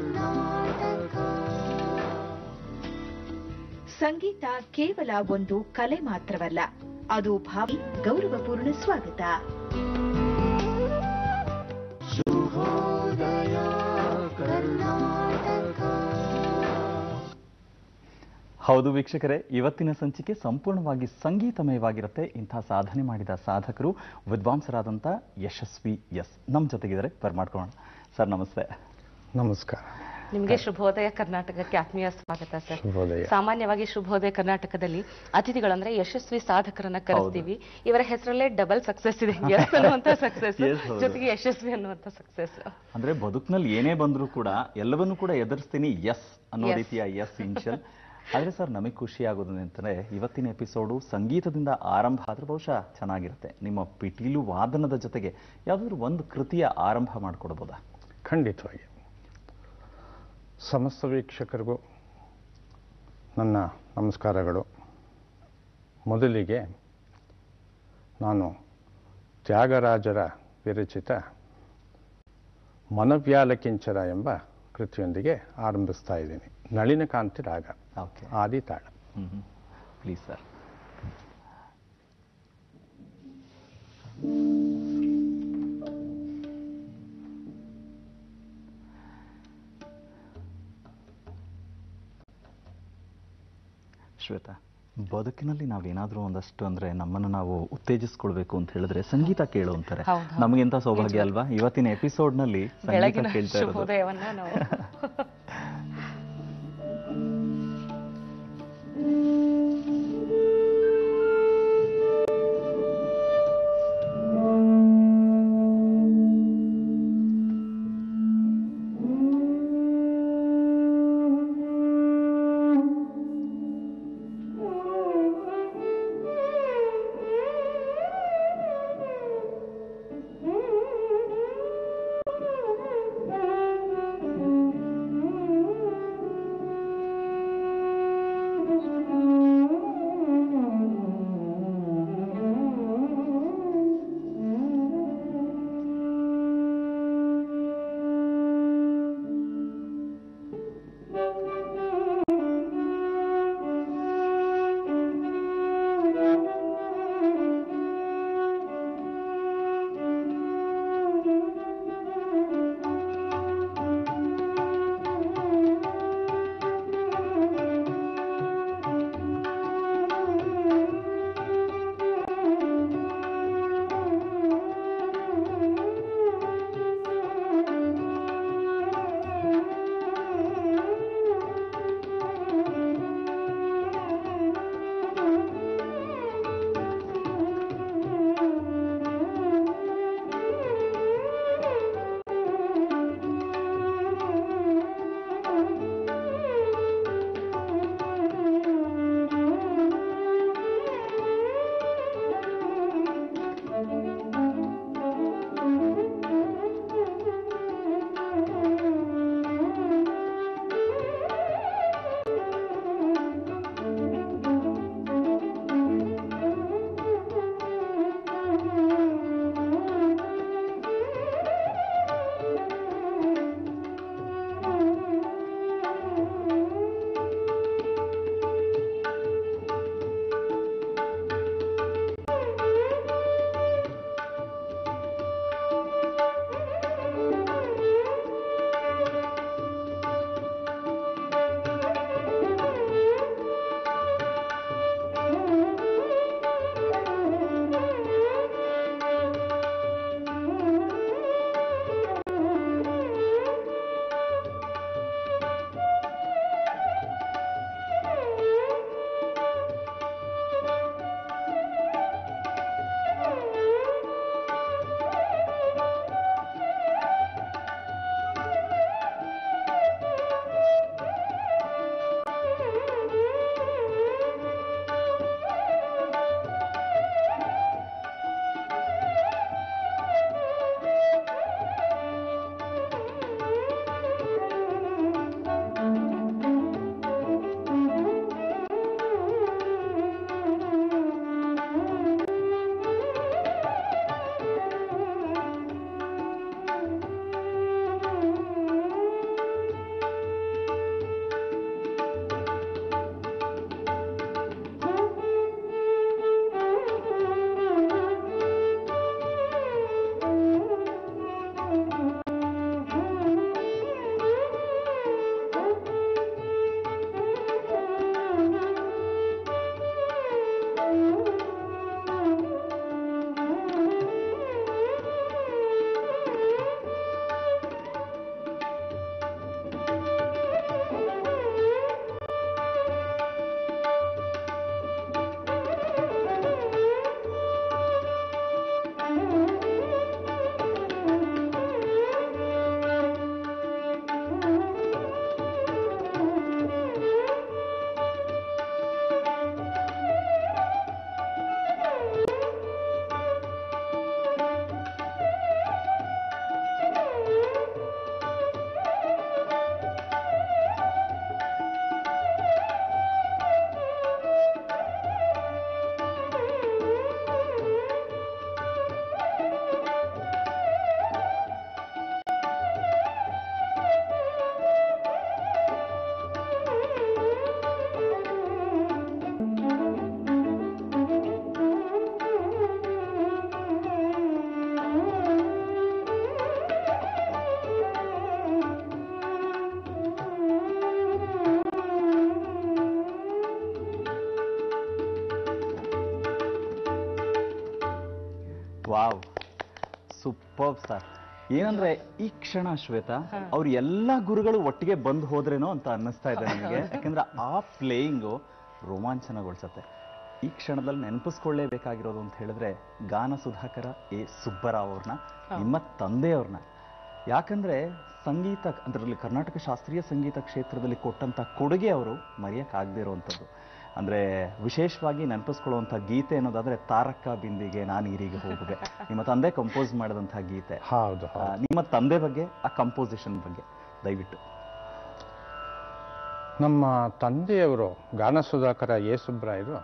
ಸಂಗೀತ ಕೇವಲ ಒಂದು ಕಲೆ ಮಾತ್ರವಲ್ಲ ಅದು ಭಾವಿ ಗೌರವಪೂರ್ಣ ಸ್ವಾಗತ ಹೌದು ವೀಕ್ಷಕರೇ ಇವತ್ತಿನ ಸಂಚಿಕೆ ಸಂಪೂರ್ಣವಾಗಿ ಸಂಗೀತಮಯವಾಗಿರುತ್ತೆ ಇಂಥ ಸಾಧನೆ ಮಾಡಿದ ಸಾಧಕರು ವಿದ್ವಾಂಸರಾದಂಥ ಯಶಸ್ವಿ ಎಸ್ ನಮ್ಮ ಜೊತೆಗಿದ್ದಾರೆ ಬರ್ಮಾಡ್ಕೊಳ್ಳೋಣ ಸರ್ ನಮಸ್ತೆ ನಮಸ್ಕಾರ ನಿಮಗೆ ಶುಭೋದಯ ಕರ್ನಾಟಕಕ್ಕೆ ಆತ್ಮೀಯ ಸ್ವಾಗತ ಸರ್ ಶುಭೋದಯ. ಸಾಮಾನ್ಯವಾಗಿ ಶುಭೋದಯ ಕರ್ನಾಟಕದಲ್ಲಿ ಅತಿಥಿಗಳಂದ್ರೆ ಯಶಸ್ವಿ ಸಾಧಕರನ್ನ ಕರೆಸ್ತೀವಿ ಇವರ ಹೆಸರಲ್ಲೇ ಡಬಲ್ ಸಕ್ಸಸ್ ಇದೆ ಎಸ್ ಅನ್ನುವಂತ ಸಕ್ಸಸ್ Yes, ಹೌದು. ಜೊತೆಗೆ ಯಶಸ್ವಿ ಅನ್ನುವಂತ ಸಕ್ಸಸ್ ಅಂದ್ರೆ ಬದುಕಿನಲ್ಲಿ ಏನೇ ಬಂದರೂ ಕೂಡ ಎಲ್ಲವನ್ನೂ ಕೂಡ ಎದುರಿಸ್ತೀನಿ ಎಸ್ ಅನ್ನೋ Yes. ರೀತಿಯ ಎಸ್ ಇನ್ಷಿಯಲ್ ಆದ್ರೆ ಸರ್ ನಮಗೆ ಖುಷಿ ಆಗೋದು ಅಂತಂದ್ರೆ ಇವತ್ತಿನ ಎಪಿಸೋಡು ಸಂಗೀತದಿಂದ ಆರಂಭ ಆದ್ರೆ ಬಹುಶಃ ಚೆನ್ನಾಗಿರುತ್ತೆ ನಿಮ್ಮ ಪಿಟೀಲು ವಾದನದ ಜೊತೆಗೆ ಯಾವುದಾದ್ರೂ ಒಂದು ಕೃತಿಯ ಆರಂಭ ಮಾಡಿಕೊಡ್ಬೋದಾ ಖಂಡಿತವಾಗಿ ಸಮಸ್ತ ವೀಕ್ಷಕರಿಗೂ ನನ್ನ ನಮಸ್ಕಾರಗಳು ಮೊದಲಿಗೆ ನಾನು ತ್ಯಾಗರಾಜರ ವಿರಚಿತ ಮನವ್ಯಾಲಕಿಂಚರ ಎಂಬ ಕೃತಿಯೊಂದಿಗೆ ಆರಂಭಿಸ್ತಾ ಇದ್ದೀನಿ ನಳಿನಕಾಂತಿ ರಾಗ ಓಕೆ ಆದಿ ತಾಳ ಹ್ಮ್ ಪ್ಲೀಸ್ ಸರ್ ಶ್ವೇತಾ ಬದುಕಿನಲ್ಲಿ ನಾವೇನಾದ್ರೂ ಒಂದಷ್ಟು ಅಂದ್ರೆ ನಮ್ಮನ್ನು ನಾವು ಉತ್ತೇಜಿಸ್ಕೊಳ್ಬೇಕು ಅಂತ ಹೇಳಿದ್ರೆ ಸಂಗೀತ ಕೇಳು ಅಂತಾರೆ ಹೌದು, ಹೌದು. ನಮಗೆಂತ ಸೌಭಾಗ್ಯ ಅಲ್ವಾ ಇವತ್ತಿನ ಎಪಿಸೋಡ್ ನಲ್ಲಿ ಸಂಗೀತ ಬೆಳಗಿನ ಕೇಳ್ತಾ ಇರೋದು ಶುಭೋದಯವನ್ನ ನಾವು Thank you. ಸೂಪರ್ ಸರ್ ಏನಂದ್ರೆ ಈ ಕ್ಷಣ ಶ್ವೇತಾ ಅವ್ರ ಎಲ್ಲಾ ಗುರುಗಳು ಒಟ್ಟಿಗೆ ಬಂದು ಹೋದ್ರೇನೋ ಅಂತ ಅನ್ನಿಸ್ತಾ ಇದೆ ನನಗೆ ಯಾಕಂದ್ರೆ ಆ ಪ್ಲೇಯಿಂಗು ರೋಮಾಂಚನಗೊಳಿಸತ್ತೆ ಈ ಕ್ಷಣದಲ್ಲಿ ನೆನಪಿಸ್ಕೊಳ್ಳೇಬೇಕಾಗಿರೋದು ಅಂತ ಹೇಳಿದ್ರೆ ಗಾನ ಸುಧಾಕರ ಎ ಸುಬ್ಬರಾವ್ ಅವ್ರನ್ನ ನಿಮ್ಮ ತಂದೆಯವ್ರನ್ನ ಯಾಕಂದ್ರೆ ಸಂಗೀತ ಅದರಲ್ಲಿ ಕರ್ನಾಟಕ ಶಾಸ್ತ್ರೀಯ ಸಂಗೀತ ಕ್ಷೇತ್ರದಲ್ಲಿ ಕೊಟ್ಟಂತ ಕೊಡುಗೆ ಅವರು ಮರೆಯಕ್ಕಾಗದೇ ಇರುವಂಥದ್ದು ಅಂದ್ರೆ ವಿಶೇಷವಾಗಿ ನೆನಪಿಸ್ಕೊಳ್ಳುವಂಥ ಗೀತೆ ಅನ್ನೋದಾದ್ರೆ ತಾರಕ್ಕ ಬಿಂದಿಗೆ ನಾನು ಈರಿಗೆ ಹೋಗುವೆ ನಿಮ್ಮ ತಂದೆ ಕಂಪೋಸ್ ಮಾಡಿದಂತಹ ಗೀತೆ ಹೌದು ಆ, ನಿಮ್ಮ ತಂದೆ ಬಗ್ಗೆ ಆ ಕಂಪೋಸಿಷನ್ ಬಗ್ಗೆ ದಯವಿಟ್ಟು ನಮ್ಮ ತಂದೆಯವರು ಗಾನ ಸುಧಾಕರ ಎ ಸುಬ್ರಾಯರು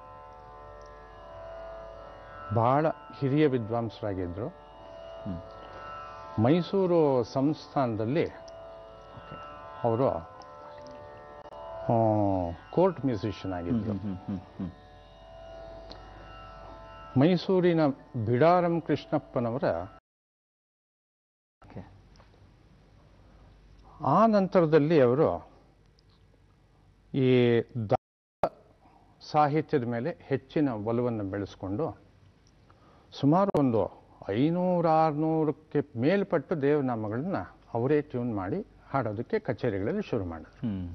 ಬಹಳ ಹಿರಿಯ ವಿದ್ವಾಂಸರಾಗಿದ್ದರು ಹ್ಮ್. ಮೈಸೂರು ಸಂಸ್ಥಾನದಲ್ಲಿ ಓಕೆ ಅವರು ಕೋರ್ಟ್ ಮ್ಯೂಸಿಷಿಯನ್ ಆಗಿದ್ದರು ಹ್ಮ್ ಹ್ಮ್ ಹ್ಮ್ ಮೈಸೂರಿನ ಬಿಡಾರಂ ಕೃಷ್ಣಪ್ಪನವರ ಓಕೆ ಆ ನಂತರದಲ್ಲಿ ಅವರು ಈ ದ ಸಾಹಿತ್ಯದ ಮೇಲೆ ಹೆಚ್ಚಿನ ಒಲವನ್ನು ಬೆಳೆಸ್ಕೊಂಡು ಸುಮಾರು ಒಂದು ಐನೂರು ಆರುನೂರಕ್ಕೆ ಮೇಲ್ಪಟ್ಟು ದೇವನಾಮಗಳನ್ನ ಅವರೇ ಟ್ಯೂನ್ ಮಾಡಿ ಹಾಡೋದಕ್ಕೆ ಕಚೇರಿಗಳಲ್ಲಿ ಶುರು ಮಾಡಿದ್ರು ಹ್ಮ್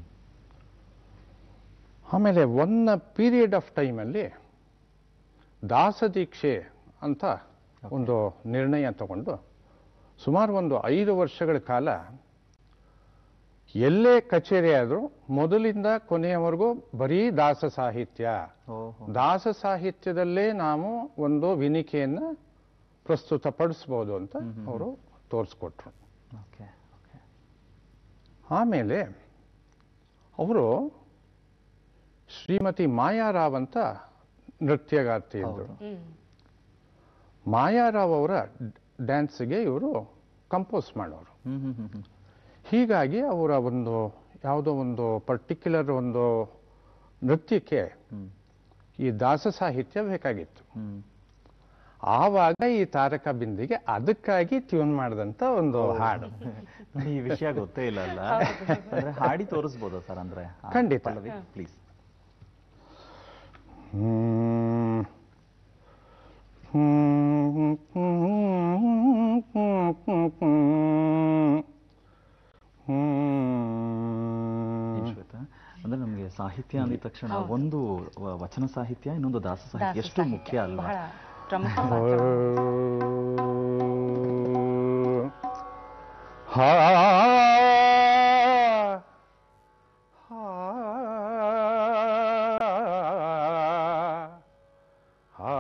ಆಮೇಲೆ ಒನ್ ಪೀರಿಯಡ್ ಆಫ್ ಟೈಮಲ್ಲಿ ದಾಸದೀಕ್ಷೆ ಅಂತ ಒಂದು ನಿರ್ಣಯ ತಗೊಂಡು ಸುಮಾರು ಒಂದು ಐದು ವರ್ಷಗಳ ಕಾಲ ಎಲ್ಲೇ ಕಚೇರಿ ಆದರೂ ಮೊದಲಿಂದ ಕೊನೆಯವರೆಗೂ ಬರೀ ದಾಸ ಸಾಹಿತ್ಯ ಓಹೋ ದಾಸ ಸಾಹಿತ್ಯದಲ್ಲೇ ನಾವು ಒಂದು ವಿನಿಕೆಯನ್ನು ಪ್ರಸ್ತುತಪಡಿಸ್ಬೋದು ಅಂತ ಅವರು ತೋರಿಸ್ಕೊಟ್ರು ಓಕೆ ಓಕೆ ಆಮೇಲೆ ಅವರು ಶ್ರೀಮತಿ ಮಾಯಾರಾವ್ ಅಂತ ನೃತ್ಯಗಾರ್ತಿ ಇದ್ದರು ಹೌದು. ಹ್ಮ್ ಮಾಯಾರಾವ್ ಅವರ ಡ್ಯಾನ್ಸ್ಗೆ ಇವರು ಕಂಪೋಸ್ ಮಾಡೋರು ಹ್ಮ್ ಹ್ಮ್ ಹ್ಮ್ ಹ್ಮ್ ಹೀಗಾಗಿ ಅವರ ಒಂದು ಯಾವುದೋ ಒಂದು ಪರ್ಟಿಕ್ಯುಲರ್ ಒಂದು ನೃತ್ಯಕ್ಕೆ ಹ್ಮ್ ಈ ದಾಸ ಸಾಹಿತ್ಯ ಬೇಕಾಗಿತ್ತು ಹ್ಮ್ ಆವಾಗ ಈ ತಾರಕ ಬಿಂದಿಗೆ ಅದಕ್ಕಾಗಿ ಟ್ಯೂನ್ ಮಾಡಿದಂಥ ಒಂದು ಹಾಡು ನೋಡಿ, ಈ ವಿಷಯ ಗೊತ್ತೇ ಇಲ್ಲ ಅಲ್ಲ ಅಂದ್ರೆ ಹಾಡಿ ತೋರಿಸ್ಬೋದಾ ಸರ್ ಅಂದ್ರೆ ಖಂಡಿತ. Please hmm. ಹ್ಮ್. ಹ್ಮ್. ಶ್ವೇತಾ ಅಂದ್ರೆ ನಮ್ಗೆ ಸಾಹಿತ್ಯ ಅಂದಿದ ತಕ್ಷಣ ಒಂದು ವ- ವಚನ ಸಾಹಿತ್ಯ ಇನ್ನೊಂದು ದಾಸ ಸಾಹಿತ್ಯ ಎಷ್ಟು ಮುಖ್ಯ ಅಲ್ವಾ ಬಹಳ ಪ್ರಮುಖ ಪಾತ್ರ. ಹಾ ಹಾ ಹಾ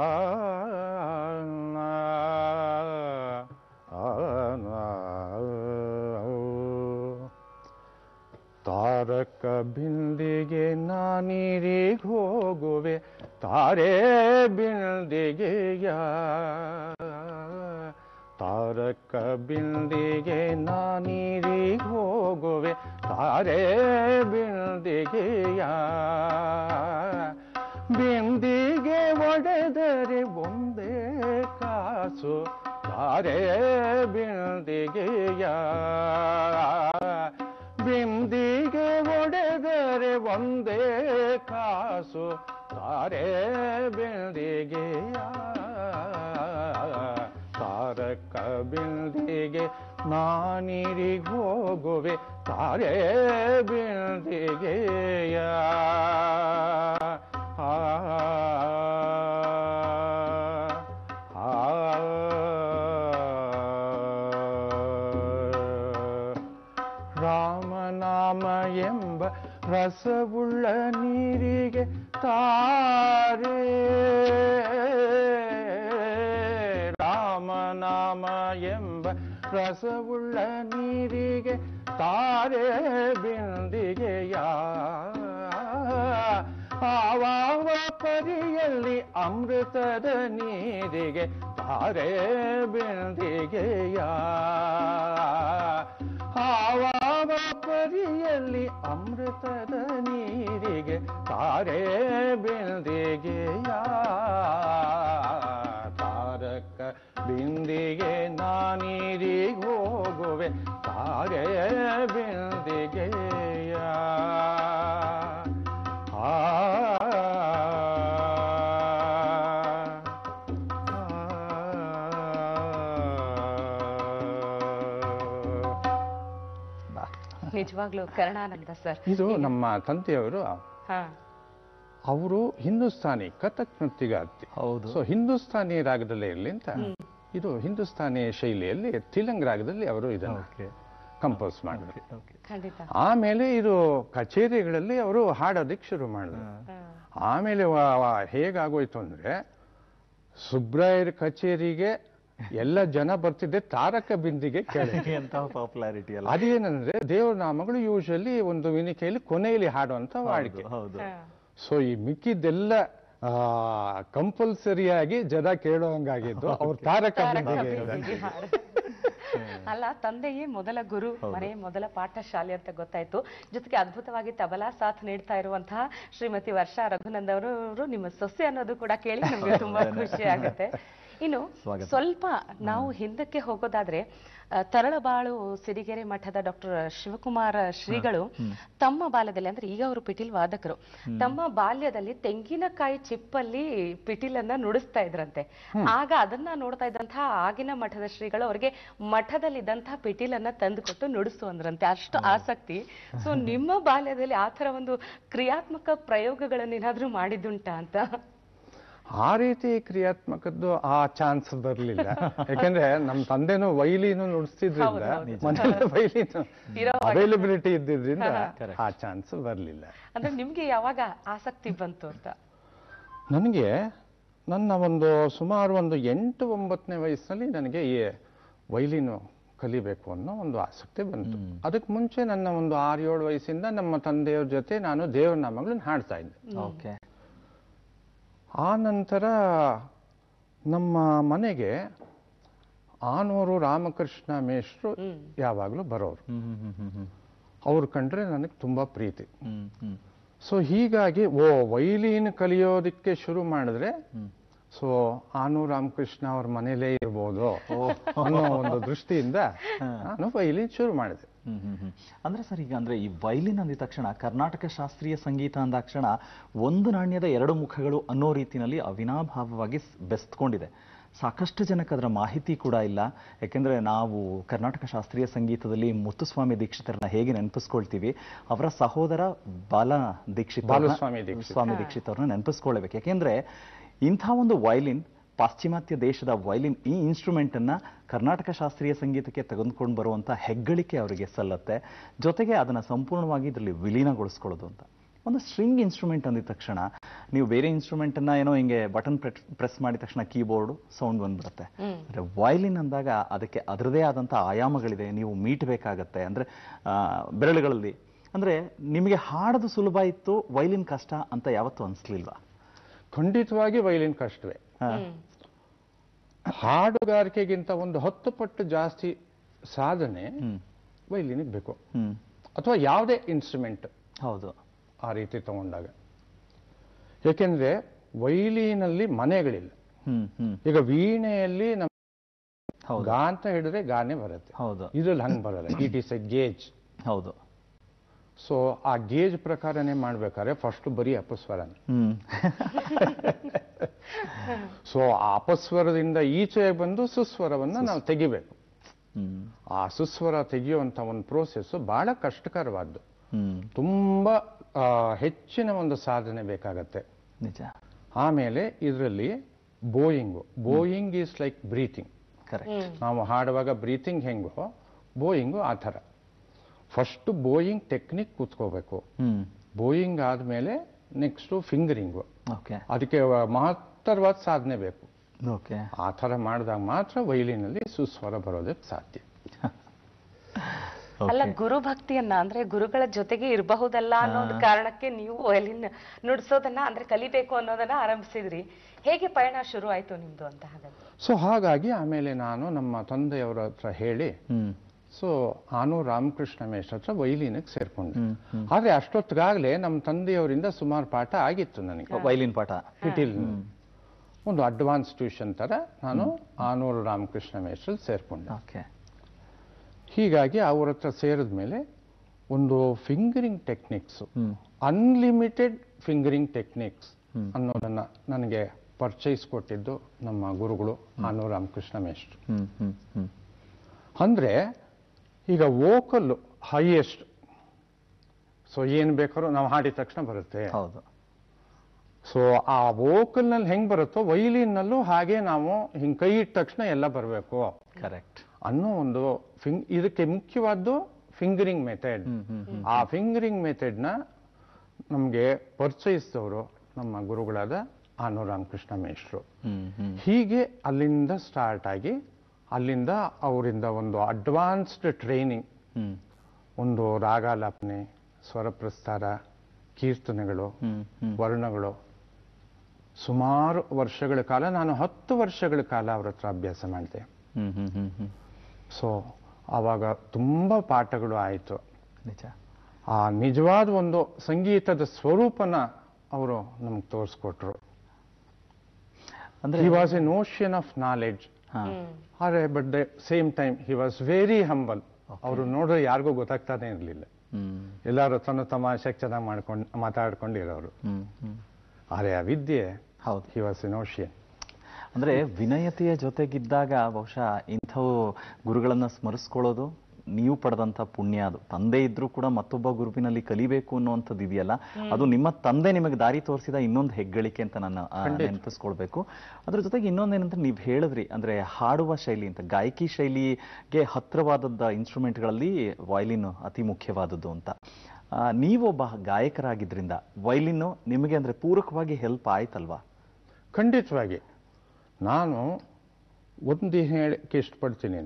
ತಾರಕ ಬಿಂದಿಗೆ ನಾನೀರಿಗೆ ಹೋಗುವೆ ತಾರೆ ಬಿಂದಿಗೆಯ ತಾರಕ ಬಿಂದಿಗೆ ನಾನೀರಿಗೆ ಹೋಗುವೆ ತಾರೆ ಬಿಂದಿಗೆಯ ಬಿಂದಿಗೆ ಒಡೆದರೆ ಒಂದೇ ಕಾಸು ತಾರೆ ಬಿಂದಿಗೆಯ ಬಿಂದಿಗೆ ಒಡೆದರೆ ಒಂದೇ ಕಾಸು ತಾರೆ ಬಿಂದಿಗೆಯ ತಾರಕ ಬಿಂದಿಗೆ ನಾನಿರಿಗೆ ಹೋಗುವೆ ತಾರೆ ಬಿಂದಿಗೆಯ ಆ ರಾಮನಾಮ ಎಂಬ ರಸವುಳ್ಳ ನೀರಿಗೆ ತಾರೆ ರಾಮನಾಮ ಎಂಬ ರಸವುಳ್ಳ ನೀರಿಗೆ ತಾರೆ ಬಿಂದಿಗೆಯ ಆವಾವ ಪರಿಯಲ್ಲಿ ಅಮೃತದ ನೀರಿಗೆ ತಾರೆ ಬಿಂದಿಗೆಯ ಆವಾವ ಪರಿಯಲ್ಲಿ ಅಮೃತದ ನೀರಿಗೆ ತಾರೆ ಬಿಂದಿಗೆಯ ತಾರಕ ಬಿಂದಿಗೆ ನಾನೀರಿಗೆ ಹೋಗುವೆ ತಾರೆ ಬಿಂದಿಗೆಯ ಆ ಆ ನಿಜವಾಗ್ಲೂ ಕರ್ಣಾನಂದ ಸರ್ ಇದು ನಮ್ಮ ತಂದೆಯವರು ಹಾ ಅವರು ಹಿಂದೂಸ್ತಾನಿ ಕಥಕ್ ನೃತ್ಯಗಾರ್ತಿ ಹೌದು ಸೊ ಹಿಂದೂಸ್ತಾನಿ ರಾಗದಲ್ಲೇ ಇರಲಿ ಅಂತ ಇದು ಹಿಂದೂಸ್ತಾನಿ ಶೈಲಿಯಲ್ಲಿ ತಿಲಂಗ್ ರಾಗದಲ್ಲಿ ಅವರು ಇದನ್ನು ಓಕೆ ಕಂಪೋಸ್ ಮಾಡಿದ್ರು ಓಕೆ ಖಂಡಿತ ಆಮೇಲೆ ಇದು ಕಚೇರಿಗಳಲ್ಲಿ ಅವರು ಹಾಡೋದಕ್ಕೆ ಶುರು ಮಾಡಿದ್ರು ಹಾ. ಆಮೇಲೆ ವ- ವ- ಹೇಗಾಗೋಯ್ತು ಅಂದ್ರೆ ಸುಬ್ರಾಯರ್ ಕಚೇರಿಗೆ ಎಲ್ಲ ಜನ ಬರ್ತಿದ್ದೆ ತಾರಕ ಬಿಂದಿಗೆ ಕೇಳಿ ಎಂತಹ ಪಾಪ್ಯುಲಾರಿಟಿ ಅಲ್ಲ ಅದೇನಂದ್ರೆ ದೇವ್ರ ನಾಮಗಳು ಯೂಶಲಿ ಒಂದು ವಿನಿಕೆಯಲ್ಲಿ ಕೊನೆಯಲ್ಲಿ ಹಾಡುವಂತ ವಾಡಿಕೆ ಹೌದು ಹಾ. ಸೊ ಈ ಮಿಕ್ಕಿದ್ದೆಲ್ಲ ಕಂಪಲ್ಸರಿಯಾಗಿ ಜನ ಕೇಳೋ ಹಂಗಾಗಿದ್ದು ಅವ್ರ ತಾರಕ ತಾರಕ ಬಿಂದಿಗೆ ಬೀದಿಗೆ ಹಾಡು. ಅಲ್ಲ ತಂದೆಯೇ ಮೊದಲ ಗುರು ಮನೆಯೇ ಮೊದಲ ಪಾಠಶಾಲೆ ಅಂತ ಗೊತ್ತಾಯ್ತು ಜೊತೆಗೆ ಅದ್ಭುತವಾಗಿ ತಬಲಾ ಸಾಥ್ ನೀಡ್ತಾ ಇರುವಂತಹ ಶ್ರೀಮತಿ ವರ್ಷಾ ರಘುನಂದ್ ಅವರು ಅವರು ನಿಮ್ಮ ಸೊಸೆ ಅನ್ನೋದು ಕೂಡ ಕೇಳಿ ನಮ್ಗೆ ತುಂಬಾ ಖುಷಿ ಆಗುತ್ತೆ ಇನ್ನು ಸ್ವಾಗತ. ಸ್ವಲ್ಪ ನಾವು ಹಿಂದಕ್ಕೆ ಹೋಗೋದಾದ್ರೆ ಆ, ತರಳಬಾಳು ಸಿರಿಗೆರೆ ಮಠದ ಡಾಕ್ಟರ್ ಶಿವಕುಮಾರ ಶ್ರೀಗಳು ತಮ್ಮ ಬಾಲ್ಯದಲ್ಲಿ ಅಂದ್ರೆ ಈಗ ಅವರು ಪಿಟೀಲ್ ವಾದಕರು ತಮ್ಮ ಬಾಲ್ಯದಲ್ಲಿ ತೆಂಗಿನಕಾಯಿ ಚಿಪ್ಪಲ್ಲಿ ಪಿಟೀಲನ್ನ ನುಡಿಸ್ತಾ ಇದ್ರಂತೆ ಆಗ ಅದನ್ನ ನೋಡ್ತಾ ಇದ್ದಂತಹ ಆಗಿನ ಮಠದ ಶ್ರೀಗಳು ಅವರಿಗೆ ಮಠದಲ್ಲಿದ್ದಂತಹ ಪಿಟೀಲನ್ನ ತಂದುಕೊಟ್ಟು ನುಡಿಸು ಅಂದ್ರಂತೆ ಅಷ್ಟು ಆಸಕ್ತಿ ಸೊ ನಿಮ್ಮ ಬಾಲ್ಯದಲ್ಲಿ ಆ ತರ ಒಂದು ಕ್ರಿಯಾತ್ಮಕ ಪ್ರಯೋಗಗಳನ್ನೇನಾದ್ರೂ ಮಾಡಿದ್ದುಂಟಾ ಅಂತ ಆ ರೀತಿ ಕ್ರಿಯಾತ್ಮಕದ್ದು ಆ ಚಾನ್ಸ್ ಬರ್ಲಿಲ್ಲ ಯಾಕಂದ್ರೆ ನಮ್ ತಂದೆನೂ ವೈಲಿನು ನುಡಿಸ್ತಿದ್ರಿಂದ ಮನೇಲಿ ವೈಲಿನು ಇರೋವಾಗ. ಅವೈಲಬಿಲಿಟಿ ಇದ್ದಿದ್ರಿಂದ Correct. ಆ ಚಾನ್ಸ್ ಬರ್ಲಿಲ್ಲ ಅಂದ್ರೆ ನಿಮ್ಗೆ ಯಾವಾಗ ಆಸಕ್ತಿ ಬಂತು ಅಂತ ನನಗೆ ನನ್ನ ಒಂದು ಸುಮಾರು ಒಂದು ಎಂಟು ಒಂಬತ್ತನೇ ವಯಸ್ಸಿನಲ್ಲಿ ನನಗೆ ಈ ವೈಲಿನು ಕಲಿಬೇಕು ಅನ್ನೋ ಒಂದು ಆಸಕ್ತಿ ಬಂತು ಅದಕ್ಕೆ ಮುಂಚೆ ನನ್ನ ಒಂದು ಆರು ಏಳು ವಯಸ್ಸಿಂದ ನಮ್ಮ ತಂದೆಯವ್ರ ಜೊತೆ ನಾನು ದೇವ್ರ ನಾಮಗಳನ್ನ ಹಾಡ್ತಾ ಇದ್ದೆ ಓಕೆ ಆ ನಂತರ ನಮ್ಮ ಮನೆಗೆ ಆನೂರು ರಾಮಕೃಷ್ಣ ಮೇಷ್ಟ್ರು ಯಾವಾಗಲೂ ಬರೋರು ಹ್ಮ್ ಹ್ಮ್ ಹ್ಮ್ ಹ್ಮ್ ಹ್ಮ್ ಅವ್ರು ಕಂಡ್ರೆ ನನಗೆ ತುಂಬಾ ಪ್ರೀತಿ ಹ್ಮ್ ಹ್ಮ್ ಸೊ ಹೀಗಾಗಿ ಓ ವೈಲಿನ್ ಕಲಿಯೋದಕ್ಕೆ ಶುರು ಮಾಡಿದ್ರೆ ಸೊ ಆನು ರಾಮಕೃಷ್ಣ ಅವ್ರ ಮನೇಲೇ ಇರ್ಬೋದು ಅನ್ನೋ ಒಂದು ದೃಷ್ಟಿಯಿಂದ ನಾನು ವೈಲಿನ್ ಶುರು ಮಾಡಿದೆ ಹ್ಮ್ ಹ್ಮ್ ಹ್ಮ್ ಅಂದ್ರೆ ಸರ್ ಈಗ ಅಂದ್ರೆ ಈ ವೈಲಿನ್ ಅಂದಿದ ತಕ್ಷಣ ಕರ್ನಾಟಕ ಶಾಸ್ತ್ರೀಯ ಸಂಗೀತ ಅಂದಾಕ್ಷಣ ಒಂದು ನಾಣ್ಯದ ಎರಡು ಮುಖಗಳು ಅನ್ನೋ ರೀತಿನಲ್ಲಿ ಅವಿನಾಭಾವವಾಗಿ ಸ್- ಬೆಸ್ತ್ಕೊಂಡಿದೆ ಸಾಕಷ್ಟು ಜನಕ್ಕೆ ಅದರ ಮಾಹಿತಿ ಕೂಡ ಇಲ್ಲ ಯಾಕೆಂದ್ರೆ ನಾವು ಕರ್ನಾಟಕ ಶಾಸ್ತ್ರೀಯ ಸಂಗೀತದಲ್ಲಿ ಮುತ್ತುಸ್ವಾಮಿ ದೀಕ್ಷಿತರನ್ನ ಹೇಗೆ ನೆನಪಿಸ್ಕೊಳ್ತೀವಿ ಅವರ ಸಹೋದರ ಬಾಲ ದೀಕ್ಷಿತ್ ಅವ್ರನ್ನ- ಬಾಲಸ್ವಾಮಿ ದೀಕ್ಷಿತ್. ಸ್ವಾಮಿ ದೀಕ್ಷಿತ್ ಅವ್ರನ್ನ ನೆನಪಿಸ್ಕೊಳ್ಬೇಕು ಯಾಕೆಂದ್ರೆ ಇಂಥ ಒಂದು ವೈಲಿನ್ ಪಾಶ್ಚಿಮಾತ್ಯ ದೇಶದ ವೈಲಿನ್ ಈ ಇನ್ಸ್ಟ್ರೂಮೆಂಟ್ ಅನ್ನ ಕರ್ನಾಟಕ ಶಾಸ್ತ್ರೀಯ ಸಂಗೀತಕ್ಕೆ ತೆಗೆದುಕೊಂಡು ಬರುವಂತ ಹೆಗ್ಗಳಿಕೆ ಅವರಿಗೆ ಸಲ್ಲತ್ತೆ ಜೊತೆಗೆ ಅದನ್ನ ಸಂಪೂರ್ಣವಾಗಿ ಇದರಲ್ಲಿ ವಿಲೀನಗೊಳಿಸ್ಕೊಳ್ಳೋದು ಅಂತ ಒಂದು ಸ್ಟ್ರಿಂಗ್ ಇನ್ಸ್ಟ್ರೂಮೆಂಟ್ ಅಂದಿದ ತಕ್ಷಣ ನೀವು ಬೇರೆ ಇನ್ಸ್ಟ್ರೂಮೆಂಟ್ ಅನ್ನ ಏನೋ ಹಿಂಗೆ ಬಟನ್ ಪ್ರೆಸ್ ಮಾಡಿದ ತಕ್ಷಣ ಕೀಬೋರ್ಡ್ ಸೌಂಡ್ ಬಂದ್ಬಿಡುತ್ತೆ ಅಂದ್ರೆ ವೈಲಿನ್ ಅಂದಾಗ ಅದಕ್ಕೆ ಅದರದೇ ಆದಂತ ಆಯಾಮಗಳಿದೆ ನೀವು ಮೀಟ್ಬೇಕಾಗತ್ತೆ ಅಂದ್ರೆ ಆ, ಬೆರಳುಗಳಲ್ಲಿ ಅಂದ್ರೆ ನಿಮಗೆ ಹಾಡೋದು ಸುಲಭ ಇತ್ತು ವೈಲಿನ್ ಕಷ್ಟ ಅಂತ ಯಾವತ್ತೂ ಅನ್ಸ್ಲಿಲ್ವಾ ಖಂಡಿತವಾಗಿ ವೈಲಿನ್ ಕಷ್ಟವೇ ಹಾ. ಹಾಡುಗಾರಿಕೆಗಿಂತ ಒಂದು ಹತ್ತು ಪಟ್ಟು ಜಾಸ್ತಿ ಸಾಧನೆ ಹ್ಮ್ ವೈಲಿನಿಗೆ ಬೇಕು ಹ್ಮ್ ಅಥವಾ ಯಾವುದೇ ಇನ್ಸ್ಟ್ರೂಮೆಂಟ್ ಹೌದು ಆ ರೀತಿ ತಗೊಂಡಾಗ ಯಾಕೆಂದ್ರೆ ವೈಲಿನಲ್ಲಿ ಮನೆಗಳಿಲ್ಲ ಹ್ಮ್ ಹ್ಮ್ ಈಗ ವೀಣೆಯಲ್ಲಿ ನಮ್ಮ ಹೌದು ಗಾ ಅಂತ ಹೇಳಿದ್ರೆ ಗಾನೆ ಬರುತ್ತೆ ಹೌದು ಇದ್ರಲ್ಲಿ ಹಂಗ್ ಬರಲ್ಲ ಇಟ್ ಈಸ್ ಎ ಗೇಜ್ ಹೌದು ಸೊ ಆ ಗೇಜ್ ಪ್ರಕಾರನೇ ಮಾಡ್ಬೇಕಾದ್ರೆ ಫಸ್ಟ್ ಬರೀ ಅಪಸ್ವರ ಹ್ಮ್ ಸೊ ಆ ಅಪಸ್ವರದಿಂದ ಈಚೆ ಬಂದು ಸುಸ್ವರವನ್ನ ನಾವು ತೆಗಿಬೇಕು ಹ್ಮ್ ಆ ಸುಸ್ವರ ತೆಗೆಯುವಂತ ಒಂದು ಪ್ರೋಸೆಸ್ ಬಹಳ ಕಷ್ಟಕರವಾದ್ದು ಹ್ಮ್ ತುಂಬಾ ಆ, ಹೆಚ್ಚಿನ ಒಂದು ಸಾಧನೆ ಬೇಕಾಗತ್ತೆ ನಿಜ ಆಮೇಲೆ ಇದರಲ್ಲಿ bowing bowing is like breathing correct ನಾವು ಹಾಡುವಾಗ ಬ್ರೀತಿಂಗ್ ಹೆಂಗೋ ಬೋಯಿಂಗು ಆ ಥರ ಫಸ್ಟ್ ಬೋಯಿಂಗ್ ಟೆಕ್ನಿಕ್ ಕೂತ್ಕೋಬೇಕು ಹ್ಮ್ ಬೋಯಿಂಗ್ ಆದಮೇಲೆ ನೆಕ್ಸ್ಟು ಫಿಂಗರಿಂಗು ಓಕೆ ಅದಕ್ಕೆ ಮಹತ್ತರವಾದ ಸಾಧನೆ ಬೇಕು ಓಕೆ ಆ ಥರ ಮಾಡಿದಾಗ ಮಾತ್ರ ವೈಲಿನಲ್ಲಿ ಸುಸ್ವರ ಬರೋದಕ್ಕೆ ಸಾಧ್ಯ ಅಲ್ಲ ಗುರು ಭಕ್ತಿಯನ್ನ ಅಂದ್ರೆ ಗುರುಗಳ ಜೊತೆಗೆ ಇರಬಹುದಲ್ಲ ಅನ್ನೋ ಒಂದು ಕಾರಣಕ್ಕೆ ನೀವು ವಯಲಿನ್ ನುಡ್ಸೋದನ್ನ ಅಂದ್ರೆ ಕಲಿಬೇಕು ಅನ್ನೋದನ್ನ ಆರಂಭಿಸಿದ್ರಿ ಹೇಗೆ ಪಯಣ ಶುರು ಆಯ್ತು ನಿಮ್ದು ಅಂತ ಹಾಗಾದ್ರೆ ಸೊ ಹಾಗಾಗಿ ಆಮೇಲೆ ನಾನು ನಮ್ಮ ತಂದೆಯವರ ಹತ್ರ ಹೇಳಿ ಹ್ಮ್ ಸೊ ನಾನು ರಾಮಕೃಷ್ಣ ಮೇಷ್ಟ್ರ ಹತ್ರ ವೈಲಿನಿಗೆ ಸೇರ್ಕೊಂಡೆ ಹ್ಮ್ ಹ್ಮ್ ಆದ್ರೆ ಅಷ್ಟೊತ್ತಿಗಾಗಲೇ ನಮ್ಮ ತಂದೆಯವರಿಂದ ಸುಮಾರು ಪಾಠ ಆಗಿತ್ತು ನನಗೆ ವೈಲಿನ್ ಪಾಠ ಪಿಟೀಲ್ ಒಂದು ಅಡ್ವಾನ್ಸ್ ಟ್ಯೂಷನ್ ತರ ನಾನು ಆನೂರು ರಾಮಕೃಷ್ಣ ಮೇಷ್ಟ್ರಲ್ಲಿ ಸೇರ್ಕೊಂಡೆ ಓಕೆ ಹೀಗಾಗಿ ಅವ್ರ ಹತ್ರ ಸೇರಿದ ಮೇಲೆ ಒಂದು fingering techniques hmm unlimited fingering techniques hmm. ಅನ್ನೋದನ್ನ ನನಗೆ ಪರಿಚಯಿಸ್ಕೊಟ್ಟಿದ್ದು ನಮ್ಮ ಗುರುಗಳು ಆನೂರು ರಾಮಕೃಷ್ಣ ಮೇಷ್ಟ್ರು ಹ್ಮ್ ಹ್ಮ್ ಹ್ಮ್ ಅಂದ್ರೆ ಈಗ ವೋಕಲ್ ಹೈಯೆಸ್ಟ್ ಸೊ ಏನು ಬೇಕಾದ್ರೂ ನಾವು ಹಾಡಿದ ತಕ್ಷಣ ಬರುತ್ತೆ ಹೌದು ಸೊ ಆ ವೋಕಲ್ನಲ್ಲಿ ಹೆಂಗ್ ಬರುತ್ತೋ ವೈಲಿನ್ನಲ್ಲೂ ಹಾಗೆ ನಾವು ಹಿಂಗ್ ಕೈ ಇಟ್ಟ ತಕ್ಷಣ ಎಲ್ಲ ಬರಬೇಕು ಕರೆಕ್ಟ್ ಅನ್ನೋ ಒಂದು ಫಿಂಗ್ ಇದಕ್ಕೆ ಮುಖ್ಯವಾದ್ದು ಫಿಂಗರಿಂಗ್ ಮೆಥಡ್ ಹ್ಮ್ ಹ್ಮ್ ಹ್ಮ್ ಆ ಫಿಂಗರಿಂಗ್ ಮೆಥಡ್ನ ನಮಗೆ ಪರಿಚಯಿಸಿದವರು ನಮ್ಮ ಗುರುಗಳಾದ ಆನೂರಾಮ್ ಕೃಷ್ಣ ಮೇಷ್ರು ಹ್ಮ್ ಹ್ಮ್ ಹೀಗೆ ಅಲ್ಲಿಂದ ಸ್ಟಾರ್ಟ್ ಆಗಿ ಅಲ್ಲಿಂದ ಅವರಿಂದ ಒಂದು ಅಡ್ವಾನ್ಸ್ಡ್ ಟ್ರೈನಿಂಗ್ ಹ್ಮ್ ಒಂದು ರಾಗಾಲಾಪನೆ ಸ್ವರಪ್ರಸ್ತಾರ ಕೀರ್ತನೆಗಳು ಹ್ಮ್ ಹ್ಮ್ ವರ್ಣಗಳು ಸುಮಾರು ವರ್ಷಗಳ ಕಾಲ ನಾನು ಹತ್ತು ವರ್ಷಗಳ ಕಾಲ ಅವ್ರ ಹತ್ರ ಅಭ್ಯಾಸ ಮಾಡಿದೆ ಹ್ಮ್ ಹ್ಮ್ ಹ್ಮ್ ಹ್ಮ್ ಸೊ ಆವಾಗ ತುಂಬ ಪಾಠಗಳು ಆಯಿತು ನಿಜ ಆ ನಿಜವಾದ ಒಂದು ಸಂಗೀತದ ಸ್ವರೂಪನ ಅವರು ನಮ್ಗೆ ತೋರಿಸ್ಕೊಟ್ರು ಅಂದ್ರೆ he was an ocean of knowledge ಹಾ ಆದರೆ but the same time he was very humble ಅವರು ನೋಡಿದ್ರೆ ಯಾರಿಗೂ ಗೊತ್ತಾಗ್ತಾನೆ ಇರಲಿಲ್ಲ ಹ್ಮ್ ಎಲ್ಲರ ತನ್ನ ತಮಾಷೆಗೆ ಚೆನ್ನಾಗಿ ಮಾಡ್ಕೊಂಡು ಮಾತಾಡ್ಕೊಂಡಿರೋರು ಹ್ಮ್ ಹ್ಮ್ ಆದರೆ ಆ ವಿದ್ಯೆ ಹೌದು ಹಿ ವಾಸ್ ಎನ್ ಓಷಿಯನ್ ಅಂದ್ರೆ ವಿನಯತೆಯ ಜೊತೆಗಿದ್ದಾಗ ಬಹುಶಃ ಇಂಥವು ಗುರುಗಳನ್ನ ಸ್ಮರಿಸ್ಕೊಳ್ಳೋದು ನೀವು ಪಡೆದಂತ ಪುಣ್ಯ ಅದು ತಂದೆ ಇದ್ರೂ ಕೂಡ ಮತ್ತೊಬ್ಬ ಗುರುವಿನಲ್ಲಿ ಕಲಿಬೇಕು ಅನ್ನುವಂಥದ್ದು ಇದೆಯಲ್ಲ ಅದು ನಿಮ್ಮ ತಂದೆ ನಿಮಗೆ ದಾರಿ ತೋರಿಸಿದ ಇನ್ನೊಂದು ಹೆಗ್ಗಳಿಕೆ ಅಂತ ನಾನು ಆ, ನೆನಪಿಸ್ಕೊಳ್ಬೇಕು ಅದ್ರ ಜೊತೆಗೆ ಇನ್ನೊಂದೇನಂದ್ರೆ ನೀವು ಹೇಳಿದ್ರಿ ಅಂದ್ರೆ ಹಾಡುವ ಶೈಲಿ ಅಂತ ಗಾಯಕಿ ಶೈಲಿಗೆ ಹತ್ರವಾದದ್ದ ಇನ್ಸ್ಟ್ರೂಮೆಂಟ್ಗಳಲ್ಲಿ ವಯಲಿನ್ ಅತಿ ಮುಖ್ಯವಾದದ್ದು ಅಂತ ಆ, ನೀವೊಬ್ಬ ಗಾಯಕರಾಗಿದ್ರಿಂದ ವಯಲಿನ್ನು ನಿಮಗೆ ಅಂದ್ರೆ ಪೂರಕವಾಗಿ ಹೆಲ್ಪ್ ಆಯ್ತಲ್ವಾ ಖಂಡಿತವಾಗಿ ನಾನು ಒಂದು ಹೇಳಕ್ಕೆ ಇಷ್ಟಪಡ್ತೀನಿ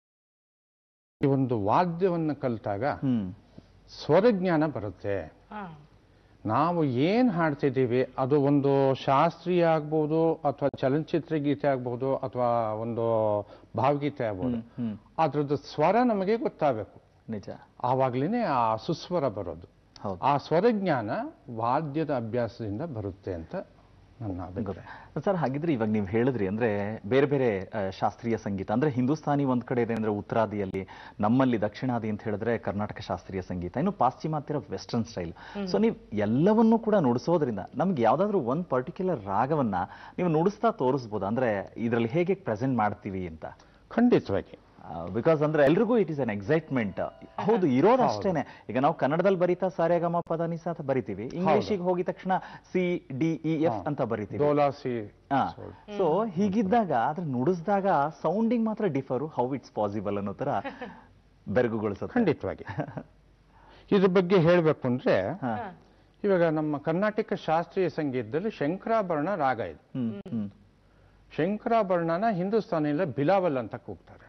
ಈ ಒಂದು ವಾದ್ಯವನ್ನು ಕಲಿತಾಗ ಹ್ಮ್ ಸ್ವರಜ್ಞಾನ ಬರುತ್ತೆ ಹಾ. ನಾವು ಏನು ಹಾಡ್ತಿದ್ದೀವಿ ಅದು ಒಂದು ಶಾಸ್ತ್ರೀಯ ಆಗ್ಬೋದು ಅಥವಾ ಚಲನಚಿತ್ರ ಗೀತೆ ಆಗ್ಬೋದು ಅಥವಾ ಒಂದು ಭಾವಗೀತೆ ಆಗ್ಬೋದು ಹ್ಮ್ ಅದ್ರದ್ದು ಸ್ವರ ನಮಗೆ ಗೊತ್ತಾಗಬೇಕು ನಿಜ ಆವಾಗ್ಲೇ ಆ ಸುಸ್ವರ ಬರೋದು ಹೌದು ಆ ಸ್ವರಜ್ಞಾನ ವಾದ್ಯದ ಅಭ್ಯಾಸದಿಂದ ಬರುತ್ತೆ ಅಂತ ನನ್ನ ಅಭಿಪ್ರಾಯ ಸರ್ ಹಾಗಿದ್ರೆ ಇವಾಗ ನೀವು ಹೇಳಿದ್ರಿ ಅಂದ್ರೆ ಬೇರೆ ಬೇರೆ ಆ, ಶಾಸ್ತ್ರೀಯ ಸಂಗೀತ ಅಂದ್ರೆ ಹಿಂದೂಸ್ತಾನಿ ಒಂದ್ ಕಡೆ ಇದೆ ಅಂದ್ರೆ ಉತ್ತರಾದಿಯಲ್ಲಿ ನಮ್ಮಲ್ಲಿ ದಕ್ಷಿಣಾದಿ ಅಂತ ಹೇಳಿದ್ರೆ ಕರ್ನಾಟಕ ಶಾಸ್ತ್ರೀಯ ಸಂಗೀತ ಇನ್ನು ಪಾಶ್ಚಿಮಾತ್ಯರ ವೆಸ್ಟರ್ನ್ ಸ್ಟೈಲ್ ಸೊ ನೀವು ಎಲ್ಲವನ್ನೂ ಕೂಡ ನುಡಿಸೋದ್ರಿಂದ ನಮ್ಗೆ ಯಾವ್ದಾದ್ರು ಒಂದ್ ಪರ್ಟಿಕ್ಯುಲರ್ ರಾಗವನ್ನ ನೀವು ನುಡಿಸ್ತಾ ತೋರಿಸ್ಬೋದು ಅಂದ್ರೆ ಇದ್ರಲ್ಲಿ ಹೇಗೆ ಪ್ರೆಸೆಂಟ್ ಮಾಡ್ತೀವಿ ಅಂತ ಖಂಡಿತವಾಗಿ ಬಿಕಾಸ್ ಅಂದ್ರೆ ಎಲ್ರಿಗೂ ಇಟ್ ಇಸ್ ಅನ್ ಎಕ್ಸೈಟ್ಮೆಂಟ್ ಹೌದು ಇರೋದು ಅಷ್ಟೇನೆ ಈಗ ನಾವು ಕನ್ನಡದಲ್ಲಿ ಬರೀತಾ ಸಾರೆಗಮ ಪದ ನಿಸ ಅಂತ ಬರಿತೀವಿ ಇಂಗ್ಲಿಷಿಗೆ ಹೋಗಿದ ತಕ್ಷಣ ಸಿ ಡಿ ಇ ಎಫ್ ಅಂತ ಬರಿತೀವಿ ಡೋಲಾಸಿ ಸೊ ಹೀಗಿದ್ದಾಗ ಅದ್ರ ನುಡಿಸಿದಾಗ ಸೌಂಡಿಂಗ್ ಮಾತ್ರ ಡಿಫರು ಹೌ ಇಟ್ಸ್ ಪಾಸಿಬಲ್ ಅನ್ನೋ ತರ ಬೆರಗುಗೊಳಿಸುತ್ತೆ ಖಂಡಿತವಾಗಿ ಇದ್ರ ಬಗ್ಗೆ ಹೇಳಬೇಕು ಅಂದ್ರೆ ಹಾ. ಇವಾಗ ನಮ್ಮ ಕರ್ನಾಟಕ ಶಾಸ್ತ್ರೀಯ ಸಂಗೀತದಲ್ಲಿ ಶಂಕರಾಭರಣ ರಾಗ ಇದೆ ಹ್ಮ್ ಹ್ಮ್ ಶಂಕರಾಭರಣನ ಹಿಂದೂಸ್ತಾನಿಯಲ್ಲಿ ಬಿಲಾವಲ್ ಅಂತ ಕೂಗ್ತಾರೆ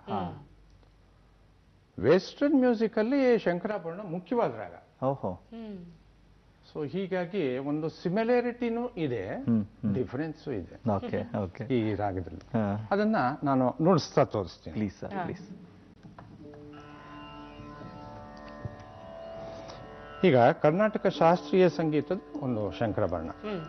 ವೆಸ್ಟರ್ನ್ ಮ್ಯೂಸಿಕ್ ಅಲ್ಲಿ ಶಂಕರಾಭರಣ ಮುಖ್ಯವಾದ ರಾಗ ಓಹೋ ಹ್ಮ್ ಸೊ ಹೀಗಾಗಿ ಒಂದು ಸಿಮಿಲಾರಿಟಿನೂ ಇದೆ ಹ್ಮ್ ಡಿಫರೆನ್ಸು ಇದೆ ಓಕೆ ಓಕೆ ಈ ರಾಗದಲ್ಲಿ ಅದನ್ನ ನಾನು ನುಡಿಸ್ತಾ ತೋರಿಸ್ತೀನಿ ಪ್ಲೀಸ್ ಸರ್ ಪ್ಲೀಸ್ ಈಗ ಕರ್ನಾಟಕ ಶಾಸ್ತ್ರೀಯ ಸಂಗೀತದ ಒಂದು ಶಂಕರಾಭರಣ ಹ್ಮ್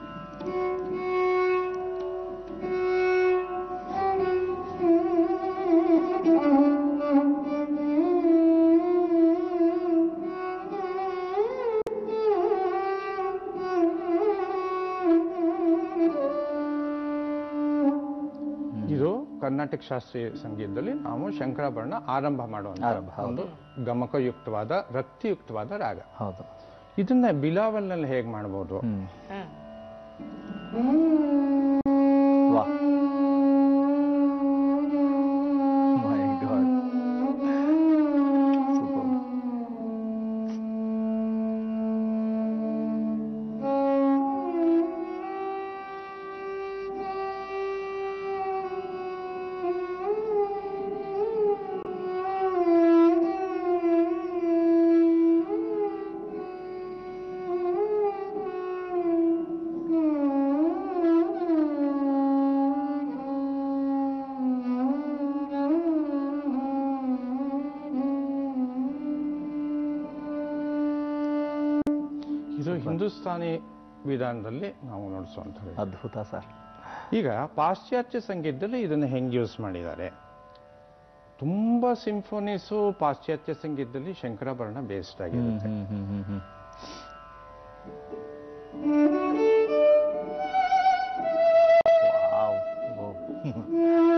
ಇದು ಕರ್ನಾಟಕ ಶಾಸ್ತ್ರೀಯ ಸಂಗೀತದಲ್ಲಿ ನಾವು ಶಂಕರಾಭರಣ ಆರಂಭ ಮಾಡುವಂತ ಆರಂಭ, ಹೌದು. ಒಂದು ಗಮಕಯುಕ್ತವಾದ ರಕ್ತಿಯುಕ್ತವಾದ ರಾಗ ಹೌದು ಇದನ್ನ ಬಿಲಾವಲ್ನಲ್ಲಿ ಹೇಗೆ ಮಾಡ್ಬೋದು ಹ್ಮ್ ಹ್ಮ್ ವಾ ಮೈ ಗಾಡ್ ಸೂಪರ್ ಇದು ಹಿಂದೂಸ್ತಾನಿ ವಿಧಾನದಲ್ಲಿ ನಾವು ನೋಡಿಸುವಂಥದ್ದು ಅದ್ಭುತ ಸರ್ ಈಗ ಪಾಶ್ಚಾತ್ಯ ಸಂಗೀತದಲ್ಲಿ ಇದನ್ನು ಹೆಂಗೆ ಯೂಸ್ ಮಾಡಿದ್ದಾರೆ ತುಂಬಾ ಸಿಂಫೋನೀಸು ಪಾಶ್ಚಾತ್ಯ ಸಂಗೀತದಲ್ಲಿ ಶಂಕರಾಭರಣ ಬೇಸ್ಡ್ ಆಗಿರುತ್ತೆ hmm hmm hmm hmm wow oh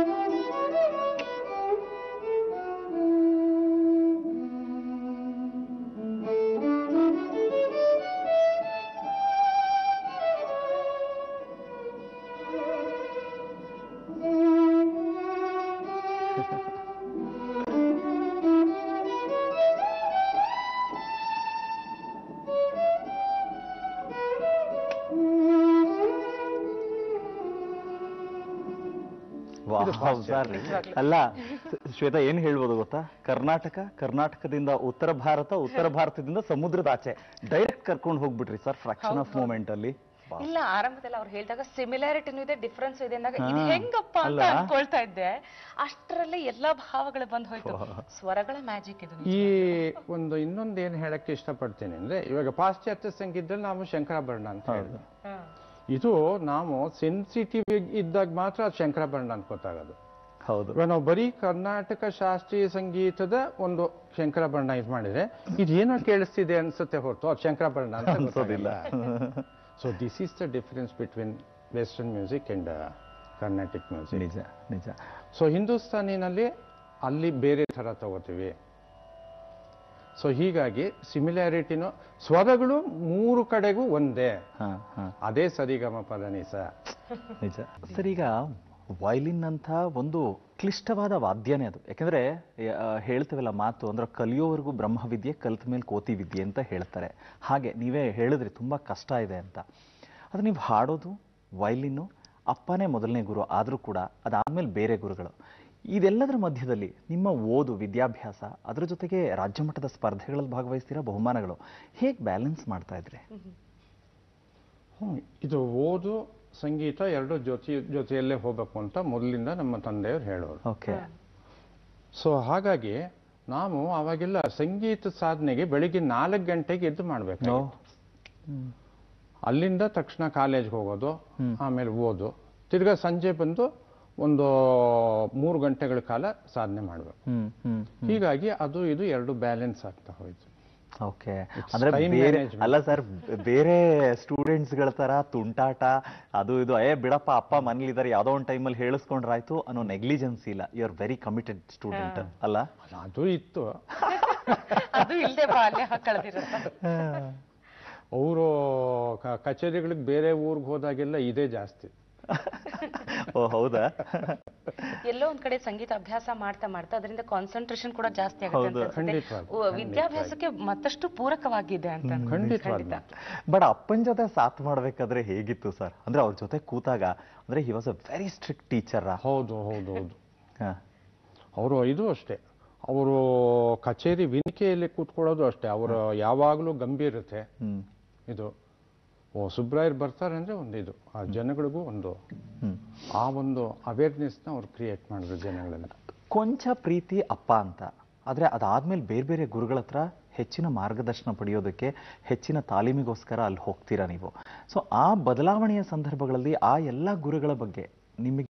wow, sir. ಅಲ್ಲ ಶ್ವೇತಾ ಏನ್ ಹೇಳ್ಬೋದು ಗೊತ್ತಾ ಕರ್ನಾಟಕ ಕರ್ನಾಟಕದಿಂದ ಉತ್ತರ ಭಾರತ ಉತ್ತರ ಭಾರತದಿಂದ ಸಮುದ್ರದ ಆಚೆ ಡೈರೆಕ್ಟ್ ಕರ್ಕೊಂಡು ಹೋಗ್ಬಿಟ್ರಿ ಸರ್ ಫ್ರಾಕ್ಷನ್ ಆಫ್ ಮೂಮೆಂಟ್ ಅಲ್ಲಿ ವಾವ್. ಇಲ್ಲ ಆರಂಭದಲ್ಲಿ ಅವ್ರು ಹೇಳಿದಾಗ ಸಿಮಿಲಾರಿಟಿನೂ ಇದೆ ಡಿಫ್ರೆನ್ಸ್ ಇದೆ ಅಂದಾಗ ಇದು ಹಾ. ಹೆಂಗಪ್ಪ ಅಂತ ಅಲ್ಲ? ಅನ್ಕೊಳ್ತಾ ಇದ್ದೆ ಅಷ್ಟರಲ್ಲೇ ಎಲ್ಲಾ ಭಾವಗಳು ಬಂದ್ ಹೋಯ್ತು ಸ್ವರಗಳ ಮ್ಯಾಜಿಕ್ ಇದು ಈ ಒಂದು ಇನ್ನೊಂದು ಏನು ಹೇಳಕ್ಕೆ ಇಷ್ಟಪಡ್ತೀನಿ ಅಂದ್ರೆ ಇವಾಗ ಪಾಶ್ಚಾತ್ಯ ಸಂಗೀತದಲ್ಲಿ ನಾವು ಶಂಕರಾಭರಣ ಅಂತ ಹೇಳಿದ್ವಿ ಹಾ. ಇದು ನಾವು ಸೆನ್ಸಿಟಿವ್ ಇದ್ದಾಗ ಮಾತ್ರ ಅದು ಶಂಕರಾಭರಣ ಅಂತ ಗೊತ್ತಾಗೋದು ಹೌದು ಇವಾಗ ನಾವು ಬರೀ ಕರ್ನಾಟಕ ಶಾಸ್ತ್ರೀಯ ಸಂಗೀತದ ಒಂದು ಶಂಕರಾಭರಣ ಇದು ಮಾಡಿದ್ರೆ ಇದೇನೋ ಕೇಳಿಸ್ತಿದೆ ಅನ್ಸುತ್ತೆ ಹೊರತು ಅದು ಶಂಕರಾಭರಣ ಅಂತ ಅನ್ಸೋದಿಲ್ಲ so this is the difference between western music and Carnatic music ನಿಜ ನಿಜ ಸೊ ಹಿಂದೂಸ್ತಾನಿನಲ್ಲಿ ಅಲ್ಲಿ ಬೇರೆ ಥರ ತಗೋತೀವಿ ಸೊ ಹೀಗಾಗಿ ಸಿಮಿಲಾರಿಟಿನು ಸ್ವರಗಳು ಮೂರು ಕಡೆಗೂ ಒಂದೇ ಹಾ ಹಾ ಅದೇ ಸರಿಗಮ ಪದನಿಸ ನಿಜ ಸರ್ ಈಗ ವಯಲಿನ್ ಅಂತ ಒಂದು ಕ್ಲಿಷ್ಟವಾದ ವಾದ್ಯನೇ ಅದು ಯಾಕಂದ್ರೆ ಆ, ಹೇಳ್ತೇವಲ್ಲ ಮಾತು ಅಂದ್ರೆ ಕಲಿಯೋವರೆಗೂ ಬ್ರಹ್ಮವಿದ್ಯೆ ಕಲ್ತ ಮೇಲೆ ಕೋತಿ ವಿದ್ಯೆ ಅಂತ ಹೇಳ್ತಾರೆ ಹಾಗೆ ನೀವೇ ಹೇಳಿದ್ರಿ ತುಂಬಾ ಕಷ್ಟ ಇದೆ ಅಂತ ಅದು ನೀವು ಹಾಡೋದು ವಯಲಿನ್ನು ಅಪ್ಪನೇ ಮೊದಲನೇ ಗುರು ಆದರೂ ಕೂಡ ಅದಾದ್ಮೇಲೆ ಬೇರೆ ಗುರುಗಳು ಇದೆಲ್ಲದರ ಮಧ್ಯದಲ್ಲಿ ನಿಮ್ಮ ಓದು ವಿದ್ಯಾಭ್ಯಾಸ ಅದ್ರ ಜೊತೆಗೆ ರಾಜ್ಯ ಮಟ್ಟದ ಸ್ಪರ್ಧೆಗಳಲ್ಲಿ ಭಾಗವಹಿಸ್ತೀರಾ ಬಹುಮಾನಗಳು ಹೇಗೆ ಬ್ಯಾಲೆನ್ಸ್ ಮಾಡ್ತಾ ಇದ್ರಿ ಹ್ಮ್. ಇದು ಓದು ಸಂಗೀತ ಎರಡು ಜೊತೆ ಜೊತೆಯಲ್ಲೇ ಹೋಗ್ಬೇಕು ಅಂತ ಮೊದಲಿಂದ ನಮ್ಮ ತಂದೆಯವರು ಹೇಳೋರು ಓಕೆ ಸೊ ಹಾಗಾಗಿ ನಾವು ಅವಾಗೆಲ್ಲ ಸಂಗೀತ ಸಾಧನೆಗೆ ಬೆಳಿಗ್ಗೆ ನಾಲ್ಕು ಗಂಟೆಗೆ ಎದ್ದು ಮಾಡಬೇಕು ಅಲ್ಲಿಂದ ತಕ್ಷಣ ಕಾಲೇಜ್ಗೆ ಹೋಗೋದು ಆಮೇಲೆ ಓದು ತಿರ್ಗಾ ಸಂಜೆ ಬಂದು ಒಂದು ಮೂರು ಗಂಟೆಗಳ ಕಾಲ ಸಾಧನೆ ಮಾಡಬೇಕು ಹ್ಮ್ ಹ್ಮ್ ಹೀಗಾಗಿ ಅದು ಇದು ಎರಡು ಬ್ಯಾಲೆನ್ಸ್ ಆಗ್ತಾ ಹೋಯ್ತು ಓಕೆ It's ಅಂದ್ರೆ time ಬೇರೆ management. ಅಲ್ಲ ಸರ್ ಬೇರೆ ಸ್ಟೂಡೆಂಟ್ಸ್ ಗಳ ತರ ತುಂಟಾಟ ಅದು ಇದು ಏ ಬಿಡಪ್ಪ ಅಪ್ಪ ಮನೇಲಿದ್ದಾರೆ ಯಾವ್ದೋ ಒಂದು ಟೈಮಲ್ಲಿ ಹೇಳಿಸ್ಕೊಂಡ್ರಾಯ್ತು ಅನ್ನೋ ನೆಗ್ಲಿಜೆನ್ಸ್ ಇಲ್ಲ you are very committed student ಅಲ್ಲ ಅದು ಇತ್ತು ಅದು ಇಲ್ದೆ ಬಾಲ್ಯ ಕಳೆದಿರುತ್ತೆ ಅವರು ಕಚೇರಿಗಳಿಗೆ ಬೇರೆ ಊರಿಗೆ ಹೋದಾಗೆಲ್ಲ ಇದೇ ಜಾಸ್ತಿ ಓ ಹೌದಾ ಎಲ್ಲೋ ಒಂದ್ ಕಡೆ ಸಂಗೀತ ಅಭ್ಯಾಸ ಮಾಡ್ತಾ ಮಾಡ್ತಾ ಅದರಿಂದ ಕಾನ್ಸಂಟ್ರೇಷನ್ ಕೂಡ ಜಾಸ್ತಿ ಆಗುತ್ತೆ ಅಂತ ಅನ್ಸುತ್ತೆ. ಖಂಡಿತವಾಗಿ, ಉ- ವಿದ್ಯಾಭ್ಯಾಸಕ್ಕೆ ಮತ್ತಷ್ಟು ಪೂರಕವಾಗಿದೆ ಅಂತ ಅನ್ಸುತ್ತೆ. ಖಂಡಿತವಾಗಿ ಖಂಡಿತ ಬಟ್ ಅಪ್ಪನ ಜೊತೆ ಸಾಥ್ ಮಾಡ್ಬೇಕಾದ್ರೆ ಹೇಗಿತ್ತು ಸರ್ ಅಂದ್ರೆ ಅವ್ರ ಜೊತೆ ಕೂತಾಗ ಅಂದ್ರೆ he was a very strict teacher ಹೌದು ಹೌದು ಹೌದು ಅವರು ಇದು ಅಷ್ಟೇ ಅವರು ಕಚೇರಿ ವೇದಿಕೆಯಲ್ಲಿ ಕೂತ್ಕೊಳ್ಳೋದು ಅಷ್ಟೇ ಅವರು ಯಾವಾಗಲೂ ಗಂಭೀರತೆ ಹ್ಮ್ ಇದು ಓ ಸುಬ್ರಾಯರ್ ಬರ್ತಾರೆ ಅಂದ್ರೆ ಒಂದು ಇದು ಆ ಜನಗಳಿಗೂ ಒಂದು ಹ್ಮ್ ಆ ಒಂದು ಅವೇರ್ನೆಸ್ನ ಅವ್ರು ಕ್ರಿಯೇಟ್ ಮಾಡಿದ್ರು ಜನಗಳಲ್ಲಿ ಕೊಂಚ ಪ್ರೀತಿ ಅಪ್ಪ ಅಂತ ಆದ್ರೆ ಅದಾದ್ಮೇಲೆ ಬೇರೆ ಬೇರೆ ಗುರುಗಳ ಹತ್ರ ಹೆಚ್ಚಿನ ಮಾರ್ಗದರ್ಶನ ಪಡೆಯೋದಕ್ಕೆ ಹೆಚ್ಚಿನ ತಾಲೀಮಿಗೋಸ್ಕರ ಅಲ್ಲಿ ಹೋಗ್ತೀರಾ ನೀವು ಸೊ ಆ ಬದಲಾವಣೆಯ ಸಂದರ್ಭಗಳಲ್ಲಿ ಆ ಎಲ್ಲ ಗುರುಗಳ ಬಗ್ಗೆ ನಿಮಗೆ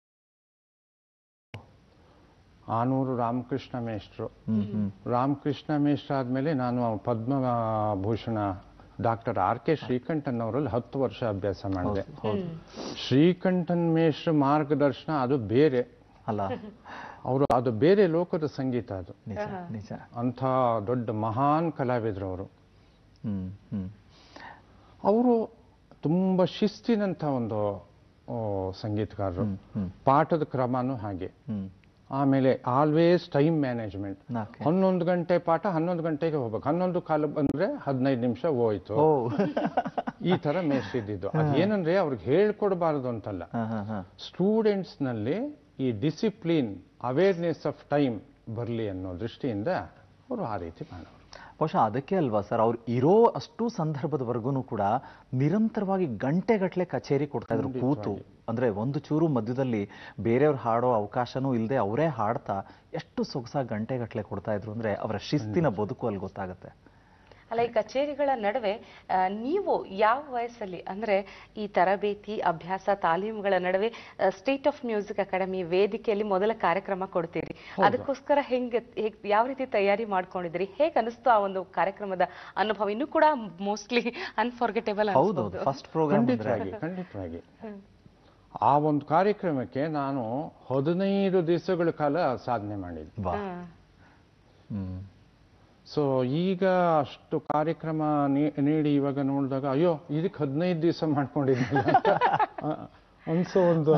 ಆನೂರು ರಾಮಕೃಷ್ಣ ಮೇಷ್ಟ್ರು ಹ್ಮ್ ಹ್ಮ್ ರಾಮಕೃಷ್ಣ ಮೇಷ್ಟ್ರ ಆದ್ಮೇಲೆ ನಾನು Padma Bhushan doctor R K Srikanthan ಅವರಲ್ಲಿ ಹತ್ತು ವರ್ಷ ಅಭ್ಯಾಸ ಮಾಡಿದೆ ಹೌದು ಶ್ರೀಕಂಠನ್ ಮೇಷ್ಟ್ರ ಮಾರ್ಗದರ್ಶನ ಅದು ಬೇರೆ ಅಲ್ಲ ಅವರು ಅದು ಬೇರೆ ಲೋಕದ ಸಂಗೀತ ಅದು ನಿಜ ನಿಜ ಅಂಥ ದೊಡ್ಡ ಮಹಾನ್ ಕಲಾವಿದರು ಅವರು ಹ್ಮ್ ಹ್ಮ್ ಅವರು ತುಂಬ ಶಿಸ್ತಿನಂಥ ಒಂದು ಆ, ಸಂಗೀತಗಾರರು ಹ್ಮ್ ಹ್ಮ್ ಪಾಠದ ಕ್ರಮನೂ ಹಾಗೆ ಹ್ಮ್ ಆಮೇಲೆ ಆಲ್ವೇಸ್ ಟೈಮ್ ಮ್ಯಾನೇಜ್ಮೆಂಟ್ Okay. ಹನ್ನೊಂದು ಗಂಟೆ ಪಾಠ ಹನ್ನೊಂದು ಗಂಟೆಗೆ ಹೋಗ್ಬೇಕು ಹನ್ನೊಂದು ಕಾಲ ಬಂದ್ರೆ ಹದಿನೈದು ನಿಮಿಷ ಹೋಯ್ತು ಓ ಈ ತರ ಮೇಷ್ಟಿದ್ದು ಅದೇನಂದ್ರೆ ಅವ್ರಿಗೆ ಹೇಳ್ಕೊಡ್ಬಾರದು ಅಂತಲ್ಲ ಹಾ ಹಾ ಹಾ ಸ್ಟೂಡೆಂಟ್ಸ್ ನಲ್ಲಿ ಈ ಡಿಸಿಪ್ಲಿನ್ ಅವೇರ್ನೆಸ್ ಆಫ್ ಟೈಮ್ ಬರಲಿ ಅನ್ನೋ ದೃಷ್ಟಿಯಿಂದ ಅವರು ಆ ರೀತಿ ಮಾಡೋರು ಬಹುಶಃ ಅದಕ್ಕೆ ಅಲ್ವಾ ಸರ್ ಅವ್ರು ಇರೋ ಅಷ್ಟು ಸಂದರ್ಭದವರೆಗೂ ಕೂಡ ನಿರಂತರವಾಗಿ ಗಂಟೆಗಟ್ಟಲೆ ಕಚೇರಿ ಕೊಡ್ತಾ ಇದ್ರು ಕೂತು ಅಂದ್ರೆ ಒಂದು ಚೂರು ಮಧ್ಯದಲ್ಲಿ ಬೇರೆಯವ್ರು ಹಾಡೋ ಅವಕಾಶನೂ ಇಲ್ಲದೆ ಅವರೇ ಹಾಡ್ತಾ ಎಷ್ಟು ಸೊಗಸಾಗಿ ಗಂಟೆಗಟ್ಟಲೆ ಕೊಡ್ತಾ ಇದ್ರು ಅಂದ್ರೆ ಅವರ ಶಿಸ್ತಿನ ಬದುಕು ಅಲ್ಲಿ ಗೊತ್ತಾಗುತ್ತೆ ಅಲ್ಲ ಈ ಕಚೇರಿಗಳ ನಡುವೆ ಆ, ನೀವು ಯಾವ ವಯಸ್ಸಲ್ಲಿ ಅಂದ್ರೆ ಈ ತರಬೇತಿ ಅಭ್ಯಾಸ ತಾಲೀಮುಗಳ ನಡುವೆ ಸ್ಟೇಟ್ ಆಫ್ ಮ್ಯೂಸಿಕ್ ಅಕಾಡೆಮಿ ವೇದಿಕೆಯಲ್ಲಿ ಮೊದಲ ಕಾರ್ಯಕ್ರಮ ಕೊಡ್ತೀರಿ ಅದಕ್ಕೋಸ್ಕರ ಹೆಂಗ್ ಹೇಗ್ ಯಾವ ರೀತಿ ತಯಾರಿ ಮಾಡ್ಕೊಂಡಿದ್ರಿ ಹೇಗ್ ಅನಿಸ್ತು ಆ ಒಂದು ಕಾರ್ಯಕ್ರಮದ ಅನುಭವ ಇನ್ನೂ ಕೂಡ ಮೋಸ್ಟ್ಲಿ ಅನ್ಫಾರ್ಗೆಟೇಬಲ್ ಹೌದು ಫಸ್ಟ್ ಪ್ರೋಗ್ರಾಮ್ ಅಂದ್ರೆ ಖಂಡಿತವಾಗಿ ಖಂಡಿತವಾಗಿ ಆ ಒಂದು ಕಾರ್ಯಕ್ರಮಕ್ಕೆ ನಾನು ಹದಿನೈದು ದಿವಸಗಳ ಕಾಲ ಸಾಧನೆ ಮಾಡಿದ್ದೆ ವಾ ಹ್ಮ್ ಸೊ ಈಗ ಅಷ್ಟು ಕಾರ್ಯಕ್ರಮ ನೀ- ನೀಡಿ ಇವಾಗ ನೋಡಿದಾಗ ಅಯ್ಯೋ ಇದಕ್ಕೆ ಹದಿನೈದು ದಿವಸ ಮಾಡ್ಕೊಂಡಿದ್ದಿಲ್ಲ ಅಂತ ಆ, ಅನ್ಸೋ ಒಂದು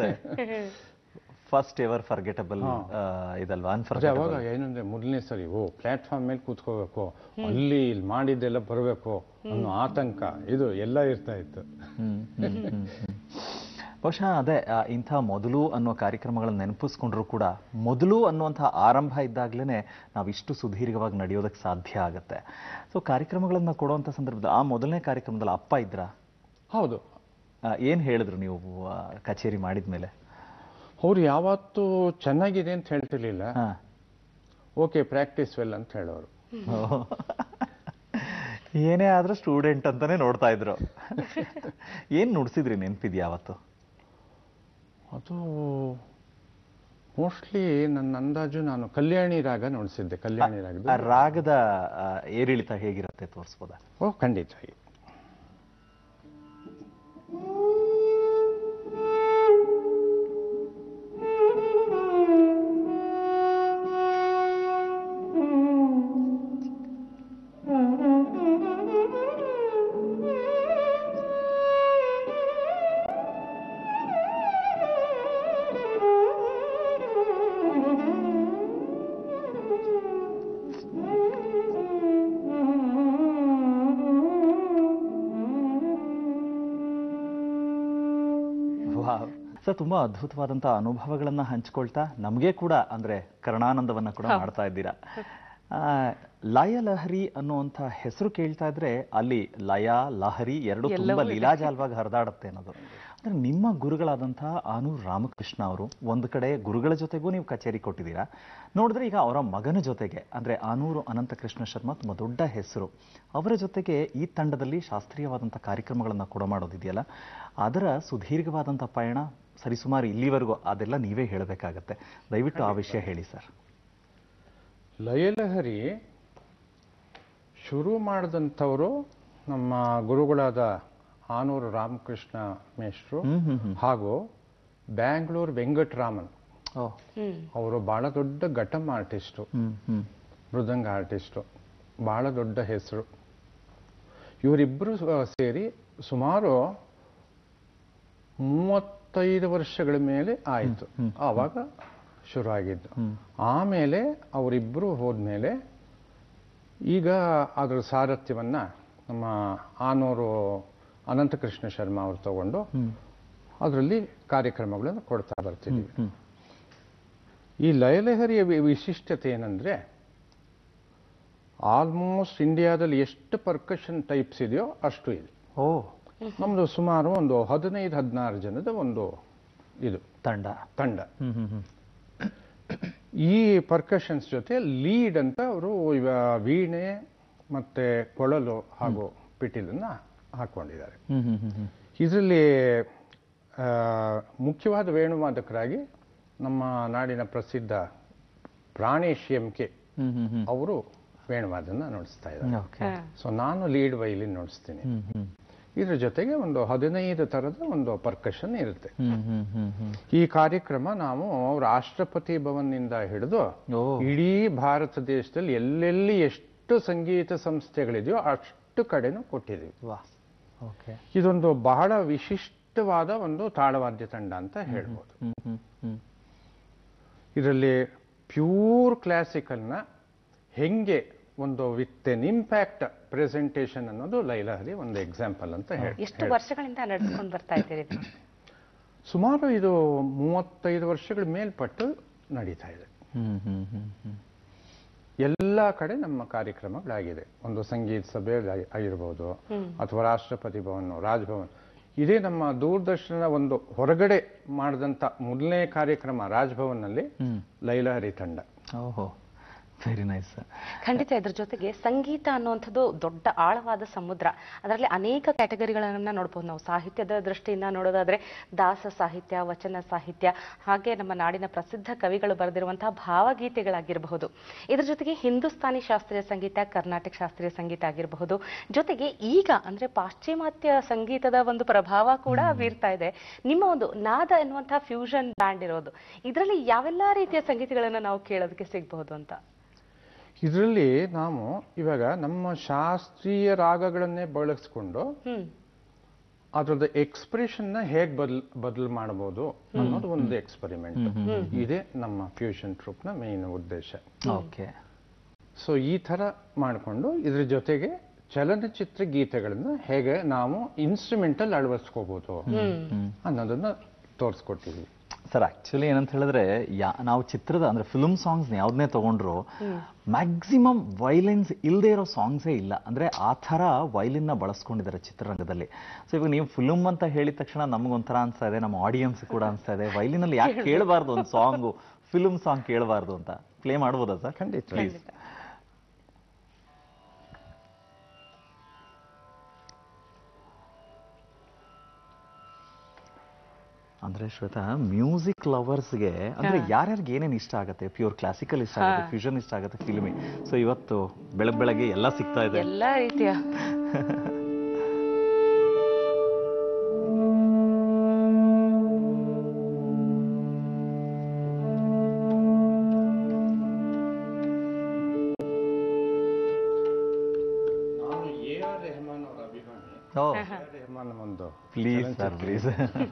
ಫಸ್ಟ್ ಎವರ್ ಫರ್ಗೆಟಬಲ್ ಇದಲ್ವಾ ಅದೇ ಅವಾಗ ಅನ್ಫರ್ಗೆಟಬಲ್ ಏನಂದ್ರೆ ಮೊದಲನೇ ಸರಿ ಓ ಪ್ಲಾಟ್ಫಾರ್ಮ್ ಮೇಲೆ ಕೂತ್ಕೋಬೇಕು ಅಲ್ಲಿ ಇಲ್ಲಿ ಮಾಡಿದ್ದೆಲ್ಲ ಬರಬೇಕು ಅನ್ನೋ ಆತಂಕ ಇದು ಎಲ್ಲ ಇರ್ತಾ ಇತ್ತು ಹ್ಮ್, ಹ್ಮ್, ಹ್ಮ್, ಹ್ಮ್. ಬಹುಶಃ ಅದೇ ಆ, ಇಂಥ ಮೊದಲು ಅನ್ನೋ ಕಾರ್ಯಕ್ರಮಗಳನ್ನ ನೆನಪಿಸ್ಕೊಂಡ್ರು ಕೂಡ ಮೊದಲು ಅನ್ನುವಂಥ ಆರಂಭ ಇದ್ದಾಗಲೇ ನಾವಿಷ್ಟು ಸುದೀರ್ಘವಾಗಿ ನಡೆಯೋದಕ್ಕೆ ಸಾಧ್ಯ ಆಗುತ್ತೆ ಸೊ ಕಾರ್ಯಕ್ರಮಗಳನ್ನ ಕೊಡುವಂಥ ಸಂದರ್ಭದಲ್ಲಿ ಆ ಮೊದಲನೇ ಕಾರ್ಯಕ್ರಮದಲ್ಲಿ ಅಪ್ಪ ಇದ್ರ ಹೌದು ಏನು ಹೇಳಿದ್ರು ನೀವು ಆ, ಕಚೇರಿ ಮಾಡಿದ ಮೇಲೆ ಅವ್ರು ಯಾವತ್ತೂ ಚೆನ್ನಾಗಿದೆ ಅಂತ ಹೇಳ್ತಿರ್ಲಿಲ್ಲ ಹಾಂ ಓಕೆ ಪ್ರಾಕ್ಟೀಸ್ ವೆಲ್ ಅಂತ ಹೇಳೋರು ಏನೇ ಆದ್ರೂ ಸ್ಟೂಡೆಂಟ್ ಅಂತಾನೆ ನೋಡ್ತಾ ಇದ್ರು ಏನ್ ನುಡ್ಸಿದ್ರಿ ನೆನ್ಪಿದ್ಯಾ ಅವತ್ತು ಅದು ಮೋಸ್ಟ್ಲಿ ನನ್ನ ಅಂದಾಜು ನಾನು ಕಲ್ಯಾಣಿ ರಾಗ ನುಡಿಸಿದ್ದೆ ಕಲ್ಯಾಣಿ ಆ ರಾಗದ ರಾಗದ ಆ, ಏರಿಳಿತ ಹೇಗಿರುತ್ತೆ ತೋರಿಸ್ಬೋದಾ ಓ ಖಂಡಿತ ವಾವ್ ಸರ್ ತುಂಬಾ ಅದ್ಭುತವಾದಂತ ಅನುಭವಗಳನ್ನ ಹಂಚ್ಕೊಳ್ತಾ ನಮಗೆ ಕೂಡ ಅಂದ್ರೆ ಕರ್ಣಾನಂದವನ್ನ ಕೂಡ ಮಾಡ್ತಾ ಇದ್ದೀರಾ ಆ, ಲಯ ಲಹರಿ ಅನ್ನುವಂಥ ಹೆಸರು ಕೇಳ್ತಾ ಇದ್ರೆ ಅಲ್ಲಿ ಲಯ ಲಹರಿ ಎರಡು ತುಂಬಾ ಲೀಲಾಜಾಲವಾಗಿ ಹರಿದಾಡುತ್ತೆ ಅನ್ನೋದು ಅಂದ್ರೆ ನಿಮ್ಮ ಗುರುಗಳಾದಂತಹ ಆನೂರ್ ರಾಮಕೃಷ್ಣ ಅವರು ಒಂದು ಕಡೆ ಗುರುಗಳ ಜೊತೆಗೂ ನೀವು ಕಚೇರಿ ಕೊಟ್ಟಿದ್ದೀರಾ ನೋಡಿದ್ರೆ ಈಗ ಅವರ ಮಗನ ಜೊತೆಗೆ ಅಂದ್ರೆ ಆನೂರು ಅನಂತಕೃಷ್ಣ ಶರ್ಮಾ ತುಂಬಾ ದೊಡ್ಡ ಹೆಸರು ಅವರ ಜೊತೆಗೆ ಈ ತಂಡದಲ್ಲಿ ಶಾಸ್ತ್ರೀಯವಾದಂಥ ಕಾರ್ಯಕ್ರಮಗಳನ್ನ ಕೂಡ ಮಾಡೋದಿದೆಯಲ್ಲ ಅದರ ಸುದೀರ್ಘವಾದಂಥ ಪಯಣ ಸರಿಸುಮಾರು ಇಲ್ಲಿವರೆಗೂ ಅದೆಲ್ಲ ನೀವೇ ಹೇಳಬೇಕಾಗತ್ತೆ ದಯವಿಟ್ಟು ಆ ವಿಷಯ ಹೇಳಿ ಸರ್ ಲಯಲಹರಿ ಶುರು ಮಾಡಿದಂಥವರು ನಮ್ಮ ಗುರುಗಳಾದ ಆನೂರು ರಾಮಕೃಷ್ಣ ಮೇಷ್ಟ್ರು ಹ್ಮ್ ಹ್ಮ್ ಹ್ಮ್ ಹಾಗೂ ಬ್ಯಾಂಗ್ಳೂರ್ ವೆಂಕಟರಾಮನ್ ಓ ಹ್ಮ್ ಅವರು ಬಹಳ ದೊಡ್ಡ ಘಟಂ ಆರ್ಟಿಸ್ಟು ಹ್ಮ್ ಹ್ಮ್ ಮೃದಂಗ ಆರ್ಟಿಸ್ಟು ಬಹಳ ದೊಡ್ಡ ಹೆಸರು ಇವರಿಬ್ಬರು ಸೇರಿ ಸುಮಾರು ಮೂವತ್ತೈದು ವರ್ಷಗಳ ಮೇಲೆ ಆಯಿತು ಆವಾಗ ಶುರು ಆಗಿದ್ದು ಆಮೇಲೆ ಅವರಿಬ್ಬರು ಹೋದ್ಮೇಲೆ ಈಗ ಅದರ ಸಾರಥ್ಯವನ್ನ ನಮ್ಮ ಆನೂರು ಅನಂತಕೃಷ್ಣ ಶರ್ಮಾ ಅವರು ತಗೊಂಡು ಅದರಲ್ಲಿ ಕಾರ್ಯಕ್ರಮಗಳನ್ನು ಕೊಡ್ತಾ ಬರ್ತಿದ್ದೀವಿ ಹ್ಮ್. ಈ ಲಯಲಹರಿಯ ವಿ- ವಿಶಿಷ್ಟತೆ ಏನಂದ್ರೆ ಆಲ್ಮೋಸ್ಟ್ ಇಂಡಿಯಾದಲ್ಲಿ ಎಷ್ಟು ಪರ್ಕಷನ್ ಟೈಪ್ಸ್ ಇದೆಯೋ ಅಷ್ಟು ಇದೆ ಓ ನಮ್ದು ಸುಮಾರು ಒಂದು ಹದಿನೈದು ಹದಿನಾರು ಜನದ ಒಂದು ಇದು ತಂಡ ತಂಡ ಹ್ಮ್ ಹ್ಮ್ ಹ್ಮ್ ಈ ಪರ್ಕಷನ್ಸ್ ಜೊತೆ ಲೀಡ್ ಅಂತ ಅವರು ಇವ ವೀಣೆ ಮತ್ತೆ ಕೊಳಲು ಹಾಗೂ ಪಿಟೀಲನ್ನ ಹಾಕೊಂಡಿದ್ದಾರೆ ಹ್ಮ್ ಹ್ಮ್ ಹ್ಮ್ ಹ್ಮ್ ಇದರಲ್ಲಿ ಮುಖ್ಯವಾದ ವೇಣುವಾದಕರಾಗಿ ನಮ್ಮ ನಾಡಿನ ಪ್ರಸಿದ್ಧ Pranesh M K hmm hmm hmm ಅವರು ವೇಣುವಾದನ ನುಡಿಸ್ತಾ ಇದ್ದಾರೆ ಓಕೆ ಹಾ. ಸೊ ನಾನು ಲೀಡ್ ವೈಲಿನ್ ನುಡಿಸ್ತೀನಿ ಹ್ಮ್ ಹ್ಮ್ ಇದ್ರ ಜೊತೆಗೆ ಒಂದು ಹದಿನೈದು ಥರದ ಒಂದು ಪರ್ಕಷನ್ ಇರುತ್ತೆ ಹ್ಮ್ ಹ್ಮ್ ಹ್ಮ್ ಹ್ಮ್ ಈ ಕಾರ್ಯಕ್ರಮ ನಾವು ರಾಷ್ಟ್ರಪತಿ ಭವನ್ನಿಂದ ಹಿಡಿದು ಓ ಇಡೀ ಭಾರತ ದೇಶದಲ್ಲಿ ಎಲ್ಲೆಲ್ಲಿ ಎಷ್ಟು ಸಂಗೀತ ಸಂಸ್ಥೆಗಳಿದೆಯೋ ಅಷ್ಟು ಕಡೆನೂ ಕೊಟ್ಟಿದ್ದೀವಿ ವಾ ಓಕೆ ಇದೊಂದು ಬಹಳ ವಿಶಿಷ್ಟವಾದ ಒಂದು ತಾಳವಾದ್ಯ ತಂಡ ಅಂತ ಹೇಳ್ಬೋದು ಹ್ಮ್ ಹ್ಮ್ ಹ್ಮ್ ಇದರಲ್ಲಿ ಪ್ಯೂರ್ ಕ್ಲಾಸಿಕಲ್ನ ಹೆಂಗೆ ಒಂದು ವಿತ್ ಎನ್ ಇಂಪ್ಯಾಕ್ಟ್ ಪ್ರೆಸೆಂಟೇಷನ್ ಅನ್ನೋದು ಲೈಲಹರಿ ಒಂದು ಎಕ್ಸಾಂಪಲ್ ಅಂತ ಹೇಳಿ ಎಷ್ಟು ವರ್ಷಗಳಿಂದ ನಡೆಸ್ಕೊಂಡು ಬರ್ತಾ ಇದ್ದೀರಿ ಇದು? ಸುಮಾರು ಇದು ಮೂವತ್ತೈದು ವರ್ಷಗಳ ಮೇಲ್ಪಟ್ಟು ನಡೀತಾ ಇದೆ ಹ್ಮ್ ಹ್ಮ್ ಹ್ಮ್ ಹ್ಮ್ ಎಲ್ಲ ಕಡೆ ನಮ್ಮ ಕಾರ್ಯಕ್ರಮಗಳಾಗಿದೆ ಒಂದು ಸಂಗೀತ ಸಭೆ ಆಗಿ- ಆಗಿರ್ಬೋದು ಅಥವಾ ರಾಷ್ಟ್ರಪತಿ ಭವನ್ ರಾಜ್ಭವನ್ ಇದೇ ನಮ್ಮ ದೂರದರ್ಶನ ಒಂದು ಹೊರಗಡೆ ಮಾಡಿದಂಥ ಮೊದಲನೇ ಕಾರ್ಯಕ್ರಮ ರಾಜ್ಭವನ್ನಲ್ಲಿ ಹ್ಮ್ ಲೈಲಹರಿ ತಂಡ ಓಹೋ ವೆರಿ ನೈಸ್ ಖಂಡಿತ ಇದ್ರ ಜೊತೆಗೆ ಸಂಗೀತ ಅನ್ನುವಂಥದ್ದು ದೊಡ್ಡ ಆಳವಾದ ಸಮುದ್ರ ಅದರಲ್ಲಿ ಅನೇಕ ಕ್ಯಾಟಗರಿಗಳನ್ನ ನೋಡ್ಬೋದು ನಾವು ಸಾಹಿತ್ಯದ ದೃಷ್ಟಿಯಿಂದ ನೋಡೋದಾದ್ರೆ ದಾಸ ಸಾಹಿತ್ಯ ವಚನ ಸಾಹಿತ್ಯ ಹಾಗೆ ನಮ್ಮ ನಾಡಿನ ಪ್ರಸಿದ್ಧ ಕವಿಗಳು ಬರೆದಿರುವಂತಹ ಭಾವಗೀತೆಗಳಾಗಿರಬಹುದು ಇದ್ರ ಜೊತೆಗೆ ಹಿಂದೂಸ್ತಾನಿ ಶಾಸ್ತ್ರೀಯ ಸಂಗೀತ ಕರ್ನಾಟಕ ಶಾಸ್ತ್ರೀಯ ಸಂಗೀತ ಆಗಿರಬಹುದು ಜೊತೆಗೆ ಈಗ ಅಂದ್ರೆ ಪಾಶ್ಚಿಮಾತ್ಯ ಸಂಗೀತದ ಒಂದು ಪ್ರಭಾವ ಕೂಡ ಬೀರ್ತಾ ಇದೆ ನಿಮ್ಮ ಒಂದು ನಾದ ಎನ್ನುವಂತಹ ಫ್ಯೂಷನ್ ಬ್ಯಾಂಡ್ ಇರೋದು ಇದರಲ್ಲಿ ಯಾವೆಲ್ಲ ರೀತಿಯ ಸಂಗೀತಗಳನ್ನ ನಾವು ಕೇಳೋದಕ್ಕೆ ಸಿಗಬಹುದು ಅಂತ ಇದರಲ್ಲಿ ನಾವು ಇವಾಗ ನಮ್ಮ ಶಾಸ್ತ್ರೀಯ ರಾಗಗಳನ್ನೇ ಬಳಸ್ಕೊಂಡು ಹ್ಮ್ ಅದ್ರದ್ದು ಎಕ್ಸ್ಪ್ರೆಷನ್ನ ಹೇಗೆ ಬದಲ್ ಬದಲು ಮಾಡಬಹುದು ಅನ್ನೋದು ಒಂದು ಎಕ್ಸ್ಪೆರಿಮೆಂಟ್ ಇದೇ ನಮ್ಮ ಫ್ಯೂಷನ್ ಟ್ರೂಪ್ನ ಮೇನ್ ಉದ್ದೇಶ ಓಕೆ ಸೊ ಈ ಥರ ಮಾಡಿಕೊಂಡು ಇದ್ರ ಜೊತೆಗೆ ಚಲನಚಿತ್ರ ಗೀತೆಗಳನ್ನ ಹೇಗೆ ನಾವು ಇನ್ಸ್ಟ್ರೂಮೆಂಟಲ್ ಅಳವಡಿಸ್ಕೋಬಹುದು ಅನ್ನೋದನ್ನ ತೋರಿಸ್ಕೊಟ್ಟಿದ್ವಿ ಸರ್ ಆಕ್ಚುಲಿ ಏನಂತ ಹೇಳಿದ್ರೆ ಯಾ ನಾವು ಚಿತ್ರದ ಅಂದ್ರೆ ಫಿಲ್ಮ್ ಸಾಂಗ್ಸ್ ಯಾವ್ದನ್ನೇ ತಗೊಂಡ್ರು ಮ್ಯಾಕ್ಸಿಮಮ್ ವೈಲೆನ್ಸ್ ಇಲ್ಲದೆ ಇರೋ ಸಾಂಗ್ಸೇ ಇಲ್ಲ ಅಂದ್ರೆ ಆ ಥರ ವೈಲಿನ್ನ ಬಳಸ್ಕೊಂಡಿದ್ದಾರೆ ಚಿತ್ರರಂಗದಲ್ಲಿ ಸೊ ಇವಾಗ ನೀವು ಫಿಲ್ಮ್ ಅಂತ ಹೇಳಿದ ತಕ್ಷಣ ನಮಗೊಂಥರ ಅನ್ಸ್ತಾ ಇದೆ ನಮ್ಮ ಆಡಿಯನ್ಸ್ ಕೂಡ ಅನ್ಸ್ತಾ ಇದೆ ವೈಲಿನಲ್ಲಿ ಯಾಕೆ ಕೇಳಬಾರ್ದು ಒಂದು ಸಾಂಗು ಫಿಲ್ಮ್ ಸಾಂಗ್ ಕೇಳಬಾರ್ದು ಅಂತ ಪ್ಲೇ ಮಾಡ್ಬೋದಾ ಸರ್ ಖಂಡಿತ. ಪ್ಲೀಸ್ ಅಂದ್ರೆ ಶ್ವೇತಾ ಮ್ಯೂಸಿಕ್ ಲವರ್ಸ್ಗೆ ಅಂದ್ರೆ ಯಾರ್ಯಾರಿಗೆ ಏನೇನು ಇಷ್ಟ ಆಗುತ್ತೆ ಪ್ಯೂರ್ ಕ್ಲಾಸಿಕಲ್ ಇಷ್ಟ ಆಗುತ್ತೆ ಫ್ಯೂಷನ್ ಇಷ್ಟ ಆಗುತ್ತೆ ಫಿಲ್ಮಿ ಸೊ ಇವತ್ತು ಬೆಳಗ್ ಬೆಳಗ್ಗೆ ಎಲ್ಲ ಸಿಗ್ತಾ ಇದೆ ಎಲ್ಲಾ ರೀತಿಯ ನಾನು ಎ ಆರ್ ರೆಹಮಾನ್ ಅವರ ಅಭಿಮಾನಿ ಓ ಎ ಆರ್ ರೆಹಮಾನ್ ಒಂದು ಪ್ಲೀಸ್ ಸರ್ ಪ್ಲೀಸ್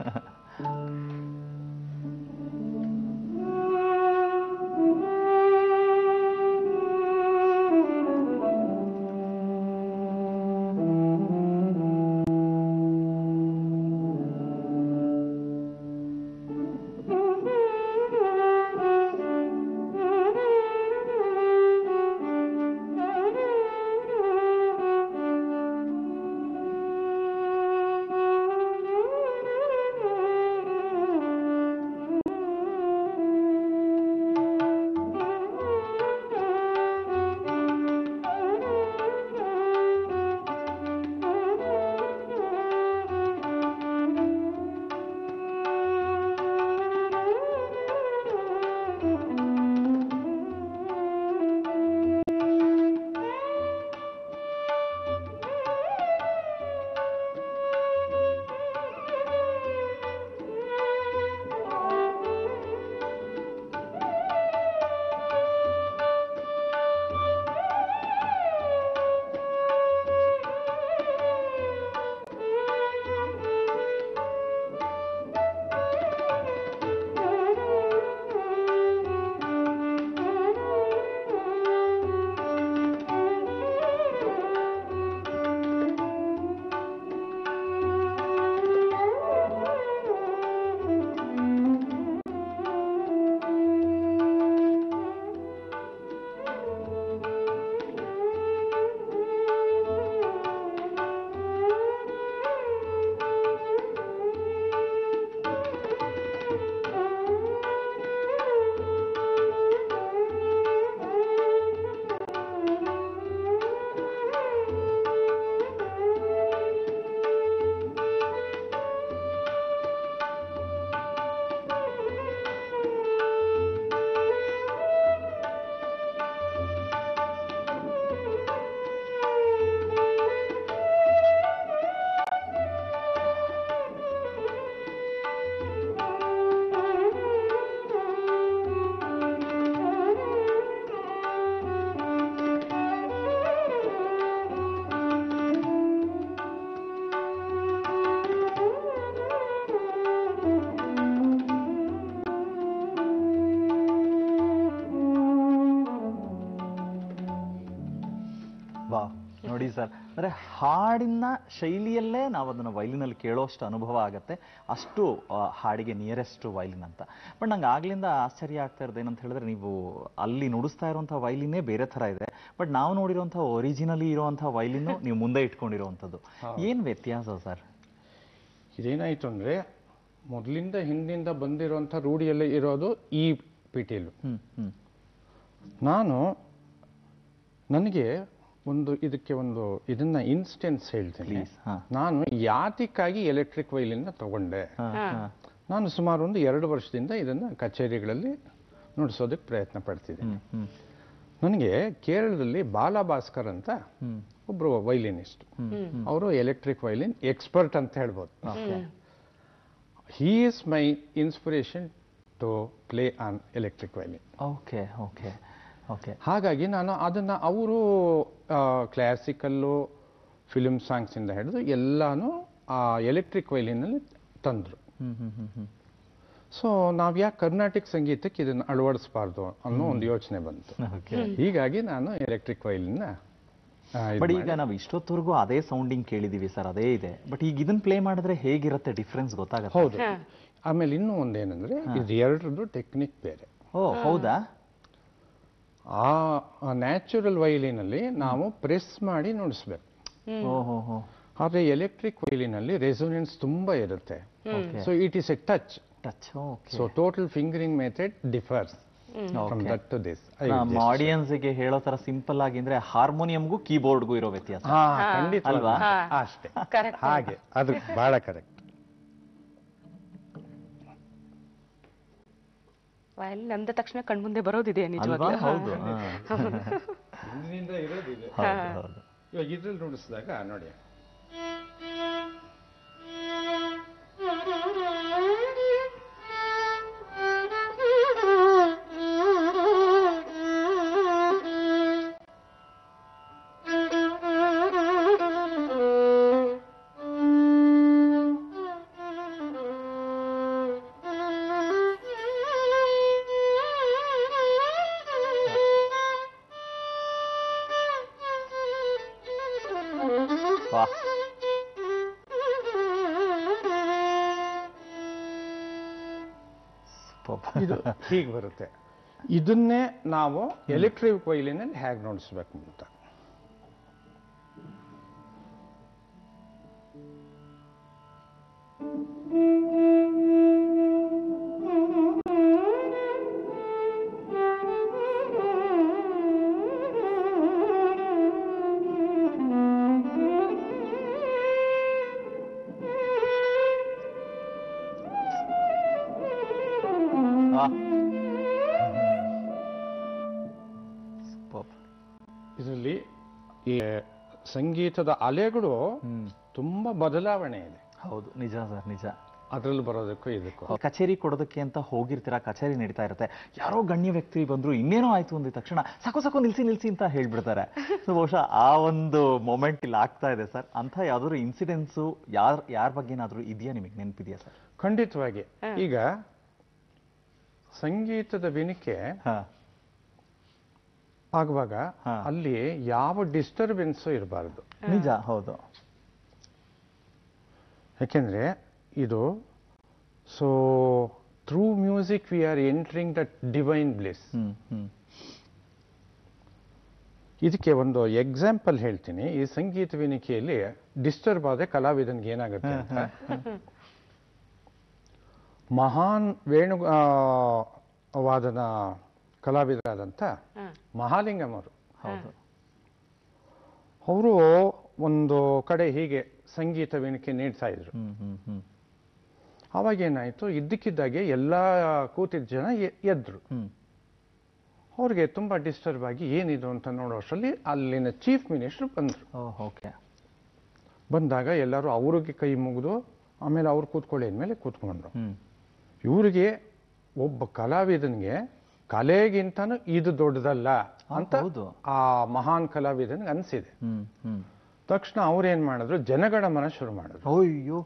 ವಾ ನೋಡಿ ಸರ್ ಅಂದ್ರೆ ಹಾಡಿನ ಶೈಲಿಯಲ್ಲೇ ನಾವು ಅದನ್ನ ವೈಲಿನಲ್ಲಿ ಕೇಳೋಷ್ಟು ಅನುಭವ ಆಗತ್ತೆ ಅಷ್ಟು ಆ, ಹಾಡಿಗೆ ನಿಯರೆಸ್ಟ್ ವೈಲಿನ್ ಅಂತ ಬಟ್ ನಂಗೆ ಆಗ್ಲಿಂದ ಆಶ್ಚರ್ಯ ಆಗ್ತಾ ಇರೋದು ಏನಂತ ಹೇಳಿದ್ರೆ ನೀವು ಅಲ್ಲಿ ನುಡಿಸ್ತಾ ಇರುವಂತಹ ವೈಲಿನೇ ಬೇರೆ ತರ ಇದೆ ಬಟ್ ನಾವು ನೋಡಿರುವಂತಹ ಒರಿಜಿನಲಿ ಇರುವಂತಹ ವೈಲಿನ್ ನೀವು ಮುಂದೆ ಇಟ್ಕೊಂಡಿರುವಂತದ್ದು ಏನ್ ವ್ಯತ್ಯಾಸ ಸರ್ ಇದೇನಾಯ್ತು ಅಂದ್ರೆ ಮೊದಲಿಂದ ಹಿಂದಿಂದ ಬಂದಿರುವಂಥ ರೂಢಿಯಲ್ಲಿ ಇರೋದು ಈ ಪಿಟೀಲು ಹ್ಮ್ ಹ್ಮ್ ನಾನು ನನಗೆ ಒಂದು ಇದಕ್ಕೆ ಒಂದು ಇದನ್ನ ಇನ್ಸ್ಟೆನ್ಸ್ ಹೇಳ್ತೀನಿ ಪ್ಲೀಸ್ ಹಾ ನಾನು ಯಾತಿಕ್ಕಾಗಿ ಎಲೆಕ್ಟ್ರಿಕ್ ವೈಲಿನ ತಗೊಂಡೆ ಹಾ ಹಾ ನಾನು ಸುಮಾರು ಒಂದು ಎರಡು ವರ್ಷದಿಂದ ಇದನ್ನ ಕಚೇರಿಗಳಲ್ಲಿ ನುಡಿಸೋದಕ್ಕೆ ಪ್ರಯತ್ನ ಪಡ್ತಿದ್ದೆ ಹ್ಮ್ ಹ್ಮ್ ನನಗೆ ಕೇರಳದಲ್ಲಿ ಬಾಲಭಾಸ್ಕರ್ ಅಂತ ಹ್ಮ್ ಒಬ್ರು ವೈಲಿನಿಸ್ಟ್ ಹ್ಮ್ ಹ್ಮ್ ಅವರು ಎಲೆಕ್ಟ್ರಿಕ್ ವೈಲಿನ್ ಎಕ್ಸ್ಪರ್ಟ್ ಅಂತ ಹೇಳ್ಬೋದು he is my inspiration to play on electric violin okay okay okay ಹಾಗಾಗಿ ನಾನು ಅದನ್ನ ಅವರು ಕ್ಲಾಸಿಕಲ್ಲು ಫಿಲ್ಮ್ ಸಾಂಗ್ಸಿಂದ ಹಿಡಿದು ಎಲ್ಲಾನು ಆ ಎಲೆಕ್ಟ್ರಿಕ್ ವೈಲಿನಲ್ಲಿ ತಂದರು ಹ್ಮ್ ಹ್ಮ್ ಹ್ಮ್ ಹ್ಮ್ ಸೊ ನಾವು ಯಾಕೆ ಕರ್ನಾಟಕ ಸಂಗೀತಕ್ಕೆ ಇದನ್ನು ಅಳವಡಿಸಬಾರ್ದು ಅನ್ನೋ ಒಂದು ಯೋಚನೆ ಬಂತು ಓಕೆ ಹೀಗಾಗಿ ನಾನು ಎಲೆಕ್ಟ್ರಿಕ್ ವೈಲಿನ ಆ, ಇದ್ ಬಟ್ ಮಾಡಿ. ಈಗ ನಾವು ಇಷ್ಟೊತ್ತವರೆಗೂ ಅದೇ ಸೌಂಡಿಂಗ್ ಕೇಳಿದೀವಿ ಸರ್ ಅದೇ ಇದೆ ಬಟ್ ಈಗ ಇದನ್ನ ಪ್ಲೇ ಮಾಡಿದ್ರೆ ಹೇಗಿರುತ್ತೆ ಡಿಫ್ರೆನ್ಸ್ ಗೊತ್ತಾಗುತ್ತೆ ಹೌದು ಆಮೇಲೆ ಇನ್ನೂ ಒಂದೇನೆಂದ್ರೆ ಇದು ಎರಡರದ್ದು ಟೆಕ್ನಿಕ್ ಬೇರೆ ಓ ಹೌದಾ ಆ ನ್ಯಾಚುರಲ್ ವೈಲಿನಲ್ಲಿ ನಾವು ಪ್ರೆಸ್ ಮಾಡಿ ನುಡಿಸ್ಬೇಕು ಓ ಹೋ ಹೋ ಆದರೆ ಎಲೆಕ್ಟ್ರಿಕ್ ವೈಲಿನಲ್ಲಿ ರೆಸೊನೆನ್ಸ್ ತುಂಬಾ ಇರುತ್ತೆ Okay. So it is a touch touch okay so total fingering method differs from Okay. That to this ನಮ್ಮ ಆಡಿಯನ್ಸ್ಗೆ ಹೇಳೋ ತರ ಸಿಂಪಲ್ ಆಗಿ ಅಂದ್ರೆ ಹಾರ್ಮೋನಿಯಂಗೂ ಕೀಬೋರ್ಡ್ಗೂ ಇರೋ ವ್ಯತ್ಯಾಸ ಹಾ ಖಂಡಿತ ಅಲ್ವಾ? ಅಷ್ಟೇ ಕರೆಕ್ಟ್ ಹಾಗೆ ಅದು ಬಹಳ ಕರೆಕ್ಟ್ ವಯಲಿನ್ ಅಂದ ತಕ್ಷಣ ಕಣ್ಮುಂದೆ ಬರೋದಿದೆ ಅಲ್ವಾ ನಿಜವಾಗ್ಲೂ ಹೌದು ಹಾ. ಹಿಂದಿನಿಂದ ಇರೋದಿದೆ ಹೌದು ಹೌದು ಇವಾಗ ಇದ್ರಲ್ಲಿ ನುಡಿಸಿದಾಗ ನೋಡಿ ವಾಹ್ Superb. ಇದು ಹೀಗೆ ಬರುತ್ತೆ ಇದನ್ನೇ ನಾವು ಎಲೆಕ್ಟ್ರಿಕ್ ವೈಲಿನಲ್ಲಿ ಹೇಗೆ ನುಡಿಸ್ಬೇಕು ಅಂತ ವಾಹ್. Superb. ಇದರಲ್ಲಿ ಈ ಸಂಗೀತದ ಅಲೆಗಳು ಹ್ಮ್ ತುಂಬಾ ಬದಲಾವಣೆ ಇದೆ ಹೌದು ನಿಜ ಸರ್ ನಿಜ ಅದ್ರಲ್ಲಿ ಬರೋದಕ್ಕೂ ಇದಕ್ಕೂ ಕಚೇರಿ ಕೊಡೋದಕ್ಕೆ ಅಂತ ಹೋಗಿರ್ತೀರಾ ಕಚೇರಿ ನಡೀತಾ ಇರುತ್ತೆ ಯಾರೋ ಗಣ್ಯ ವ್ಯಕ್ತಿ ಬಂದ್ರು ಇನ್ನೇನೋ ಆಯ್ತು ಅಂದಿದ ತಕ್ಷಣ ಸಾಕು ಸಾಕು ನಿಲ್ಸಿ ನಿಲ್ಸಿ ಅಂತ ಹೇಳ್ಬಿಡ್ತಾರೆ ಸೊ ಬಹುಶಃ ಆ ಒಂದು ಮೊಮೆಂಟ್ ಇಲ್ಲಿ ಆಗ್ತಾ ಇದೆ ಸರ್ ಅಂತ ಯಾವ್ದಾದ್ರು ಇನ್ಸಿಡೆನ್ಸು ಯಾರ್ ಯಾರ ಬಗ್ಗೆ ಏನಾದ್ರು ಇದೆಯಾ ನಿಮಗೆ ನೆನಪಿದೆಯಾ ಸರ್ ಖಂಡಿತವಾಗಿ ಈಗ ಸಂಗೀತದ ವಿನಿಕೆ ಹಾ ಆಗುವಾಗ ಹಾ. ಅಲ್ಲಿ ಯಾವ ಡಿಸ್ಟರ್ಬೆನ್ಸು ಇರಬಾರ್ದು ನಿಜ ಹೌದು ಯಾಕೆಂದ್ರೆ ಇದು so through music we are entering the divine bliss hmm hmm ಇದಕ್ಕೆ ಒಂದು ಎಕ್ಸಾಂಪಲ್ ಹೇಳ್ತೀನಿ ಈ ಸಂಗೀತ ವಿನಿಕೆಯಲ್ಲಿ ಡಿಸ್ಟರ್ಬ್ ಆದ್ರೆ ಕಲಾವಿದನ್ಗೆ ಏನಾಗುತ್ತೆ ಅಂತ ಮಹಾನ್ ವೇಣು ಆ, ವಾದನ ಕಲಾವಿದರಾದಂಥ ಮಹಾಲಿಂಗಂ ಅವರು ಹೌದು ಅವರು ಒಂದು ಕಡೆ ಹೀಗೆ ಸಂಗೀತ ವೇಣಿಕೆ ನೀಡ್ತಾ ಇದ್ರು ಹ್ಮ್ ಹ್ಮ್ ಹ್ಮ್ ಅವಾಗ ಏನಾಯ್ತು ಇದ್ದಕ್ಕಿದ್ದಾಗೆ ಎಲ್ಲ ಕೂತಿದ್ದ ಜನ ಎ- ಎದ್ರು ಹ್ಮ್ ಅವ್ರಿಗೆ ತುಂಬಾ ಡಿಸ್ಟರ್ಬ್ ಆಗಿ ಏನಿದು ಅಂತ ನೋಡೋ ಅಷ್ಟರಲ್ಲಿ ಅಲ್ಲಿನ ಚೀಫ್ ಮಿನಿಸ್ಟರ್ ಬಂದ್ರು ಓ ಓಕೆ ಬಂದಾಗ ಎಲ್ಲರೂ ಅವ್ರಿಗೆ ಕೈ ಮುಗಿದು ಆಮೇಲೆ ಅವ್ರು ಕೂತ್ಕೊಳ್ಳಿ ಅಂದಮೇಲೆ ಕೂತ್ಕೊಂಡ್ರು ಹ್ಮ್ ಇವ್ರಿಗೆ ಒಬ್ಬ ಕಲಾವಿದನಿಗೆ ಕಲೆಗಿಂತನೂ ಇದು ದೊಡ್ಡದಲ್ಲ ಅಂತ ಹೌದು. ಆ ಮಹಾನ್ ಕಲಾವಿದನಿಗೆ ಅನ್ಸಿದೆ ಹ್ಮ್ ಹ್ಮ್ ತಕ್ಷಣ ಅವ್ರೇನ್ ಮಾಡಿದ್ರು ಜನಗಣಮನ ಶುರು ಮಾಡಿದ್ರು ಅಯ್ಯೋ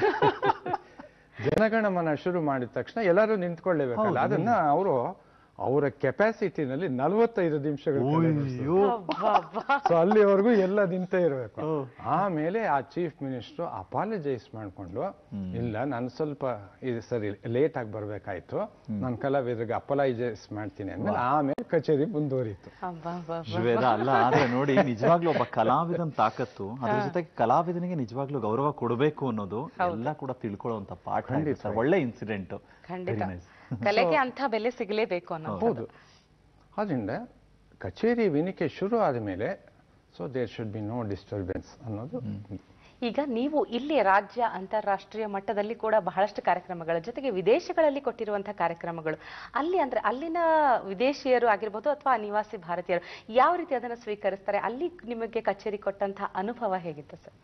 ಜನಗಣಮನ ಶುರು ಮಾಡಿದ ತಕ್ಷಣ ಎಲ್ಲರೂ ನಿಂತ್ಕೊಳ್ಳೇಬೇಕಲ್ಲ ಹೌದು. ಅದನ್ನ ಅವರು ಅವರ ಕೆಪಾಸಿಟಿನಲ್ಲಿ ನಲವತ್ತೈದು ನಿಮಿಷಗಳು ಅಯ್ಯೋ ಸೊ ಅಲ್ಲಿವರೆಗೂ ಎಲ್ಲ ನಿಂತೇ ಇರಬೇಕು ಓ. ಆಮೇಲೆ ಆ ಚೀಫ್ ಮಿನಿಸ್ಟರ್ ಅಪಾಲಜೈಸ್ ಮಾಡ್ಕೊಂಡು ಇಲ್ಲ ನಾನು ಸ್ವಲ್ಪ ಇದು ಸರಿ ಲೇಟ್ ಆಗಿ ಬರ್ಬೇಕಾಯ್ತು ನಾನು ಕಲಾವಿದರಿಗೆ ಅಪಾಲಜೈಸ್ ಮಾಡ್ತೀನಿ ಅಂದ್ಮೇಲೆ ಆಮೇಲೆ ಕಚೇರಿ ಮುಂದುವರಿತು ಶ್ವೇತ ಅಲ್ಲ ಆದ್ರೆ ನೋಡಿ ನಿಜವಾಗ್ಲೂ ಒಬ್ಬ ಕಲಾವಿದನ ತಾಕತ್ತು ಅದ್ರ ಜೊತೆಗೆ ಕಲಾವಿದನಿಗೆ ನಿಜವಾಗ್ಲೂ ಗೌರವ ಕೊಡಬೇಕು ಅನ್ನೋದು ಎಲ್ಲ ಕೂಡ ತಿಳ್ಕೊಳ್ಳುವಂತ ಪಾಠ ಇದೆ ಸರ್ ಒಳ್ಳೆ ಇನ್ಸಿಡೆಂಟ್ ಖಂಡಿತ ಕಲೆಗೆ ಅಂತ ಬೆಲೆ ಸಿಗಲೇಬೇಕು ಅನ್ನೋ ಹೌದು ಆದ್ರಿಂದ ಕಚೇರಿ ವಿನಿಕೆ ಶುರು ಆದಮೇಲೆ so there should be no disturbance ಅನ್ನೋದು ಈಗ ನೀವು ಇಲ್ಲಿ ರಾಜ್ಯ ಅಂತಾರಾಷ್ಟ್ರೀಯ ಮಟ್ಟದಲ್ಲಿ ಕೂಡ ಬಹಳಷ್ಟು ಕಾರ್ಯಕ್ರಮಗಳ ಜೊತೆಗೆ ವಿದೇಶಗಳಲ್ಲಿ ಕೊಟ್ಟಿರುವಂತಹ ಕಾರ್ಯಕ್ರಮಗಳು ಅಲ್ಲಿ ಅಂದ್ರೆ ಅಲ್ಲಿನ ವಿದೇಶಿಯರು ಆಗಿರ್ಬೋದು ಅಥವಾ ನಿವಾಸಿ ಭಾರತೀಯರು ಯಾವ ರೀತಿ ಅದನ್ನ ಸ್ವೀಕರಿಸ್ತಾರೆ ಅಲ್ಲಿ ನಿಮಗೆ ಕಚೇರಿ ಕೊಟ್ಟಂತಹ ಅನುಭವ ಹೇಗಿತ್ತು ಸರ್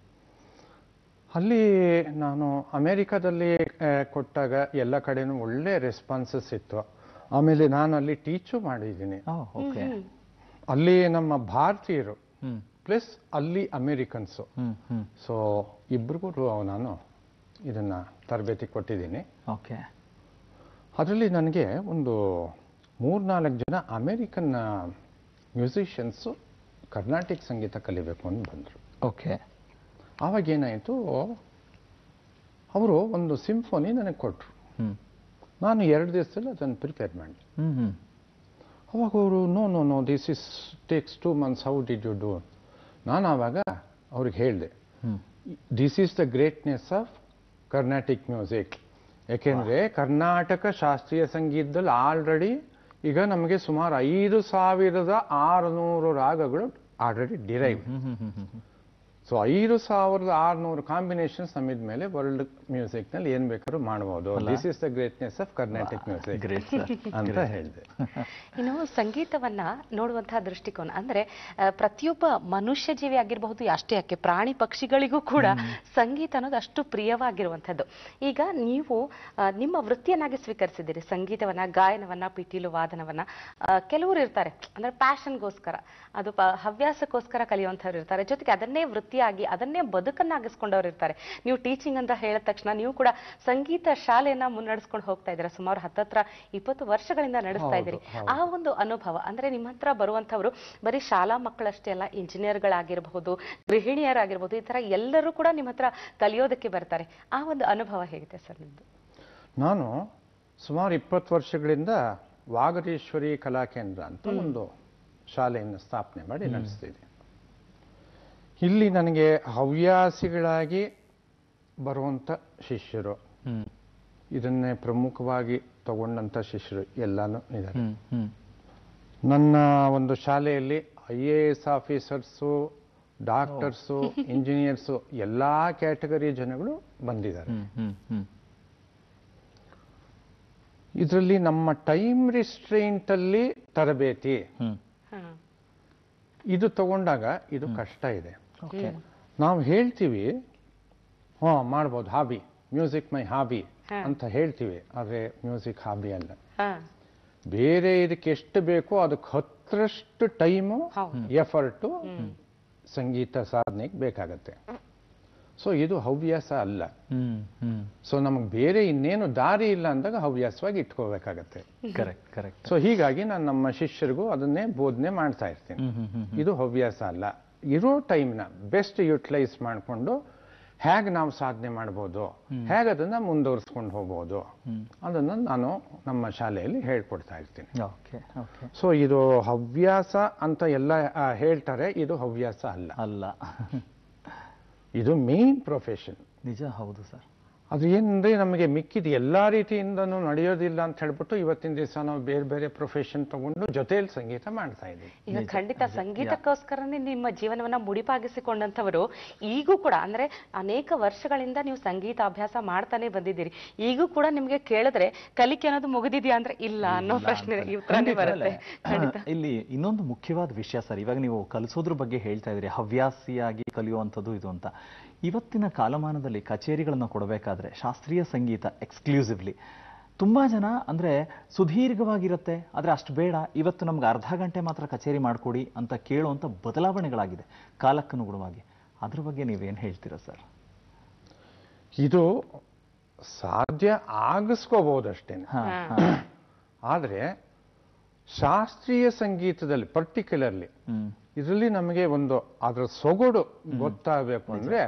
ಅಲ್ಲಿ ನಾನು ಅಮೆರಿಕದಲ್ಲಿ ಆ, ಕೊಟ್ಟಾಗ ಎಲ್ಲ ಕಡೆನೂ ಒಳ್ಳೆ ರೆಸ್ಪಾನ್ಸಸ್ ಇತ್ತು ಆಮೇಲೆ ನಾನು ಅಲ್ಲಿ ಟೀಚು ಮಾಡಿದ್ದೀನಿ ಓಕೆ ಅಲ್ಲಿ ನಮ್ಮ ಭಾರತೀಯರು ಹ್ಮ್ ಪ್ಲಸ್ ಅಲ್ಲಿ ಅಮೇರಿಕನ್ಸು ಹ್ಮ್ ಹ್ಮ್ ಸೊ ಇಬ್ರಿಗೂ ನಾನು ಇದನ್ನ ತರಬೇತಿ ಕೊಟ್ಟಿದ್ದೀನಿ ಓಕೆ ಅದರಲ್ಲಿ ನನಗೆ ಒಂದು ಮೂರ್ನಾಲ್ಕು ಜನ ಅಮೇರಿಕನ್ ಮ್ಯೂಸಿಷಿಯನ್ಸು ಕರ್ನಾಟಿಕ್ ಸಂಗೀತ ಕಲಿಬೇಕು ಅಂತ ಬಂದರು ಓಕೆ ಆವಾಗ ಏನಾಯಿತು ಅವರು ಒಂದು ಸಿಂಫೋನಿ ನನಗೆ ಕೊಟ್ಟರು ಹ್ಮ್ ನಾನು ಎರಡು ದಿವಸದಲ್ಲಿ ಅದನ್ನು ಪ್ರಿಪೇರ್ ಮಾಡಿದೆ ಹ್ಮ್ ಹ್ಮ್ ಅವಾಗ ಅವರು no no no this is takes two months how did you do ನಾನು ಆವಾಗ ಅವ್ರಿಗೆ ಹೇಳಿದೆ hmm this is the greatness of Carnatic music ಯಾಕೆಂದರೆ ಕರ್ನಾಟಕ ಶಾಸ್ತ್ರೀಯ ಸಂಗೀತದಲ್ಲಿ ಆಲ್ರೆಡಿ ಈಗ ನಮಗೆ ಸುಮಾರು ಐದು ಸಾವಿರದ ಆರುನೂರು ರಾಗಗಳು already derive hmm hmm hmm hmm so ಐದು ಸಾವಿರದ ಆರುನೂರು ಕಾಂಬಿನೇಷನ್ಸ್ ನಮ್ಮಿದ ಮೇಲೆ ವರ್ಲ್ಡ್ ಮ್ಯೂಸಿಕ್ನಲ್ಲಿ ಏನು ಬೇಕಾದ್ರೂ ಮಾಡ್ಬೋದು this is the greatness of Carnatic music great sir ಅಂತ ಹೇಳಿದೆ ಇನ್ನು ಸಂಗೀತವನ್ನ ನೋಡುವಂತಹ ದೃಷ್ಟಿಕೋನ ಅಂದ್ರೆ ಆ, ಪ್ರತಿಯೊಬ್ಬ ಮನುಷ್ಯ ಜೀವಿ ಆಗಿರಬಹುದು ಅಷ್ಟೇ ಯಾಕೆ ಪ್ರಾಣಿ ಪಕ್ಷಿಗಳಿಗೂ ಕೂಡ ಸಂಗೀತ ಅನ್ನೋದು ಅಷ್ಟು ಪ್ರಿಯವಾಗಿರುವಂಥದ್ದು ಈಗ ನೀವು ಆ, ನಿಮ್ಮ ವೃತ್ತಿಯನ್ನಾಗಿ ಸ್ವೀಕರಿಸಿದ್ದೀರಿ ಸಂಗೀತವನ್ನ ಗಾಯನವನ್ನ ಪಿಟೀಲು ವಾದನವನ್ನ ಆ, ಕೆಲವರು ಇರ್ತಾರೆ ಅಂದ್ರೆ ಪ್ಯಾಷನ್ಗೋಸ್ಕರ ಅದು ಪ- ಹವ್ಯಾಸಕ್ಕೋಸ್ಕರ ಕಲಿಯುವಂಥವ್ರು ಇರ್ತಾರೆ ಜೊತೆಗೆ ಅದನ್ನೇ ವೃತ್ತಿಯಾಗಿ ಅದನ್ನೇ ಬದುಕನ್ನಾಗಿಸ್ಕೊಂಡವ್ರು ಇರ್ತಾರೆ ನೀವು ಟೀಚಿಂಗ್ ಅಂತ ಹೇಳಿದ ತಕ್ಷಣ ನೀವು ಕೂಡ ಸಂಗೀತ ಶಾಲೆಯನ್ನ ಮುನ್ನಡೆಸ್ಕೊಂಡು ಹೋಗ್ತಾ ಇದ್ದೀರಾ ಸುಮಾರು ಹತ್ತತ್ರ ಇಪ್ಪತ್ತು ವರ್ಷಗಳಿಂದ ನಡೆಸ್ತಾ ಇದ್ದೀರಿ ಆ ಒಂದು ಅನುಭವ ಅಂದ್ರೆ ನಿಮ್ಮ ಹತ್ರ ಬರುವಂತವ್ರು ಬರೀ ಶಾಲಾ ಮಕ್ಕಳಷ್ಟೇ ಅಲ್ಲ ಇಂಜಿನಿಯರ್ಗಳಾಗಿರಬಹುದು ಗೃಹಿಣಿಯರಾಗಿರ್ಬೋದು ಈ ತರ ಎಲ್ಲರೂ ಕೂಡ ನಿಮ್ಮ ಹತ್ರ ಕಲಿಯೋದಕ್ಕೆ ಬರ್ತಾರೆ ಆ ಒಂದು ಅನುಭವ ಹೇಗಿದೆ ಸರ್ ನಿಮ್ದು ನಾನು ಸುಮಾರು ಇಪ್ಪತ್ತು ವರ್ಷಗಳಿಂದ ವಾಗರೇಶ್ವರಿ ಕಲಾ ಕೇಂದ್ರ ಅಂತ ಒಂದು ಶಾಲೆಯನ್ನು ಸ್ಥಾಪನೆ ಮಾಡಿ ನಡೆಸ್ತಿದ್ದೆ ಇಲ್ಲಿ ನನಗೆ ಹವ್ಯಾಸಿಗಳಾಗಿ ಬರುವಂಥ ಶಿಷ್ಯರು ಹ್ಮ್ ಇದನ್ನೇ ಪ್ರಮುಖವಾಗಿ ತಗೊಂಡಂಥ ಶಿಷ್ಯರು ಎಲ್ಲಾನು ಇದ್ದಾರೆ ಹ್ಮ್ ಹ್ಮ್ ನನ್ನ ಒಂದು ಶಾಲೆಯಲ್ಲಿ I A S officers doctors engineers ಎಲ್ಲ ಕ್ಯಾಟಗರಿ ಜನಗಳು ಬಂದಿದ್ದಾರೆ ಹ್ಮ್ ಹ್ಮ್ ಹ್ಮ್ ಇದರಲ್ಲಿ ನಮ್ಮ ಟೈಮ್ ರಿಸ್ಟ್ರೈಂಟಲ್ಲಿ ತರಬೇತಿ ಹ್ಮ್ ಹಾ. ಇದು ತಗೊಂಡಾಗ ಇದು ಕಷ್ಟ ಇದೆ ಓಕೆ ನಾವು ಹೇಳ್ತೀವಿ ಹಾ ಮಾಡ್ಬೋದು ಹಾಬಿ ಮ್ಯೂಸಿಕ್ ಮೈ ಹಾಬಿ ಹಾ. ಅಂತ ಹೇಳ್ತೀವಿ ಆದರೆ ಮ್ಯೂಸಿಕ್ ಹಾಬಿ ಅಲ್ಲ ಹಾ. ಬೇರೆ ಇದಕ್ಕೆ ಎಷ್ಟು ಬೇಕೋ ಅದಕ್ಕೆ ಹತ್ತರಷ್ಟು ಟೈಮು ಹೌದು. ಎಫರ್ಟು ಸಂಗೀತ ಸಾಧನೆಗೆ ಬೇಕಾಗತ್ತೆ ಸೊ ಇದು ಹವ್ಯಾಸ ಅಲ್ಲ ಹ್ಮ್ ಹ್ಮ್ ಸೊ ನಮಗೆ ಬೇರೆ ಇನ್ನೇನು ದಾರಿ ಇಲ್ಲ ಅಂದಾಗ ಹವ್ಯಾಸವಾಗಿ ಇಟ್ಕೋಬೇಕಾಗತ್ತೆ ಕರೆಕ್ಟ್ ಕರೆಕ್ಟ್ ಸೊ ಹೀಗಾಗಿ ನಾನು ನಮ್ಮ ಶಿಷ್ಯರಿಗೂ ಅದನ್ನೇ ಬೋಧನೆ ಮಾಡ್ತಾ ಇರ್ತೀನಿ ಹ್ಮ್ ಹ್ಮ್ ಹ್ಮ್ ಇದು ಹವ್ಯಾಸ ಅಲ್ಲ ಇರೋ ಟೈಮ್ನ ಬೆಸ್ಟ್ ಯುಟಿಲೈಸ್ ಮಾಡಿಕೊಂಡು ಹೇಗೆ ನಾವು ಸಾಧನೆ ಮಾಡ್ಬೋದು ಹೇಗೆ ಅದನ್ನ ಮುಂದುವರಿಸ್ಕೊಂಡು ಹೋಗ್ಬೋದು ಅದನ್ನು ನಾನು ನಮ್ಮ ಶಾಲೆಯಲ್ಲಿ ಹೇಳ್ಕೊಡ್ತಾ ಇರ್ತೀನಿ ಓಕೆ ಓಕೆ ಸೊ ಇದು ಹವ್ಯಾಸ ಅಂತ ಎಲ್ಲ ಆ, ಹೇಳ್ತಾರೆ ಇದು ಹವ್ಯಾಸ ಅಲ್ಲ ಅಲ್ಲ ಇದು ಮೇನ್ ಪ್ರೊಫೆಷನ್ ನಿಜ ಹೌದು ಸರ್ ಅದು ಏನಂದ್ರೆ ನಮಗೆ ಮಿಕ್ಕಿದ ಎಲ್ಲಾ ರೀತಿಯಿಂದನೂ ನಡೆಯೋದಿಲ್ಲ ಅಂತ ಹೇಳ್ಬಿಟ್ಟು ಇವತ್ತಿನ ದಿವಸ ನಾವು ಬೇರೆ ಬೇರೆ ಪ್ರೊಫೆಷನ್ ತಗೊಂಡು ಜೊತೆಯಲ್ಲಿ ಸಂಗೀತ ಮಾಡ್ತಾ ಇದ್ದೀವಿ ಈಗ ಖಂಡಿತ ಸಂಗೀತಕ್ಕೋಸ್ಕರನೇ ನಿಮ್ಮ ಜೀವನವನ್ನ ಮುಡಿಪಾಗಿಸಿಕೊಂಡಂತವರು ಈಗೂ ಕೂಡ ಅಂದ್ರೆ ಅನೇಕ ವರ್ಷಗಳಿಂದ ನೀವು ಸಂಗೀತ ಅಭ್ಯಾಸ ಮಾಡ್ತಾನೆ ಬಂದಿದ್ದೀರಿ ಈಗೂ ಕೂಡ ನಿಮ್ಗೆ ಕೇಳಿದ್ರೆ ಕಲಿಕೆ ಅನ್ನೋದು ಮುಗಿದಿದ್ಯಾ ಅಂದ್ರೆ ಇಲ್ಲ ಅನ್ನೋ ಪ್ರಶ್ನೆ ಈ ಉತ್ತರನೇ ಬರುತ್ತೆ ಖಂಡಿತ ಇಲ್ಲಿ ಇನ್ನೊಂದು ಮುಖ್ಯವಾದ ವಿಷಯ ಸರ್ ಇವಾಗ ನೀವು ಕಲಿಸೋದ್ರ ಬಗ್ಗೆ ಹೇಳ್ತಾ ಇದ್ರಿ ಹವ್ಯಾಸಿಯಾಗಿ ಕಲಿಯುವಂಥದ್ದು ಇದು ಅಂತ ಇವತ್ತಿನ ಕಾಲಮಾನದಲ್ಲಿ ಕಚೇರಿಗಳನ್ನು ಕೊಡಬೇಕಾದ್ರೆ ಶಾಸ್ತ್ರೀಯ ಸಂಗೀತ ಎಕ್ಸ್ಕ್ಲೂಸಿವ್ಲಿ ತುಂಬಾ ಜನ ಅಂದ್ರೆ ಸುದೀರ್ಘವಾಗಿರುತ್ತೆ ಆದ್ರೆ ಅಷ್ಟು ಬೇಡ ಇವತ್ತು ನಮ್ಗೆ ಅರ್ಧ ಗಂಟೆ ಮಾತ್ರ ಕಚೇರಿ ಮಾಡಿಕೊಡಿ ಅಂತ ಕೇಳುವಂಥ ಬದಲಾವಣೆಗಳಾಗಿದೆ ಕಾಲಕ್ಕನುಗುಣವಾಗಿ ಅದ್ರ ಬಗ್ಗೆ ನೀವೇನು ಹೇಳ್ತೀರಾ ಸರ್ ಇದು ಸಾಧ್ಯ ಆಗಿಸ್ಕೋಬಹುದಷ್ಟೇ ಹಾ ಹಾ. ಆದರೆ ಶಾಸ್ತ್ರೀಯ ಸಂಗೀತದಲ್ಲಿ ಪರ್ಟಿಕ್ಯುಲರ್ಲಿ ಹ್ಮ್ ಇದರಲ್ಲಿ ನಮಗೆ ಒಂದು ಅದರ ಸೊಗಡು ಗೊತ್ತಾಗಬೇಕು ಅಂದ್ರೆ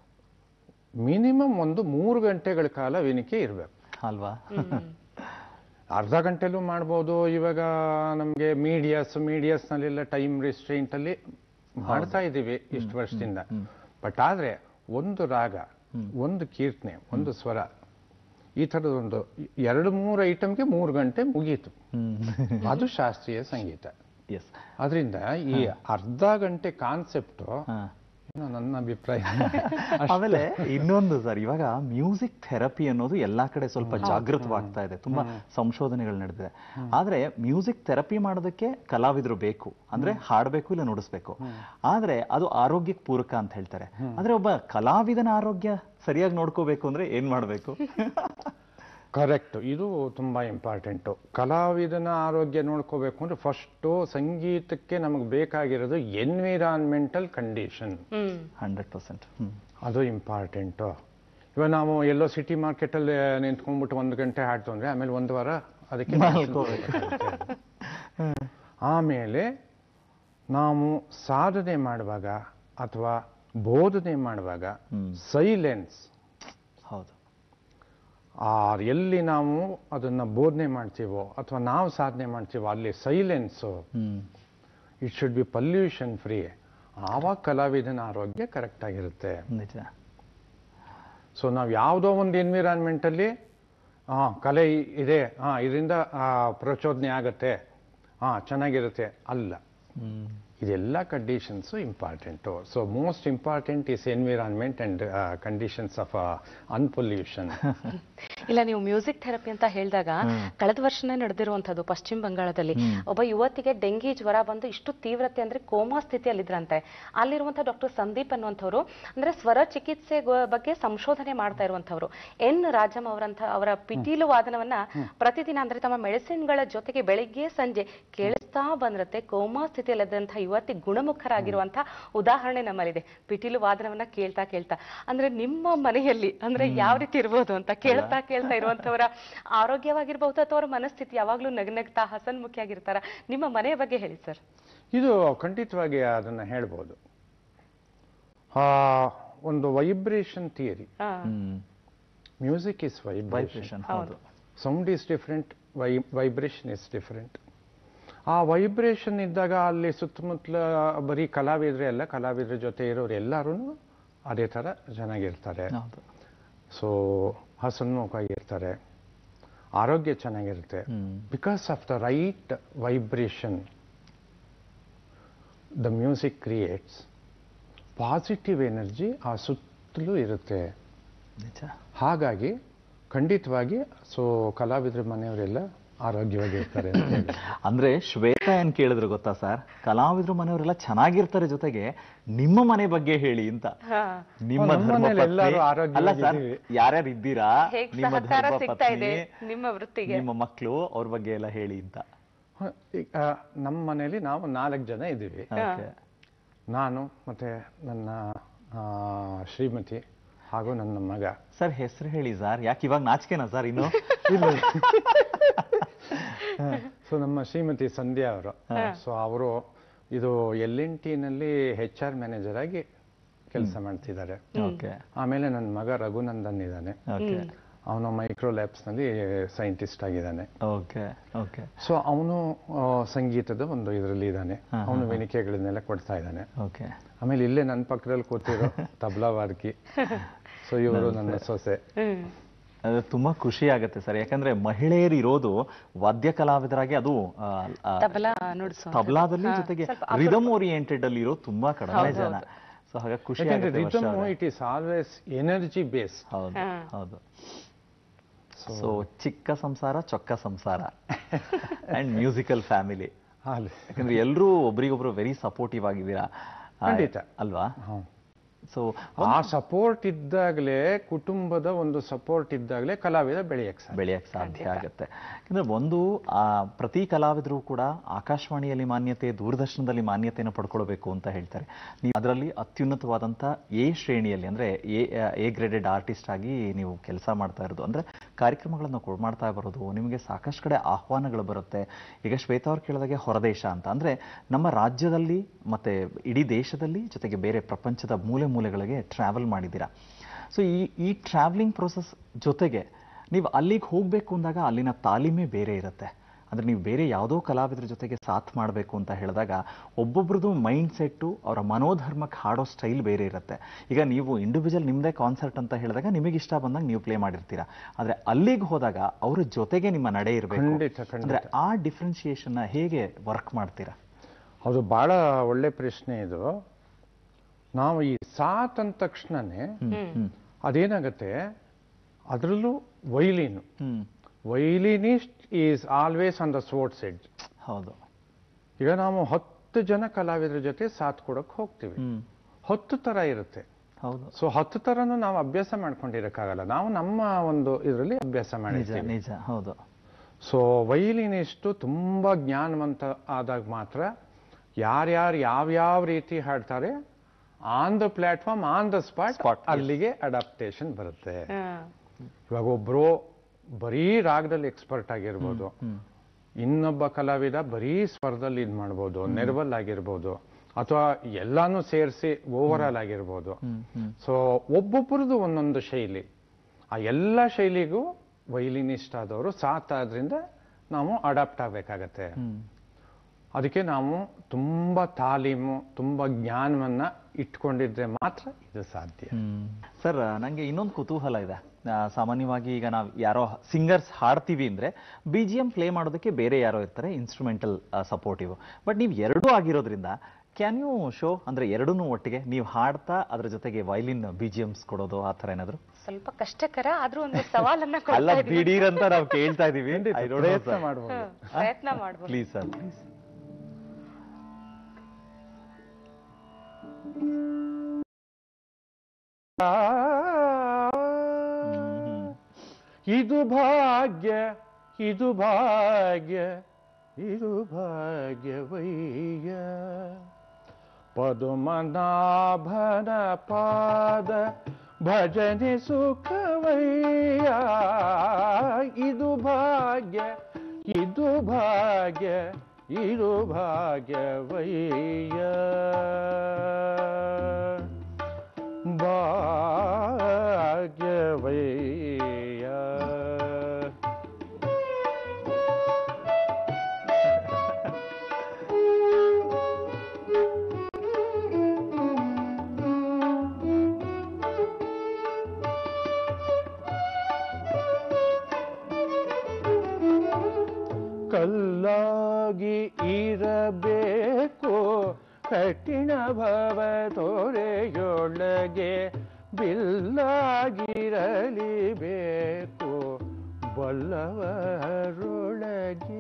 ಮಿನಿಮಮ್ ಒಂದು ಮೂರು ಗಂಟೆಗಳ ಕಾಲ ವಿನಿಕೆ ಇರಬೇಕು ಅಲ್ವಾ ಅರ್ಧ ಗಂಟೆಲೂ ಮಾಡ್ಬೋದು ಇವಾಗ ನಮಗೆ ಮೀಡಿಯಾಸ್ ಮೀಡಿಯಾಸ್ನಲ್ಲೆಲ್ಲ ಟೈಮ್ ರಿಸ್ಟ್ರೈಂಟಲ್ಲಿ ಮಾಡ್ತಾ ಇದ್ದೀವಿ ಇಷ್ಟು ವರ್ಷದಿಂದ ಬಟ್ ಆದರೆ ಒಂದು ರಾಗ ಒಂದು ಕೀರ್ತನೆ ಒಂದು ಸ್ವರ ಈ ಥರದ ಒಂದು ಎರಡು ಮೂರು ಐಟಮ್ಗೆ ಮೂರು ಗಂಟೆ ಮುಗೀತು ಹ್ಮ್ ಅದು ಶಾಸ್ತ್ರೀಯ ಸಂಗೀತ ಎಸ್ ಅದರಿಂದ ಈ ಅರ್ಧ ಗಂಟೆ ಕಾನ್ಸೆಪ್ಟು ಹಾ ನನ್ನ ಅಭಿಪ್ರಾಯ ಆಮೇಲೆ ಇನ್ನೊಂದು ಸರ್ ಇವಾಗ ಮ್ಯೂಸಿಕ್ ಥೆರಪಿ ಅನ್ನೋದು ಎಲ್ಲಾ ಕಡೆ ಸ್ವಲ್ಪ ಜಾಗೃತವಾಗ್ತಾ ಇದೆ ತುಂಬಾ ಸಂಶೋಧನೆಗಳು ನಡೆದಿದೆ ಆದ್ರೆ ಮ್ಯೂಸಿಕ್ ಥೆರಪಿ ಮಾಡೋದಕ್ಕೆ ಕಲಾವಿದರು ಬೇಕು ಅಂದ್ರೆ ಹಾಡಬೇಕು ಇಲ್ಲ ನುಡಿಸ್ಬೇಕು ಆದ್ರೆ ಅದು ಆರೋಗ್ಯಕ್ಕೆ ಪೂರಕ ಅಂತ ಹೇಳ್ತಾರೆ ಆದ್ರೆ ಒಬ್ಬ ಕಲಾವಿದನ ಆರೋಗ್ಯ ಸರಿಯಾಗಿ ನೋಡ್ಕೋಬೇಕು ಅಂದ್ರೆ ಏನ್ ಮಾಡ್ಬೇಕು ಕರೆಕ್ಟ್ ಇದು ತುಂಬಾ ಇಂಪಾರ್ಟೆಂಟು ಕಲಾವಿದನ ಆರೋಗ್ಯ ನೋಡ್ಕೋಬೇಕು ಅಂದ್ರೆ ಫಸ್ಟು ಸಂಗೀತಕ್ಕೆ ನಮಗೆ ಬೇಕಾಗಿರೋದು environmental condition hmm hundred percent hmm ಅದು ಇಂಪಾರ್ಟೆಂಟು ಇವಾಗ ನಾವು ಎಲ್ಲೋ ಸಿಟಿ ಮಾರ್ಕೆಟಲ್ಲಿ ನಿಂತ್ಕೊಂಡ್ಬಿಟ್ಟು ಒಂದು ಗಂಟೆ ಹಾಡ್ತು ಅಂದ್ರೆ ಆಮೇಲೆ ಒಂದು ವಾರ ಅದಕ್ಕೆ ಮಲ್ಕೋಬೇಕು. ಆಮೇಲೆ ನಾವು ಸಾಧನೆ ಮಾಡುವಾಗ ಅಥವಾ ಬೋಧನೆ ಮಾಡುವಾಗ ಹ್ಮ್. ಸೈಲೆನ್ಸ್ ಹೌದು ಆ ಎಲ್ಲಿ ನಾವು ಅದನ್ನ ಬೋಧನೆ ಮಾಡ್ತೀವೋ ಅಥವಾ ನಾವು ಸಾಧನೆ ಮಾಡ್ತೀವೋ ಅಲ್ಲಿ silence hmm it should be pollution free ಆವಾಗ ಕಲಾವಿದನ ಆರೋಗ್ಯ ಕರೆಕ್ಟ್ ಆಗಿರುತ್ತೆ ನಿಜ ಸೊ ನಾವು ಯಾವುದೋ ಒಂದು ಎನ್ವಿರಾನ್ಮೆಂಟಲ್ಲಿ ಹಾಂ ಕಲೆ ಇ- ಇದೆ ಹಾಂ ಇದರಿಂದ ಆ, ಪ್ರಚೋದನೆ ಆಗತ್ತೆ ಹಾಂ ಚೆನ್ನಾಗಿರುತ್ತೆ ಅಲ್ಲ ಹ್ಮ್ ಇದೆಲ್ಲ conditions important so most important is environment and conditions of unpollution ಇಲ್ಲ ನೀವು ಮ್ಯೂಸಿಕ್ ಥೆರಪಿ ಅಂತ ಹೇಳಿದಾಗ ಕಳೆದ ವರ್ಷನೇ ನಡೆದಿರುವಂತದ್ದು ಪಶ್ಚಿಮ ಬಂಗಾಳದಲ್ಲಿ ಒಬ್ಬ ಯುವತಿಗೆ ಡೆಂಗಿ ಜ್ವರ ಬಂದು ಇಷ್ಟು ತೀವ್ರತೆ ಅಂದ್ರೆ ಕೋಮಾ ಸ್ಥಿತಿಯಲ್ಲಿದ್ರಂತೆ ಅಲ್ಲಿರುವಂತಹ ಡಾಕ್ಟರ್ ಸಂದೀಪ್ ಅನ್ನುವಂಥವ್ರು ಅಂದ್ರೆ ಸ್ವರ ಚಿಕಿತ್ಸೆ ಗೊ- ಬಗ್ಗೆ ಸಂಶೋಧನೆ ಮಾಡ್ತಾ ಇರುವಂತವ್ರು ಎನ್ ರಾಜಂ ಅವರಂತ ಅವರ ಪಿಟೀಲು ವಾದನವನ್ನ ಪ್ರತಿದಿನ ಅಂದ್ರೆ ತಮ್ಮ ಮೆಡಿಸಿನ್ಗಳ ಜೊತೆಗೆ ಬೆಳಿಗ್ಗೆ ಸಂಜೆ ಕೇಳಿಸ್ತಾ ಬಂದಿರುತ್ತೆ ಕೋಮಾ ಸ್ಥಿತಿಯಲ್ಲಿದ್ದಂತಹ ಯುವತಿ ಗುಣಮುಖರಾಗಿರುವಂತಹ ಉದಾಹರಣೆ ನಮ್ಮಲ್ಲಿದೆ ಪಿಟೀಲು ವಾದನವನ್ನ ಕೇಳ್ತಾ ಕೇಳ್ತಾ ಅಂದ್ರೆ ನಿಮ್ಮ ಮನೆಯಲ್ಲಿ ಅಂದ್ರೆ ಯಾವ ರೀತಿ ಇರ್ಬೋದು ಅಂತ ಕೇಳ್ತಾ ಕೇಳ್ತಾ ಇರುವಂತವರ ಆರೋಗ್ಯವಾಗಿರ್ಬಹುದು ಅಥವಾ ಅವರ ಮನಸ್ಥಿತಿ ಯಾವಾಗ್ಲೂ ನಗನಗ್ತಾ ಹಸನ್ಮುಖಿಯಾಗಿರ್ತಾರ ನಿಮ್ಮ ಮನೆಯ ಬಗ್ಗೆ ಹೇಳಿ ಸರ್ ಇದು ಖಂಡಿತವಾಗಿ ಅದನ್ನು ಹೇಳ್ಬೋದು ಆ, ಒಂದು ವೈಬ್ರೇಷನ್ ಥಿಯರಿ ಹಾ hmm music is vibration vibration ಹೌದು sound is different why vibration is different ಆ ವೈಬ್ರೇಷನ್ ಇದ್ದಾಗ ಅಲ್ಲಿ ಸುತ್ತಮುತ್ತಲ ಬರೀ ಕಲಾವಿದ್ರೆ ಅಲ್ಲ ಕಲಾವಿದ್ರ ಜೊತೆ ಇರೋರು ಎಲ್ಲರೂ ಅದೇ ಥರ ಚೆನ್ನಾಗಿರ್ತಾರೆ ಹೌದು ಸೊ ಹಸನ್ಮುಖಾಗಿರ್ತಾರೆ ಆರೋಗ್ಯ ಚೆನ್ನಾಗಿರುತ್ತೆ hmm because of the right vibration the music creates positive energy ಆ ಸುತ್ತಲೂ ಇರುತ್ತೆ ನಿಜ ಹಾಗಾಗಿ ಖಂಡಿತವಾಗಿ ಸೊ ಕಲಾವಿದ್ರ ಮನೆಯವರೆಲ್ಲ ಆರೋಗ್ಯವಾಗಿರ್ತಾರೆ ಅಂತ ಹೇಳಿ. ಅಂದ್ರೆ ಶ್ವೇತಾ ಏನ್ ಕೇಳಿದ್ರು ಗೊತ್ತಾ ಸರ್ ಕಲಾವಿದ್ರು ಮನೆಯವರೆಲ್ಲ ಚೆನ್ನಾಗಿರ್ತಾರೆ ಜೊತೆಗೆ ನಿಮ್ಮ ಮನೆ ಬಗ್ಗೆ ಹೇಳಿ ಅಂತ ಹಾ ನಿಮ್ಮ ನಮ್ಮ ಮನೇಲಿ ಧರ್ಮಪತ್ನಿ ಎಲ್ಲರೂ ಅಲ್ಲ ಸರ್ ಆರೋಗ್ಯವಾಗಿದ್ದೀವಿ. ಯಾರ್ಯಾರು ಇದ್ದೀರಾ ಹೇಗ್ ನಿಮ್ಮ ಸಹಕಾರ ಸಿಗ್ತಾ ಇದೆ ಧರ್ಮಪತ್ನಿ ನಿಮ್ಮ ವೃತ್ತಿಗೆ ನಿಮ್ಮ ಮಕ್ಕಳು ಅವ್ರ ಬಗ್ಗೆ ಎಲ್ಲ ಹೇಳಿ ಅಂತ ಹ, ಈಗ, ಆ, ನಮ್ಮ ಮನೇಲಿ ನಾವು ನಾಲ್ಕು ಜನ ಇದ್ದೀವಿ Okay. ನಾನು ಮತ್ತೆ ನನ್ನ ಆ, ಶ್ರೀಮತಿ ಹಾಗೂ ನನ್ನ ಮಗ ಸರ್ ಹೆಸರು ಹೇಳಿ ಸರ್ ಯಾಕೆ ಇವಾಗ ನಾಚಿಕೆನಾ ಸರ್ ಇನ್ನು ಸೊ ನಮ್ಮ ಶ್ರೀಮತಿ ಸಂಧ್ಯಾ ಅವರು ಸೊ ಅವರು ಇದು ಎಲ್ ಎನ್ ಟಿನಲ್ಲಿ ಹೆಚ್ ಆರ್ ಮ್ಯಾನೇಜರ್ ಆಗಿ ಕೆಲಸ ಮಾಡ್ತಿದ್ದಾರೆ ಓಕೆ ಆಮೇಲೆ ನನ್ನ ಮಗ ರಘುನಂದನ್ ಇದ್ದಾನೆ ಓಕೆ ಅವನು ಮೈಕ್ರೋ ಲ್ಯಾಬ್ಸ್ನಲ್ಲಿ ಸೈಂಟಿಸ್ಟ್ ಆಗಿದ್ದಾನೆ ಓಕೆ ಓಕೆ ಸೊ ಅವನು ಸಂಗೀತದ ಒಂದು ಇದರಲ್ಲಿ ಇದ್ದಾನೆ ಅವನು ವೆನಿಕೆಗಳನ್ನೆಲ್ಲ ಕೊಡ್ತಾ ಇದ್ದಾನೆ ಓಕೆ ಆಮೇಲೆ ಇಲ್ಲೇ ನನ್ನ ಪಕ್ಕದಲ್ಲಿ ಕೂತಿರೋ ತಬ್ಲಾ ವಾದಕಿ ಸೊ ಇವರು ನನ್ನ ಸೊಸೆ ಹ್ಮ್ ಅದು ತುಂಬಾ ಖುಷಿ ಆಗುತ್ತೆ ಸರ್ ಯಾಕಂದ್ರೆ ಮಹಿಳೆಯರು ಇರೋದು ವಾದ್ಯ ಕಲಾವಿದರಾಗಿ ಅದು ಆ, ಆ, ತಬಲಾ ನುಡಿಸೋ ತಬಲಾದಲ್ಲಿ ಜೊತೆಗೆ ರಿದಮ್ ಓರಿಯೆಂಟೆಡ್ ಅಲ್ಲಿ ಇರೋ ತುಂಬಾ ಕಡಿಮೆ ಜನ ಸೊ ಹಾಗಾಗಿ ಖುಷಿ ಯಾಕಂದ್ರೆ ಆಗುತ್ತೆ ವರ್ಷ ರಿದಮ್ ಅವ್ರೆ. It is always energy base ಹೌದು ಹೌದು ಸೊ ಚಿಕ್ಕ ಸಂಸಾರ ಚೊಕ್ಕ ಸಂಸಾರ ಅಂಡ್ ಮ್ಯೂಸಿಕಲ್ ಫ್ಯಾಮಿಲಿ ಅಲ್ಲಿ ಯಾಕಂದ್ರೆ ಎಲ್ಲರೂ ಒಬ್ರಿಗೊಬ್ರು ವೆರಿ ಸಪೋರ್ಟಿವ್ ಆಗಿದ್ದೀರಾ ಆ, ಖಂಡಿತ. ಅಲ್ವಾ ಹ್ಮ್. ಸೊ ಆ ಸಪೋರ್ಟ್ ಇದ್ದಾಗಲೇ ಕುಟುಂಬದ ಒಂದು ಸಪೋರ್ಟ್ ಇದ್ದಾಗಲೇ ಕಲಾವಿದ ಬೆಳೆಯಕ್ಕೆ ಸಾಧ್ಯ ಬೆಳೆಯಕ್ಕೆ ಸಾಧ್ಯ ಆಗುತ್ತೆ ಯಾಕಂದ್ರೆ ಒಂದು ಆ ಪ್ರತಿ ಕಲಾವಿದರು ಕೂಡ ಆಕಾಶವಾಣಿಯಲ್ಲಿ ಮಾನ್ಯತೆ ದೂರದರ್ಶನದಲ್ಲಿ ಮಾನ್ಯತೆಯನ್ನು ಪಡ್ಕೊಳ್ಬೇಕು ಅಂತ ಹೇಳ್ತಾರೆ ನೀವು ಅದರಲ್ಲಿ ಅತ್ಯುನ್ನತವಾದಂಥ ಎ ಶ್ರೇಣಿಯಲ್ಲಿ ಅಂದ್ರೆ ಎ ಎ ಗ್ರೇಡೆಡ್ ಆರ್ಟಿಸ್ಟ್ ಆಗಿ ನೀವು ಕೆಲಸ ಮಾಡ್ತಾ ಇರೋದು ಅಂದ್ರೆ ಕಾರ್ಯಕ್ರಮಗಳನ್ನು ಕೊಡ್ ಮಾಡ್ತಾ ಬರೋದು ನಿಮಗೆ ಸಾಕಷ್ಟು ಕಡೆ ಆಹ್ವಾನಗಳು ಬರುತ್ತೆ ಈಗ ಶ್ವೇತಾ ಅವ್ರು ಕೇಳಿದಾಗೆ ಹೊರದೇಶ ಅಂತ ಅಂದ್ರೆ ನಮ್ಮ ರಾಜ್ಯದಲ್ಲಿ ಮತ್ತೆ ಇಡೀ ದೇಶದಲ್ಲಿ ಜೊತೆಗೆ ಬೇರೆ ಪ್ರಪಂಚದ ಮೂಲೆ ಮೂಲೆಗಳಿಗೆ ಟ್ರಾವೆಲ್ ಮಾಡಿದ್ದೀರಾ ಸೊ ಈ ಈ ಟ್ರಾವೆಲಿಂಗ್ ಪ್ರೊಸೆಸ್ ಜೊತೆಗೆ ನೀವು ಅಲ್ಲಿಗೆ ಹೋಗಬೇಕು ಅಂದಾಗ ಅಲ್ಲಿನ ತಾಲೀಮೇ ಬೇರೆ ಇರುತ್ತೆ ಅಂದ್ರೆ ನೀವು ಬೇರೆ ಯಾವುದೋ ಕಲಾವಿದ್ರ ಜೊತೆಗೆ ಸಾಥ್ ಮಾಡಬೇಕು ಅಂತ ಹೇಳಿದಾಗ ಒಬ್ಬೊಬ್ರದ್ದು ಮೈಂಡ್ ಸೆಟ್ಟು ಅವರ ಮನೋಧರ್ಮಕ್ಕೆ ಹಾಡೋ ಸ್ಟೈಲ್ ಬೇರೆ ಇರುತ್ತೆ ಈಗ ನೀವು ಇಂಡಿವಿಜುವಲ್ ನಿಮ್ಮದೇ ಕಾನ್ಸರ್ಟ್ ಅಂತ ಹೇಳಿದಾಗ ನಿಮಗೆ ಇಷ್ಟ ಬಂದಾಗ ನೀವು ಪ್ಲೇ ಮಾಡಿರ್ತೀರಾ ಆದರೆ ಅಲ್ಲಿಗೆ ಹೋದಾಗ ಅವ್ರ ಜೊತೆಗೆ ನಿಮ್ಮ ನಡೆ ಇರಬೇಕು ಖಂಡಿತ, ಖಂಡಿತ. ಅಂದ್ರೆ ಆ ಡಿಫ್ರೆನ್ಶಿಯೇಷನ್ನ ಹೇಗೆ ವರ್ಕ್ ಮಾಡ್ತೀರಾ ಅದು ಬಹಳ ಒಳ್ಳೆ ಪ್ರಶ್ನೆ ಇದು ನಾವು ಈ ಸಾತ್ ಅಂದ ತಕ್ಷಣನೇ ಹ್ಮ್ ಅದೇನಾಗತ್ತೆ ಅದರಲ್ಲೂ violin hmm violinist is always on the sports edge ಹೌದು ಈಗ ನಾವು ಹತ್ತು ಜನ ಕಲಾವಿದರ ಜೊತೆ ಸಾಥ್ ಕೊಡಕ್ಕೆ ಹೋಗ್ತೀವಿ ಹ್ಮ್ ಹತ್ತು ತರ ಇರುತ್ತೆ ಹೌದು ಸೊ ಹತ್ತು ತರನು ನಾವು ಅಭ್ಯಾಸ ಮಾಡ್ಕೊಂಡಿರಕ್ಕಾಗಲ್ಲ ನಾವು ನಮ್ಮ ಒಂದು ಇದರಲ್ಲಿ ಅಭ್ಯಾಸ ನಿಜ ಮಾಡಿರ್ತೀವಿ ನಿಜ ಹೌದು ಸೊ ವೈಲಿನಿಸ್ಟು ತುಂಬಾ ಜ್ಞಾನವಂತ ಆದಾಗ ಮಾತ್ರ ಯಾರ್ಯಾರು ಯಾವ್ಯಾವ ರೀತಿ ಹಾಡ್ತಾರೆ on the platform on the spot Spot, yes. ಅಲ್ಲಿಗೆ ಅಡಾಪ್ಟೇಷನ್ ಬರುತ್ತೆ ಹಾ ಇವಾಗ ಒಬ್ರು ಬರೀ ರಾಗದಲ್ಲಿ ಎಕ್ಸ್ಪರ್ಟ್ ಆಗಿರ್ಬೋದು ಹ್ಮ್ ಇನ್ನೊಬ್ಬ ಕಲಾವಿದ ಬರೀ ಸ್ವರದಲ್ಲಿ ಇದು ಮಾಡ್ಬೋದು ನೆರವಲ್ ಆಗಿರ್ಬೋದು ಅಥವಾ ಎಲ್ಲಾನು ಸೇರಿಸಿ ಓವರ್ ಆಲ್ ಆಗಿರ್ಬೋದು ಸೊ ಒಬ್ಬೊಬ್ಬರದು ಒಂದೊಂದು ಶೈಲಿ ಆ ಎಲ್ಲ ಶೈಲಿಗೂ ವೈಲಿನಿಸ್ಟ್ ಆದವರು ಸಾಥ್ ಆದ್ರಿಂದ ನಾವು ಅಡಾಪ್ಟ್ ಆಗಬೇಕಾಗತ್ತೆ ಅದಕ್ಕೆ ನಾವು ತುಂಬ ತಾಲೀಮು ತುಂಬ ಜ್ಞಾನವನ್ನ ಇಟ್ಕೊಂಡಿದ್ರೆ ಮಾತ್ರ ಇದು ಸಾಧ್ಯ ಸರ್ ನಂಗೆ ಇನ್ನೊಂದು ಕುತೂಹಲ ಇದೆ ಆ, ಸಾಮಾನ್ಯವಾಗಿ ಈಗ ನಾವು ಯಾರೋ ಸಿಂಗರ್ಸ್ ಹಾಡ್ತೀವಿ ಅಂದ್ರೆ ಬಿ ಜಿ ಎಂ ಪ್ಲೇ ಮಾಡೋದಕ್ಕೆ ಬೇರೆ ಯಾರೋ ಇರ್ತಾರೆ ಇನ್ಸ್ಟ್ರೂಮೆಂಟಲ್ ಸಪೋರ್ಟಿವ್ ಬಟ್ ನೀವು ಎರಡೂ ಆಗಿರೋದ್ರಿಂದ ಕ್ಯಾನ್ ಯು ಶೋ ಅಂದ್ರೆ ಎರಡೂ ಒಟ್ಟಿಗೆ ನೀವು ಹಾಡ್ತಾ ಅದ್ರ ಜೊತೆಗೆ ವೈಲಿನ್ ಬಿ ಜಿ ಎಮ್ಸ್ ಕೊಡೋದು ಆ ಥರ ಏನಾದ್ರು ಸ್ವಲ್ಪ ಕಷ್ಟಕರ ಆದ್ರೂ ಒಂದು ಸವಾಲನ್ನ ಅಲ್ಲ ಕೊಡ್ತಾ ಇದೀನಿ. ದಿಢೀರ್ ಅಂತ ನಾವು ಕೇಳ್ತಾ ಇದೀವಿ ಪ್ರಯತ್ನ ಮಾಡ್ಬೋದು ಹ್ಮ್, ಪ್ರಯತ್ನ ಮಾಡ್ಬೋದು ಪ್ಲೀಸ್ ಸರ್ ಪ್ಲೀಸ್ ಇದು ಭಾಗ್ಯ ಇದು ಭಾಗ್ಯ ಇದು ಭಾಗ್ಯವಯ್ಯ ಪದುಮನಾಭನ ಪಾದ ಭಜನೆ ಸುಖವಯ್ಯ ಇದು ಭಾಗ್ಯ ಇದು ಭಾಗ್ಯ ಇದು ಭಾಗ್ಯವಯ್ಯ ಭಾಗ್ಯವಯ್ಯ ಕಲ್ಲಾಗಿ ಇರಬೇಕು ಕಠಿಣ ಭವ ತೊರೆಯೊಳಗೆ ಬಿಲ್ಲಾಗಿರಲಿ ಬೇಕು ಬಲ್ಲವರೊಳಗೆ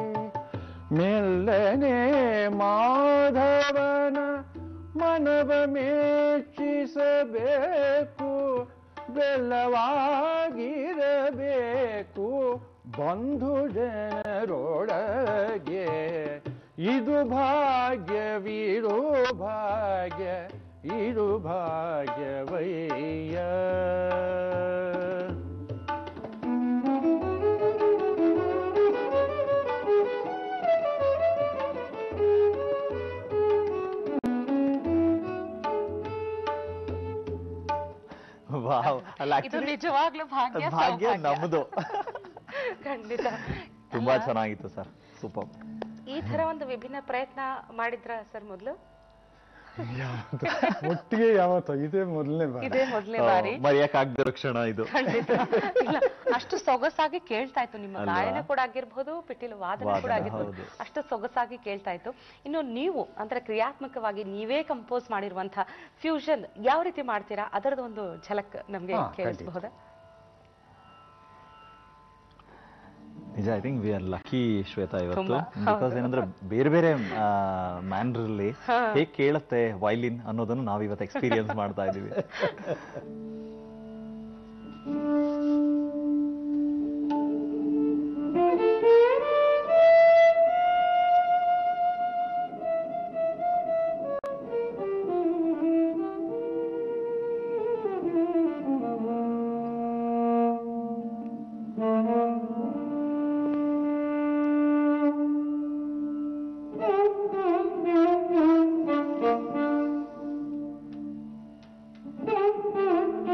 ಮೆಲ್ಲನೆ ಮಾಧವನ ಮನವ ಮೆಚ್ಚಿಸಬೇಕು ಬೆಲ್ಲವಾಗಿರಬೇಕು ಬಂಧು ಜನರೊಳಗೆ ಇದು ಭಾಗ್ಯವಿರು ಭಾಗ್ಯ ಇದು ಭಾಗ್ಯವಯ್ಯ ವಾವ್ ಅಲ್ಲ ಇದು actually ನಿಜವಾಗ್ಲೂ ಭಾಗ್ಯ ಭಾಗ್ಯ ಸೌಭಾಗ್ಯ. ನಮ್ದು ಖಂಡಿತ ತುಂಬಾ ಚೆನ್ನಾಗಿತ್ತು ಸರ್ ಸೂಪರ್ ಈ ತರ ಒಂದು ವಿಭಿನ್ನ ಪ್ರಯತ್ನ ಮಾಡಿದ್ರ ಸರ್ ಮೊದಲು ಒಟ್ಟಿಗೆ ಯಾವತ್ತ ಇದೇ ಮೊದಲನೇ ಇದೇ ಮೊದಲನೇ ಬಾರಿ ಮರೆಯಕ್ಕಾಗದಿರೋ ಕ್ಷಣ ಇದು ಖಂಡಿತ ಇಲ್ಲ ಅಷ್ಟು ಸೊಗಸಾಗಿ ಕೇಳ್ತಾ ಇತ್ತು ನಿಮ್ಮ ಅಲ್ವಾ? ಗಾಯನ ಕೂಡ ಆಗಿರ್ಬೋದು ಪಿಟೀಲು ವಾದನ ಕೂಡ ವಾದನ, ಆಗಿರ್ಬೋದು ಹೌದು. ಅಷ್ಟು ಸೊಗಸಾಗಿ ಕೇಳ್ತಾ ಇತ್ತು ಇನ್ನು ನೀವು ಅಂದ್ರೆ ಕ್ರಿಯಾತ್ಮಕವಾಗಿ ನೀವೇ ಕಂಪೋಸ್ ಮಾಡಿರುವಂತಹ ಫ್ಯೂಷನ್ ಯಾವ ರೀತಿ ಮಾಡ್ತೀರಾ ಅದರದ್ದು ಒಂದು ಝಲಕ್ ನಮ್ಗೆ ಹಾ, ಖಂಡಿತ. ಕೇಳಿಸಬಹುದಾ ನಿಜ I think we are lucky Shweta ಇವತ್ತು ತುಂಬಾ, ಬಿಕಾಸ್ ಏನಂದ್ರೆ ಬೇರೆ ಬೇರೆ ಮ್ಯಾನ್ರಲ್ಲಿ ಹೇಗೆ ಕೇಳುತ್ತೆ ವೈಲಿನ್ ಅನ್ನೋದನ್ನು ನಾವು ಇವತ್ತು ಎಕ್ಸ್ಪೀರಿಯನ್ಸ್ ಮಾಡ್ತಾ ಇದೀವಿ Thank you.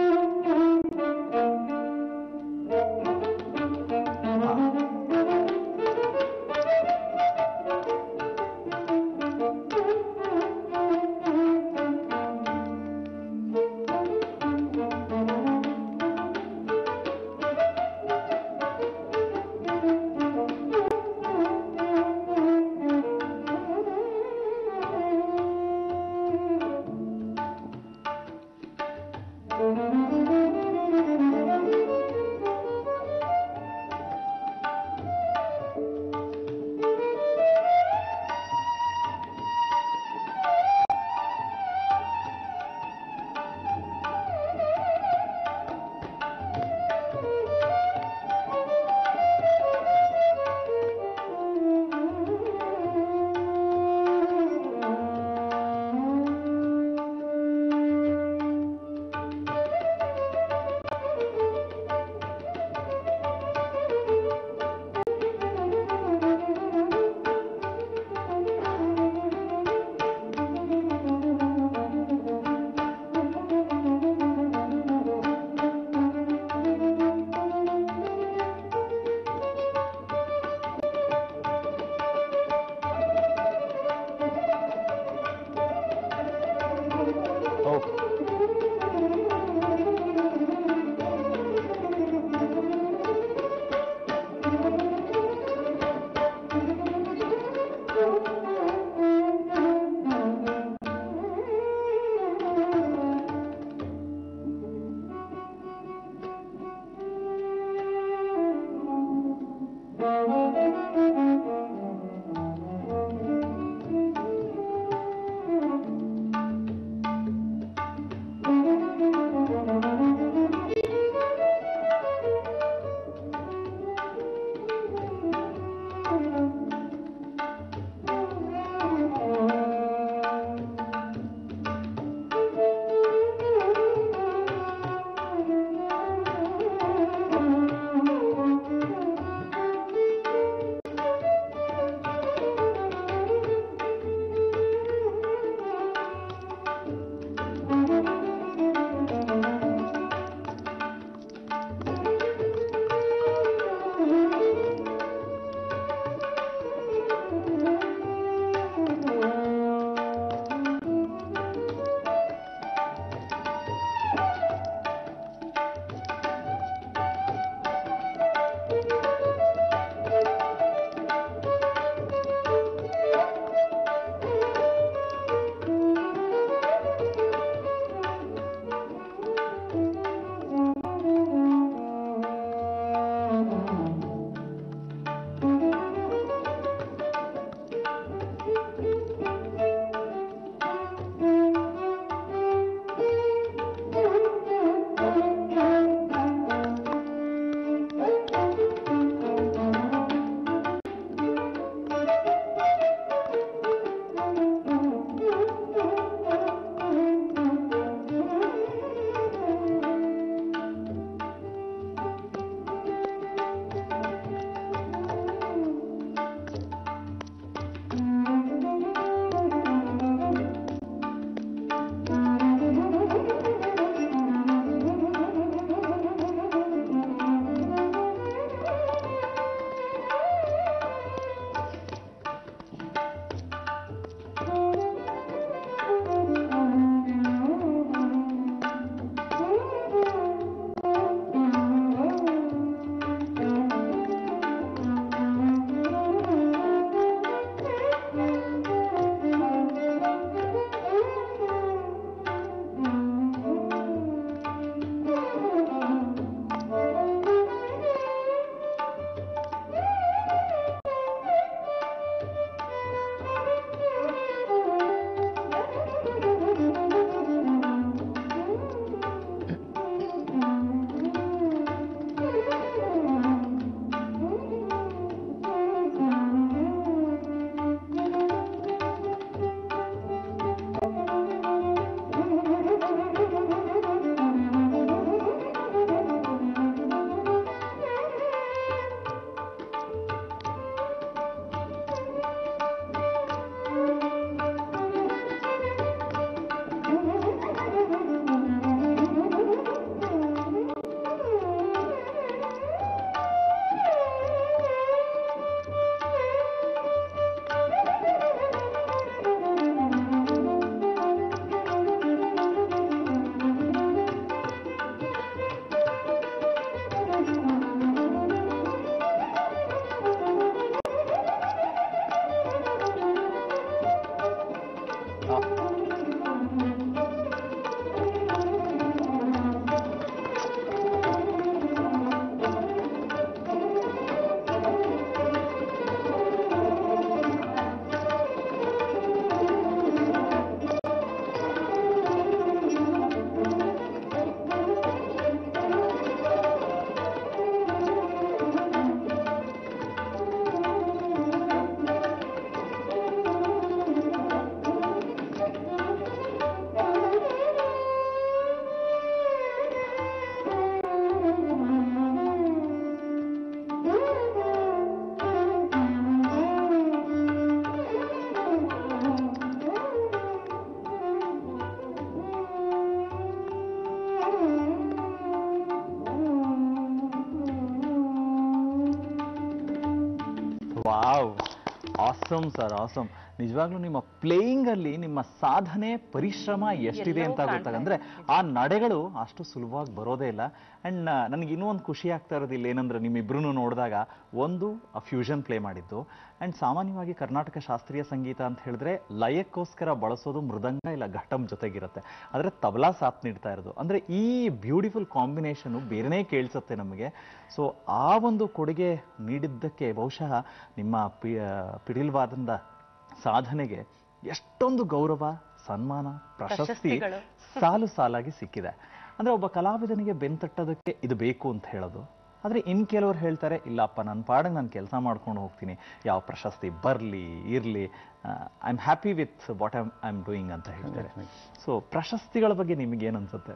Awesome sir awesome ನಿಜವಾಗ್ಲೂ ನಿಮ್ಮ ಪ್ಲೇಯಿಂಗ್ ಅಲ್ಲಿ ನಿಮ್ಮ ಸಾಧನೆ ಪರಿಶ್ರಮ ಎಷ್ಟಿದೆ ಅಂತ ಗೊತ್ತಾಗ ಅಂದ್ರೆ ಆ ನಡೆಗಳು ಅಷ್ಟು ಸುಲಭವಾಗಿ ಬರೋದೇ ಇಲ್ಲ ಅಂಡ್ ನನಗೆ ಇನ್ನೂ ಒಂದು ಖುಷಿ ಆಗ್ತಾ ಇರೋದಿಲ್ಲ ಏನಂದ್ರೆ ನಿಮ್ಮಿಬ್ರು ನೋಡಿದಾಗ ಒಂದು ಫ್ಯೂಷನ್ ಪ್ಲೇ ಮಾಡಿದ್ದು ಅಂಡ್ ಸಾಮಾನ್ಯವಾಗಿ ಕರ್ನಾಟಕ ಶಾಸ್ತ್ರೀಯ ಸಂಗೀತ ಅಂತ ಹೇಳಿದ್ರೆ ಲಯಕ್ಕೋಸ್ಕರ ಬಳಸೋದು ಮೃದಂಗ ಇಲ್ಲ ಘಟಂ ಜೊತೆಗಿರುತ್ತೆ ಆದರೆ ತಬಲಾ ಸಾಥ್ ನೀಡ್ತಾ ಇರೋದು ಅಂದ್ರೆ ಈ ಬ್ಯೂಟಿಫುಲ್ ಕಾಂಬಿನೇಷನ್ ಬೇರೆನೇ ಕೇಳಿಸುತ್ತೆ ನಮಗೆ ಸೊ ಆ ಒಂದು ಕೊಡುಗೆ ನೀಡಿದ್ದಕ್ಕೆ ಬಹುಶಃ ನಿಮ್ಮ ಪಿ ಪಿಡಿಲ್ವಾದಂದ ಸಾಧನೆಗೆ ಎಷ್ಟೊಂದು ಗೌರವ ಸನ್ಮಾನ ಪ್ರಶಸ್ತಿ ಪ್ರಶಸ್ತಿಗಳು. ಸಾಲು ಸಾಲಾಗಿ ಸಿಕ್ಕಿದೆ ಅಂದ್ರೆ ಒಬ್ಬ ಕಲಾವಿದನಿಗೆ ಬೆನ್ತಟ್ಟೋದಕ್ಕೆ ಇದು ಬೇಕು ಅಂತ ಹೇಳೋದು ಆದ್ರೆ ಇನ್ ಕೆಲವ್ರು ಹೇಳ್ತಾರೆ ಇಲ್ಲಪ್ಪ ನನ್ನ ಪಾಡಿಗೆ ನಾನು ಕೆಲಸ ಮಾಡ್ಕೊಂಡು ಹೋಗ್ತೀನಿ ಯಾವ ಪ್ರಶಸ್ತಿ ಬರಲಿ ಇರಲಿ I am happy with what I'm I am doing ಅಂತ ಹೇಳ್ತಾರೆ ಸೊ ಪ್ರಶಸ್ತಿಗಳ ಬಗ್ಗೆ ನಿಮಗೆ ಏನು ಅನ್ಸುತ್ತೆ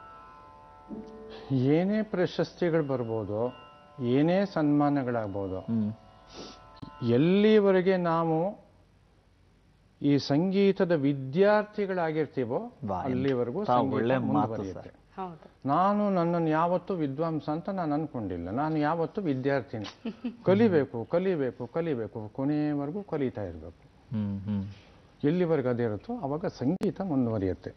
ಏನೇ ಪ್ರಶಸ್ತಿಗಳು ಬರ್ಬೋದು ಏನೇ ಸನ್ಮಾನಗಳಾಗ್ಬೋದು ಹ್ಮ್ ಎಲ್ಲಿವರೆಗೆ ನಾವು ಈ ಸಂಗೀತದ ವಿದ್ಯಾರ್ಥಿಗಳಾಗಿರ್ತೀವೋ ವಾ, ಅಲ್ಲಿವರೆಗೂ ತಾವು ಸಂಗೀತ ಒಳ್ಳೆ ಮಾತು ಮುಂದುವರಿಯುತ್ತೆ. ಹೌದು ನಾನು ನನ್ನನ್ನು ಯಾವತ್ತೂ ವಿದ್ವಾಂಸ ಅಂತ ನಾನು ಅನ್ಕೊಂಡಿಲ್ಲ ನಾನು ಯಾವತ್ತೂ ವಿದ್ಯಾರ್ಥಿನಿ ಕಲಿಬೇಕು ಕಲಿಬೇಕು ಕಲಿಬೇಕು ಕೊನೆಯವರೆಗೂ ಕಲಿತಾ ಇರಬೇಕು ಹ್ಮ್ ಹ್ಮ್ ಎಲ್ಲಿವರೆಗೂ ಅದಿರುತ್ತೋ ಅವಾಗ ಸಂಗೀತ ಮುಂದುವರಿಯುತ್ತೆ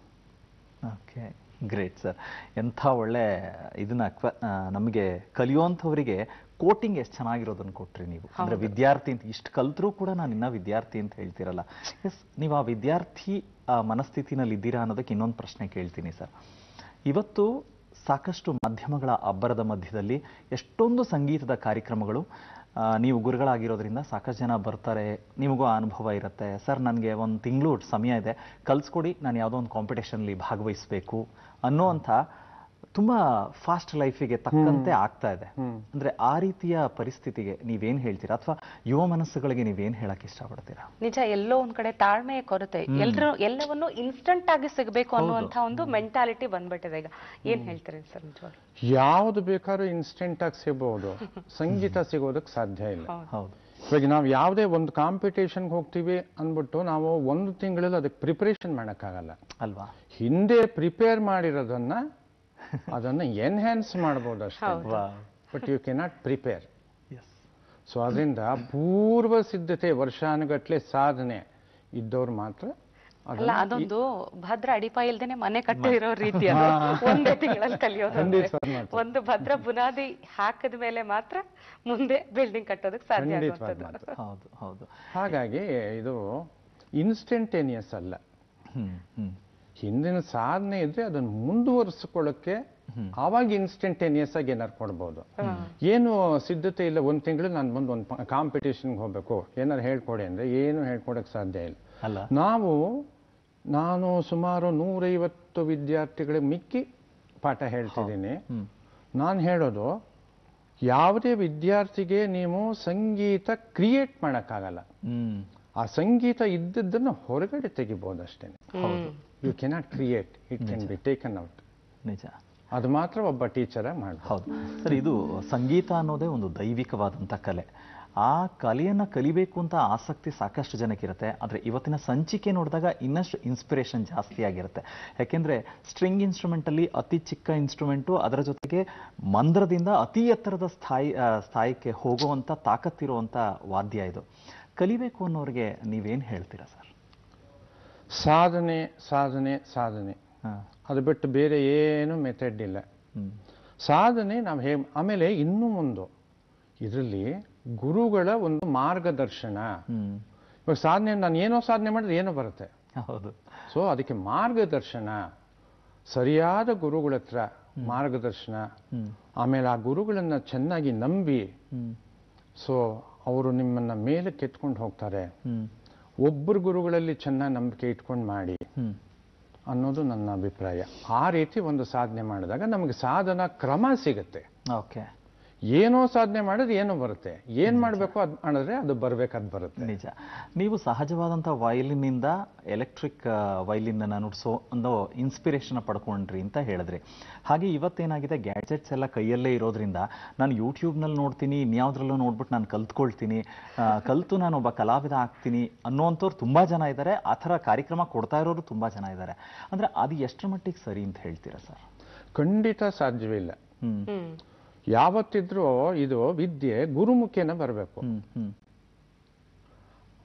ಓಕೆ ಗ್ರೇಟ್ ಸರ್ ಎಂಥ ಒಳ್ಳೆ ಇದನ್ನ ಕ್ವ- ಆ, ನಮಗೆ ಕಲಿಯುವಂಥವರಿಗೆ ಕೋಟಿಂಗ್ ಎಷ್ಟು ಚೆನ್ನಾಗಿರೋದನ್ನ ಕೊಟ್ರಿ ನೀವು ಅಂದ್ರೆ ವಿದ್ಯಾರ್ಥಿ ಅಂತ ಇಷ್ಟು ಕಲ್ತ್ರೂ ಕೂಡ ನಾನು ಇನ್ನ ವಿದ್ಯಾರ್ಥಿ ಅಂತ ಹೇಳ್ತಿರಲ್ಲ ಎಸ್ ನೀವು ಆ ವಿದ್ಯಾರ್ಥಿ ಆ, ಮನಸ್ಥಿತಿನಲ್ಲಿ ಇದ್ದೀರಾ ಅನ್ನೋದಕ್ಕೆ ಇನ್ನೊಂದು ಪ್ರಶ್ನೆ ಕೇಳ್ತೀನಿ ಸರ್ ಇವತ್ತು ಸಾಕಷ್ಟು ಮಾಧ್ಯಮಗಳ ಅಬ್ಬರದ ಮಧ್ಯದಲ್ಲಿ ಎಷ್ಟೊಂದು ಸಂಗೀತದ ಕಾರ್ಯಕ್ರಮಗಳು ಆ, ನೀವು ಗುರುಗಳಾಗಿರೋದ್ರಿಂದ ಸಾಕಷ್ಟು ಜನ ಬರ್ತಾರೆ ನಿಮಗೂ ಆ ಅನುಭವ ಇರುತ್ತೆ ಸರ್ ನನಗೆ ಒಂದು ತಿಂಗಳು ಸಮಯ ಇದೆ ಕಲ್ಸ್ಕೊಡಿ ನಾನು ಯಾವುದೋ ಒಂದು ಕಾಂಪಿಟೇಷನ್ಲಿ ಭಾಗವಹಿಸಬೇಕು ಅನ್ನೋವಂಥ ತುಂಬ ಫಾಸ್ಟ್ ಲೈಫಿಗೆ ತಕ್ಕಂತೆ ಆಗ್ತಾ ಇದೆ ಅಂದ್ರೆ ಆ ರೀತಿಯ ಪರಿಸ್ಥಿತಿಗೆ ನೀವೇನ್ ಹೇಳ್ತೀರಾ ಅಥವಾ ಯುವ ಮನಸ್ಸುಗಳಿಗೆ ನೀವೇನ್ ಹೇಳಕ್ ಇಷ್ಟಪಡ್ತೀರಾ ನಿಜ ಎಲ್ಲೋ ಒಂದ್ ಕಡೆ ತಾಳ್ಮೆಯ ಕೊರತೆ ಎಲ್ರು ಎಲ್ಲವನ್ನು ಇನ್ಸ್ಟಂಟ್ ಆಗಿ ಸಿಗ್ಬೇಕು ಅನ್ನುವಂತ ಒಂದು ಮೆಂಟಾಲಿಟಿ ಬಂದ್ಬಿಟ್ಟಿದೆ ಈಗ ಏನ್ ಹೇಳ್ತೀರಿ ಸರ್ ನಿಜವಾಗ್ಲೂ ಯಾವುದು ಬೇಕಾದ್ರೂ ಇನ್ಸ್ಟೆಂಟ್ ಆಗಿ ಸಿಗ್ಬೋದು ಸಂಗೀತ ಸಿಗೋದಕ್ಕೆ ಸಾಧ್ಯ ಇಲ್ಲ ಹೌದು ಇವಾಗ ನಾವು ಯಾವುದೇ ಒಂದು ಕಾಂಪಿಟೇಷನ್ಗೆ ಹೋಗ್ತೀವಿ ಅಂದ್ಬಿಟ್ಟು ನಾವು ಒಂದು ತಿಂಗಳಲ್ಲಿ ಅದಕ್ಕೆ ಪ್ರಿಪರೇಷನ್ ಮಾಡೋಕ್ಕಾಗಲ್ಲ ಅಲ್ವಾ ಹಿಂದೆ ಪ್ರಿಪೇರ್ ಮಾಡಿರೋದನ್ನ ಅದನ್ನ ಎನ್ಹ್ಯಾನ್ಸ್ ಮಾಡ್ಬೋದು ಅಷ್ಟೇ ವಾ but you cannot prepare yes so ಅದರಿಂದ ಪೂರ್ವ ಸಿದ್ಧತೆ ವರ್ಷಾನುಗಟ್ಲೆ ಸಾಧನೆ ಇದ್ದವ್ರು ಮಾತ್ರ ಅಲ್ಲ ಅದೊಂದು ಭದ್ರ ಅಡಿಪಾಯ ಇಲ್ದೇನೆ ಮನೆ ಕಟ್ಟಿರೋ ರೀತಿ ಅದು ಒಂದೇ ತಿಂಗಳಲ್ಲಿ ಕಲಿಯೋದು ಅಂದ್ರೆ. ಖಂಡಿತ ಮಾತ್ರ. ಒಂದು ಭದ್ರ ಬುನಾದಿ ಹಾಕದ ಮೇಲೆ ಮಾತ್ರ ಮುಂದೆ ಬಿಲ್ಡಿಂಗ್ ಕಟ್ಟೋದಕ್ಕೆ ಸಾಧ್ಯ ಖಂಡಿತವಾಗ್ ಆಗುವಂಥದ್ದು ಮಾತ್ರ ಹೌದು ಹೌದು ಹಾಗಾಗಿ ಇದು ಇನ್ಸ್ಟೆಂಟೇನಿಯಸ್ ಅಲ್ಲ ಹ್ಮ್ ಹ್ಮ್ ಹಿಂದಿನ ಸಾಧನೆ ಇದ್ರೆ ಅದನ್ನು ಮುಂದುವರಿಸ್ಕೊಳ್ಳೋಕೆ ಆವಾಗ ಇನ್ಸ್ಟೆಂಟೇನಿಯಸ್ ಆಗಿ ಏನಾರು ಕೊಡ್ಬೋದು ಏನು ಸಿದ್ಧತೆ ಇಲ್ಲ ಒಂದು ತಿಂಗಳು ನಾನು ಬಂದು ಒಂದು ಕಾಂಪಿಟೇಷನ್ಗೆ ಹೋಗ್ಬೇಕು ಏನಾರು ಹೇಳ್ಕೊಡಿ ಅಂದ್ರೆ ಏನು ಹೇಳ್ಕೊಡಕ್ ಸಾಧ್ಯ ಇಲ್ಲ ಅಲ್ಲ ನಾವು ನಾನು ಸುಮಾರು ನೂರೈವತ್ತು ವಿದ್ಯಾರ್ಥಿಗಳಿಗೆ ಮಿಕ್ಕಿ ಪಾಠ ಹೇಳ್ತಿದ್ದೀನಿ ಹ್ಮ್ ನಾನು ಹೇಳೋದು ಯಾವುದೇ ವಿದ್ಯಾರ್ಥಿಗೆ ನೀವು ಸಂಗೀತ ಕ್ರಿಯೇಟ್ ಮಾಡೋಕ್ಕಾಗಲ್ಲ ಹ್ಮ್ ಆ ಸಂಗೀತ ಇದ್ದದ್ದನ್ನು ಹೊರಗಡೆ ತೆಗಿಬೋದು ಅಷ್ಟೇ ಹೌದು you cannot create it can be taken out ನಿಜ ಅದು ಮಾತ್ರ ಒಬ್ಬ ಟೀಚರಾಗಿ ಮಾಡ್ಬೋದು ಹೌದು ಸರ್ ಇದು ಸಂಗೀತ ಅನ್ನೋದೇ ಒಂದು ದೈವಿಕವಾದಂಥ ಕಲೆ ಆ ಕಲೆಯನ್ನು ಕಲಿಬೇಕು ಅಂತ ಆಸಕ್ತಿ ಸಾಕಷ್ಟು ಜನಕ್ಕಿರುತ್ತೆ ಆದರೆ ಇವತ್ತಿನ ಸಂಚಿಕೆ ನೋಡಿದಾಗ ಇನ್ನಷ್ಟು ಇನ್ಸ್ಪಿರೇಷನ್ ಜಾಸ್ತಿ ಆಗಿರುತ್ತೆ ಯಾಕೆಂದರೆ ಸ್ಟ್ರಿಂಗ್ ಇನ್ಸ್ಟ್ರೂಮೆಂಟಲ್ಲಿ ಅತಿ ಚಿಕ್ಕ ಇನ್ಸ್ಟ್ರೂಮೆಂಟು ಅದರ ಜೊತೆಗೆ ಮಂದ್ರದಿಂದ ಅತಿ ಎತ್ತರದ ಸ್ಥಾಯಿ ಆ, ಸ್ಥಾಯಿಗೆ ಹೋಗುವಂಥ ತಾಕತ್ತಿರುವಂಥ ವಾದ್ಯ ಇದು ಕಲಿಬೇಕು ಅನ್ನೋರಿಗೆ ನೀವೇನು ಹೇಳ್ತೀರಾ ಸರ್ ಸಾಧನೆ ಸಾಧನೆ ಸಾಧನೆ ಹಾಂ ಅದು ಬಿಟ್ಟು ಬೇರೆ ಏನು ಮೆಥಡ್ ಇಲ್ಲ ಹ್ಞೂ ಸಾಧನೆ ನಾವು ಹೇ ಆಮೇಲೆ ಇನ್ನೂ ಒಂದು ಇದರಲ್ಲಿ ಗುರುಗಳ ಒಂದು ಮಾರ್ಗದರ್ಶನ ಹ್ಞೂ ಇವಾಗ ಸಾಧನೆ ನಾನು ಏನೋ ಸಾಧನೆ ಮಾಡಿದ್ರೆ ಏನೋ ಬರುತ್ತೆ ಹೌದು ಸೊ ಅದಕ್ಕೆ ಮಾರ್ಗದರ್ಶನ ಸರಿಯಾದ ಗುರುಗಳ ಹತ್ರ ಮಾರ್ಗದರ್ಶನ ಹ್ಞೂ ಆಮೇಲೆ ಆ ಗುರುಗಳನ್ನ ಚೆನ್ನಾಗಿ ನಂಬಿ ಹ್ಞೂ ಸೊ ಅವರು ನಿಮ್ಮನ್ನ ಮೇಲೆ ಕೆತ್ಕೊಂಡು ಹೋಗ್ತಾರೆ ಹ್ಞೂ ಒಬ್ಬರು ಗುರುಗಳಲ್ಲಿ ಚೆನ್ನಾಗಿ ನಂಬಿಕೆ ಇಟ್ಕೊಂಡು ಮಾಡಿ ಹ್ಞೂ ಅನ್ನೋದು ನನ್ನ ಅಭಿಪ್ರಾಯ ಆ ರೀತಿ ಒಂದು ಸಾಧನೆ ಮಾಡಿದಾಗ ನಮಗೆ ಸಾಧನ ಕ್ರಮ ಸಿಗುತ್ತೆ ಓಕೆ ಏನೋ ಸಾಧನೆ ಮಾಡಿದ್ರೆ ಏನೋ ಬರುತ್ತೆ ಏನ್ ಮಾಡಬೇಕು ಅದು ಮಾಡಿದ್ರೆ ಅದು ಬರ್ಬೇಕಾದ್ ಬರುತ್ತೆ ನಿಜ ನೀವು ಸಹಜವಾದಂಥ ವಯಲಿನ್ನಿಂದ ಎಲೆಕ್ಟ್ರಿಕ್ ವಯಲಿನ್ನ ನುಡಿಸೋ ಒಂದು ಇನ್ಸ್ಪಿರೇಷನ್ ಪಡ್ಕೊಂಡ್ರಿ ಅಂತ ಹೇಳಿದ್ರಿ ಹಾಗೆ ಇವತ್ತೇನಾಗಿದೆ ಗ್ಯಾಜೆಟ್ಸ್ ಎಲ್ಲ ಕೈಯಲ್ಲೇ ಇರೋದ್ರಿಂದ ನಾನು ಯೂಟ್ಯೂಬ್ನಲ್ಲಿ ನೋಡ್ತೀನಿ ಇನ್ಯಾವುದ್ರಲ್ಲೂ ನೋಡ್ಬಿಟ್ಟು ನಾನು ಕಲ್ತ್ಕೊಳ್ತೀನಿ ಆ, ಕಲ್ತು ನಾನು ಒಬ್ಬ ಕಲಾವಿದ ಆಗ್ತೀನಿ ಅನ್ನೋವಂಥವ್ರು ತುಂಬ ಜನ ಇದ್ದಾರೆ ಆ ಥರ ಕಾರ್ಯಕ್ರಮ ಕೊಡ್ತಾ ಇರೋರು ತುಂಬ ಜನ ಇದ್ದಾರೆ ಅಂದರೆ ಅದು ಎಷ್ಟರ ಮಟ್ಟಿಗೆ ಸರಿ ಅಂತ ಹೇಳ್ತೀರಾ ಸರ್ ಖಂಡಿತ ಸಾಧ್ಯವಿಲ್ಲ ಹ್ಞೂ ಹ್ಮ್ ಯಾವತ್ತಿದ್ರೂ ಇದು ವಿದ್ಯೆ ಗುರುಮುಖೇನ ಬರಬೇಕು ಹ್ಞೂ ಹ್ಞೂ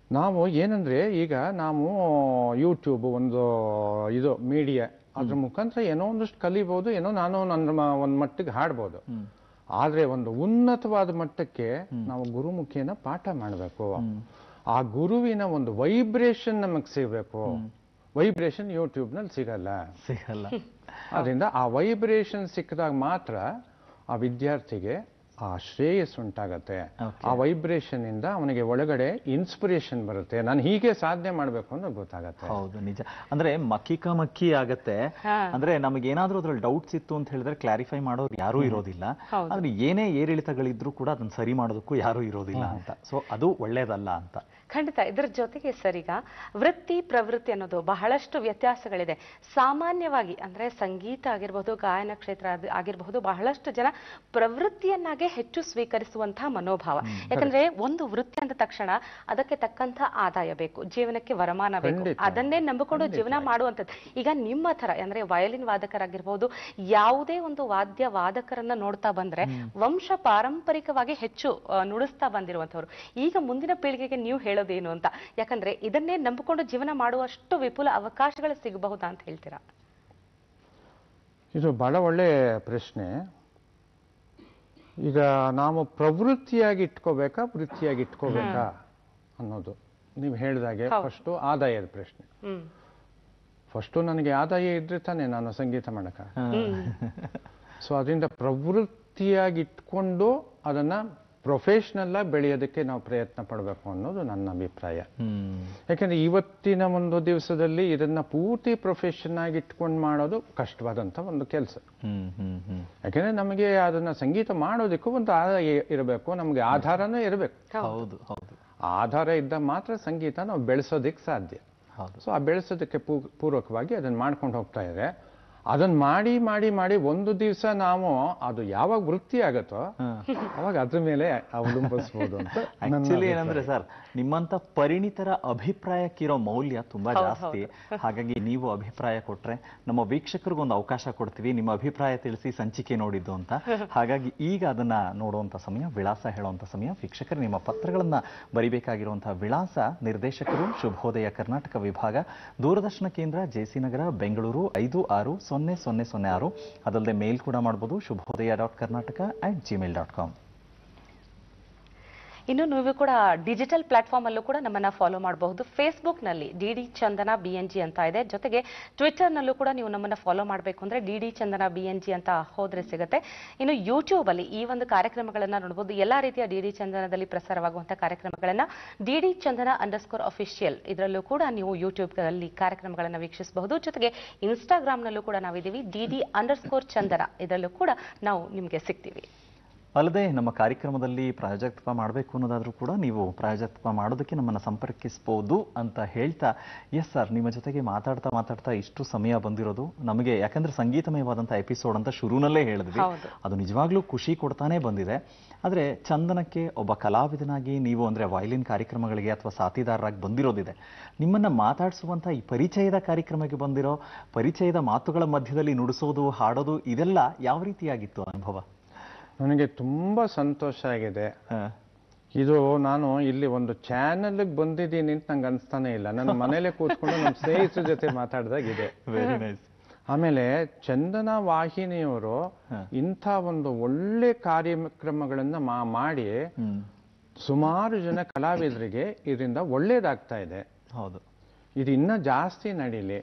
ನಾವು ಏನಂದ್ರೆ ಈಗ ನಾವು ಯೂಟ್ಯೂಬ್ ಒಂದು ಇದು ಮೀಡಿಯಾ ಅದ್ರ ಮುಖಾಂತರ ಏನೋ ಒಂದಷ್ಟು ಕಲಿಬಹುದು ಏನೋ ನಾನು ನನ್ನ ಮ- ಒಂದ್ ಮಟ್ಟಿಗೆ ಹಾಡ್ಬೋದು ಆದ್ರೆ ಒಂದು ಉನ್ನತವಾದ ಮಟ್ಟಕ್ಕೆ ನಾವು ಗುರುಮುಖಿಯನ್ನ ಪಾಠ ಮಾಡಬೇಕು ಆ ಗುರುವಿನ ಒಂದು ವೈಬ್ರೇಷನ್ ನಮಗೆ ಸಿಗಬೇಕು ವೈಬ್ರೇಷನ್ ಯೂಟ್ಯೂಬ್ನಲ್ಲಿ ಸಿಗಲ್ಲ ಸಿಗಲ್ಲ ಅದರಿಂದ ಆ ವೈಬ್ರೇಷನ್ ಸಿಕ್ಕಿದಾಗ ಮಾತ್ರ ಆ ವಿದ್ಯಾರ್ಥಿಗೆ ಆ ಶ್ರೇಯಸ್ ಉಂಟಾಗತ್ತೆ Okay. ಆ ವೈಬ್ರೇಷನ್ ಇಂದ ಅವನಿಗೆ ಒಳಗಡೆ ಇನ್ಸ್ಪಿರೇಷನ್ ಬರುತ್ತೆ ನಾನು ಹೀಗೆ ಸಾಧನೆ ಮಾಡಬೇಕು ಅಂತ ಗೊತ್ತಾಗತ್ತೆ ಹೌದು ನಿಜ ಅಂದ್ರೆ ಮಕ್ಕಿಕ ಮಕ್ಕಿ ಆಗತ್ತೆ ಅಂದ್ರೆ ನಮಗೆ ಏನಾದ್ರೂ ಅದ್ರಲ್ಲಿ ಡೌಟ್ಸ್ ಇತ್ತು ಅಂತ ಹೇಳಿದ್ರೆ ಕ್ಲಾರಿಫೈ ಮಾಡೋರು ಯಾರೂ ಇರೋದಿಲ್ಲ ಹೌದು. ಆದ್ರೆ ಏನೇ ಏರಿಳಿತಗಳಿದ್ರು ಕೂಡ ಅದನ್ನ ಸರಿ ಮಾಡೋದಕ್ಕೂ ಯಾರೂ ಇರೋದಿಲ್ಲ ಅಂತ ಸೊ ಅದು ಒಳ್ಳೇದಲ್ಲ ಅಂತ ಖಂಡಿತ ಇದರ ಜೊತೆಗೆ ಸರ್ ಈಗ ವೃತ್ತಿ ಪ್ರವೃತ್ತಿ ಅನ್ನೋದು ಬಹಳಷ್ಟು ವ್ಯತ್ಯಾಸಗಳಿದೆ ಸಾಮಾನ್ಯವಾಗಿ ಅಂದ್ರೆ ಸಂಗೀತ ಆಗಿರ್ಬೋದು ಗಾಯನ ಕ್ಷೇತ್ರ ಆದ್- ಆಗಿರಬಹುದು ಬಹಳಷ್ಟು ಜನ ಪ್ರವೃತ್ತಿಯನ್ನಾಗೆ ಹೆಚ್ಚು ಸ್ವೀಕರಿಸುವಂತಹ ಮನೋಭಾವ ಯಾಕಂದ್ರೆ ಒಂದು ವೃತ್ತಿ ಅಂದ ತಕ್ಷಣ ಅದಕ್ಕೆ ತಕ್ಕಂತ ಆದಾಯ ಬೇಕು ಜೀವನಕ್ಕೆ ವರಮಾನ ಬೇಕು ಖಂಡಿತ. ಅದನ್ನೇ ನಂಬಿಕೊಂಡು ಜೀವನ ಮಾಡುವಂಥದ್ದು ಈಗ ನಿಮ್ಮ ತರ ಅಂದ್ರೆ ವಯಲಿನ್ ವಾದಕರಾಗಿರ್ಬೋದು ಯಾವುದೇ ಒಂದು ವಾದ್ಯ ವಾದಕರನ್ನ ನೋಡ್ತಾ ಬಂದ್ರೆ ವಂಶ ಪಾರಂಪರಿಕವಾಗಿ ಹೆಚ್ಚು ಆ, ನುಡಿಸ್ತಾ ಬಂದಿರುವಂತವ್ರು ಈಗ ಮುಂದಿನ ಪೀಳಿಗೆಗೆ ನೀವು ಹೇಳೋದೇನು ಅಂತ ಯಾಕಂದ್ರೆ ಇದನ್ನೇ ನಂಬಿಕೊಂಡು ಜೀವನ ಮಾಡುವಷ್ಟು ವಿಪುಲ ಅವಕಾಶಗಳು ಸಿಗಬಹುದಾ ಅಂತ ಹೇಳ್ತೀರಾ ಇದು ಬಹಳ ಒಳ್ಳೆ ಪ್ರಶ್ನೆ ಈಗ ನಾವು ಪ್ರವೃತ್ತಿಯಾಗಿ ಇಟ್ಕೋಬೇಕಾ ವೃತ್ತಿಯಾಗಿ ಇಟ್ಕೋಬೇಕಾ ಅನ್ನೋದು ನೀವು ಹೇಳಿದಾಗೆ ಹೌದು. ಫಸ್ಟು ಆದಾಯದ ಪ್ರಶ್ನೆ ಹ್ಮ್ ಫಸ್ಟು ನನಗೆ ಆದಾಯ ಇದ್ರೆ ತಾನೇ ನಾನು ಸಂಗೀತ ಮಾಡಕ ಹ್ಮ್ ಸೊ ಅದರಿಂದ ಪ್ರವೃತ್ತಿಯಾಗಿ ಇಟ್ಕೊಂಡು ಅದನ್ನ ಪ್ರೊಫೆಷ್ನಲ್ ಆಗಿ ಬೆಳೆಯೋದಕ್ಕೆ ನಾವು ಪ್ರಯತ್ನ ಪಡಬೇಕು ಅನ್ನೋದು ನನ್ನ ಅಭಿಪ್ರಾಯ ಹ್ಮ್ ಯಾಕಂದ್ರೆ ಇವತ್ತಿನ ಒಂದು ದಿವಸದಲ್ಲಿ ಇದನ್ನ ಪೂರ್ತಿ ಪ್ರೊಫೆಷನ್ ಆಗಿ ಇಟ್ಕೊಂಡು ಮಾಡೋದು ಕಷ್ಟವಾದಂತ ಒಂದು ಕೆಲಸ ಹ್ಮ್ ಹ್ಮ್ ಹ್ಮ್ ಯಾಕೆಂದ್ರೆ ನಮಗೆ ಅದನ್ನ ಸಂಗೀತ ಮಾಡೋದಕ್ಕೂ ಒಂದು ಆದಾಯ ಇರಬೇಕು ನಮಗೆ ಆಧಾರನೂ ಇರಬೇಕು ಹೌದು ಹೌದು ಆಧಾರ ಇದ್ದ ಮಾತ್ರ ಸಂಗೀತ ನಾವು ಬೆಳೆಸೋದಕ್ಕೆ ಸಾಧ್ಯ ಹೌದು ಸೊ ಆ ಬೆಳೆಸೋದಕ್ಕೆ ಪೂ- ಪೂರ್ವಕವಾಗಿ ಅದನ್ನ ಮಾಡ್ಕೊಂಡು ಹೋಗ್ತಾ ಇದ್ರೆ ಅದನ್ನ ಮಾಡಿ ಮಾಡಿ ಮಾಡಿ ಒಂದು ದಿವಸ ನಾವು ಅದು ಯಾವಾಗ ವೃತ್ತಿ ಆಗತ್ತೋ ಅವಾಗ ಅದ್ರ ಮೇಲೆ ಅವಲಂಬಿಸ್ಬೋದು ಅಂತ ನನ್ನ ಆಕ್ಚುಲಿ ಅಭಿಪ್ರಾಯ. ಏನಂದ್ರೆ ಸರ್ ನಿಮ್ಮಂತ ಪರಿಣಿತರ ಅಭಿಪ್ರಾಯಕ್ಕಿರೋ ಮೌಲ್ಯ ತುಂಬಾ ಜಾಸ್ತಿ ಹಾಗಾಗಿ ನೀವು ಅಭಿಪ್ರಾಯ ಕೊಟ್ರೆ ನಮ್ಮ ವೀಕ್ಷಕರಿಗೂ ಒಂದು ಅವಕಾಶ ಕೊಡ್ತೀವಿ ನಿಮ್ಮ ಅಭಿಪ್ರಾಯ ತಿಳಿಸಿ ಸಂಚಿಕೆ ನೋಡಿದ್ದು ಅಂತ ಹಾಗಾಗಿ ಈಗ ಅದನ್ನ ನೋಡುವಂತ ಸಮಯ ವಿಳಾಸ ಹೇಳುವಂತ ಸಮಯ ವೀಕ್ಷಕರು ನಿಮ್ಮ ಪತ್ರಗಳನ್ನ ಬರಿಬೇಕಾಗಿರುವಂತಹ ವಿಳಾಸ ನಿರ್ದೇಶಕರು ಶುಭೋದಯ ಕರ್ನಾಟಕ ವಿಭಾಗ ದೂರದರ್ಶನ ಕೇಂದ್ರ ಜೆಸಿ ನಗರ ಬೆಂಗಳೂರು ಐದು ಆರು ಸೊನ್ನೆ ಸೊನ್ನೆ ಸೊನ್ನೆ ಆರು ಅದಲ್ಲದೆ ಮೇಲ್ ಕೂಡ ಮಾಡ್ಬೋದು Shubhodaya dot Karnataka at Gmail dot com ಇನ್ನು ನೀವು ಕೂಡ ಡಿಜಿಟಲ್ ಪ್ಲಾಟ್ಫಾರ್ಮ್ ಅಲ್ಲೂ ಕೂಡ ನಮ್ಮನ್ನ ಫಾಲೋ ಮಾಡಬಹುದು ಫೇಸ್ಬುಕ್ ನಲ್ಲಿ D D Chandana B N G ಅಂತ ಇದೆ ಜೊತೆಗೆ ಟ್ವಿಟರ್ ನಲ್ಲೂ ಕೂಡ ನೀವು ನಮ್ಮನ್ನ ಫಾಲೋ ಮಾಡಬೇಕು ಅಂದ್ರೆ D D Chandana B N G ಅಂತ ಹೋದ್ರೆ ಸಿಗುತ್ತೆ ಇನ್ನು ಯೂಟ್ಯೂಬ್ ಅಲ್ಲಿ ಈ ಒಂದು ಕಾರ್ಯಕ್ರಮಗಳನ್ನ ನೋಡಬಹುದು ಎಲ್ಲಾ ರೀತಿಯ ಡಿ ಡಿ ಚಂದನದಲ್ಲಿ ಪ್ರಸಾರವಾಗುವಂತಹ ಕಾರ್ಯಕ್ರಮಗಳನ್ನ D D Chandana underscore official ಇದರಲ್ಲೂ ಕೂಡ ನೀವು ಯೂಟ್ಯೂಬ್ ಅಲ್ಲಿ ಕಾರ್ಯಕ್ರಮಗಳನ್ನ ವೀಕ್ಷಿಸಬಹುದು ಜೊತೆಗೆ ಇನ್ಸ್ಟಾಗ್ರಾಮ್ ನಲ್ಲೂ ಕೂಡ ನಾವಿದ್ದೀವಿ ಡಿ ಡಿ ಅಂಡರ್ಸ್ಕೋರ್ ಚಂದನ ಇದರಲ್ಲೂ ಕೂಡ ನಾವು ನಿಮ್ಗೆ ಸಿಗ್ತೀವಿ ಅಲ್ಲದೆ ನಮ್ಮ ಕಾರ್ಯಕ್ರಮದಲ್ಲಿ ಪ್ರಾಯೋಜಕತ್ವ ಮಾಡಬೇಕು ಅನ್ನೋದಾದ್ರೂ ಕೂಡ ನೀವು ಪ್ರಾಯೋಜಕತ್ವ ಮಾಡೋದಕ್ಕೆ ನಮ್ಮನ್ನು ಸಂಪರ್ಕಿಸಬಹುದು ಅಂತ ಹೇಳ್ತಾ ಎಸ್ ಸರ್ ನಿಮ್ಮ ಜೊತೆಗೆ ಮಾತಾಡ್ತಾ ಮಾತಾಡ್ತಾ ಇಷ್ಟು ಸಮಯ ಬಂದಿರೋದು ನಮಗೆ ಯಾಕಂದ್ರೆ ಸಂಗೀತಮಯವಾದಂಥ ಎಪಿಸೋಡ್ ಅಂತ ಶುರುನಲ್ಲೇ ಹೇಳಿದ್ವಿ ಹೌದು. ಅದು ನಿಜವಾಗ್ಲೂ ಖುಷಿ ಕೊಡ್ತಾನೆ ಬಂದಿದೆ ಆದರೆ ಚಂದನಕ್ಕೆ ಒಬ್ಬ ಕಲಾವಿದನಾಗಿ ನೀವು ಅಂದ್ರೆ ವಯಲಿನ್ ಕಾರ್ಯಕ್ರಮಗಳಿಗೆ ಅಥವಾ ಸಾಥಿದಾರರಾಗಿ ಬಂದಿರೋದಿದೆ ನಿಮ್ಮನ್ನ ಮಾತಾಡಿಸುವಂಥ ಈ ಪರಿಚಯದ ಕಾರ್ಯಕ್ರಮಕ್ಕೆ ಬಂದಿರೋ ಪರಿಚಯದ ಮಾತುಗಳ ಮಧ್ಯದಲ್ಲಿ ನುಡಿಸೋದು ಹಾಡೋದು ಇದೆಲ್ಲ ಯಾವ ರೀತಿಯಾಗಿತ್ತು ಅನುಭವ ನನಗೆ ತುಂಬಾ ಸಂತೋಷ ಆಗಿದೆ ಹ. ಇದು ನಾನು ಇಲ್ಲಿ ಒಂದು ಚಾನೆಲ್ಗೆ ಬಂದಿದ್ದೀನಿ ಅಂತ ನಂಗೆ ಅನ್ಸ್ತಾನೆ ಇಲ್ಲ ನನ್ನ ಮನೇಲೆ ಕೂತ್ಕೊಂಡು ನಮ್ಮ ಸ್ನೇಹಿತರ ಜೊತೆ ಮಾತಾಡ್ದಾಗಿದೆ ವೆರಿ ನೈಸ್ ಆಮೇಲೆ ಚಂದನ ವಾಹಿನಿಯವರು ಇಂಥ ಒಂದು ಒಳ್ಳೆ ಕಾರ್ಯಕ್ರಮಗಳನ್ನ ಮಾ- ಮಾಡಿ ಹ್ಮ್ ಸುಮಾರು ಜನ ಕಲಾವಿದರಿಗೆ ಇದರಿಂದ ಒಳ್ಳೇದಾಗ್ತಾ ಇದೆ ಹೌದು ಇದು ಇನ್ನ ಜಾಸ್ತಿ ನಡೀಲಿ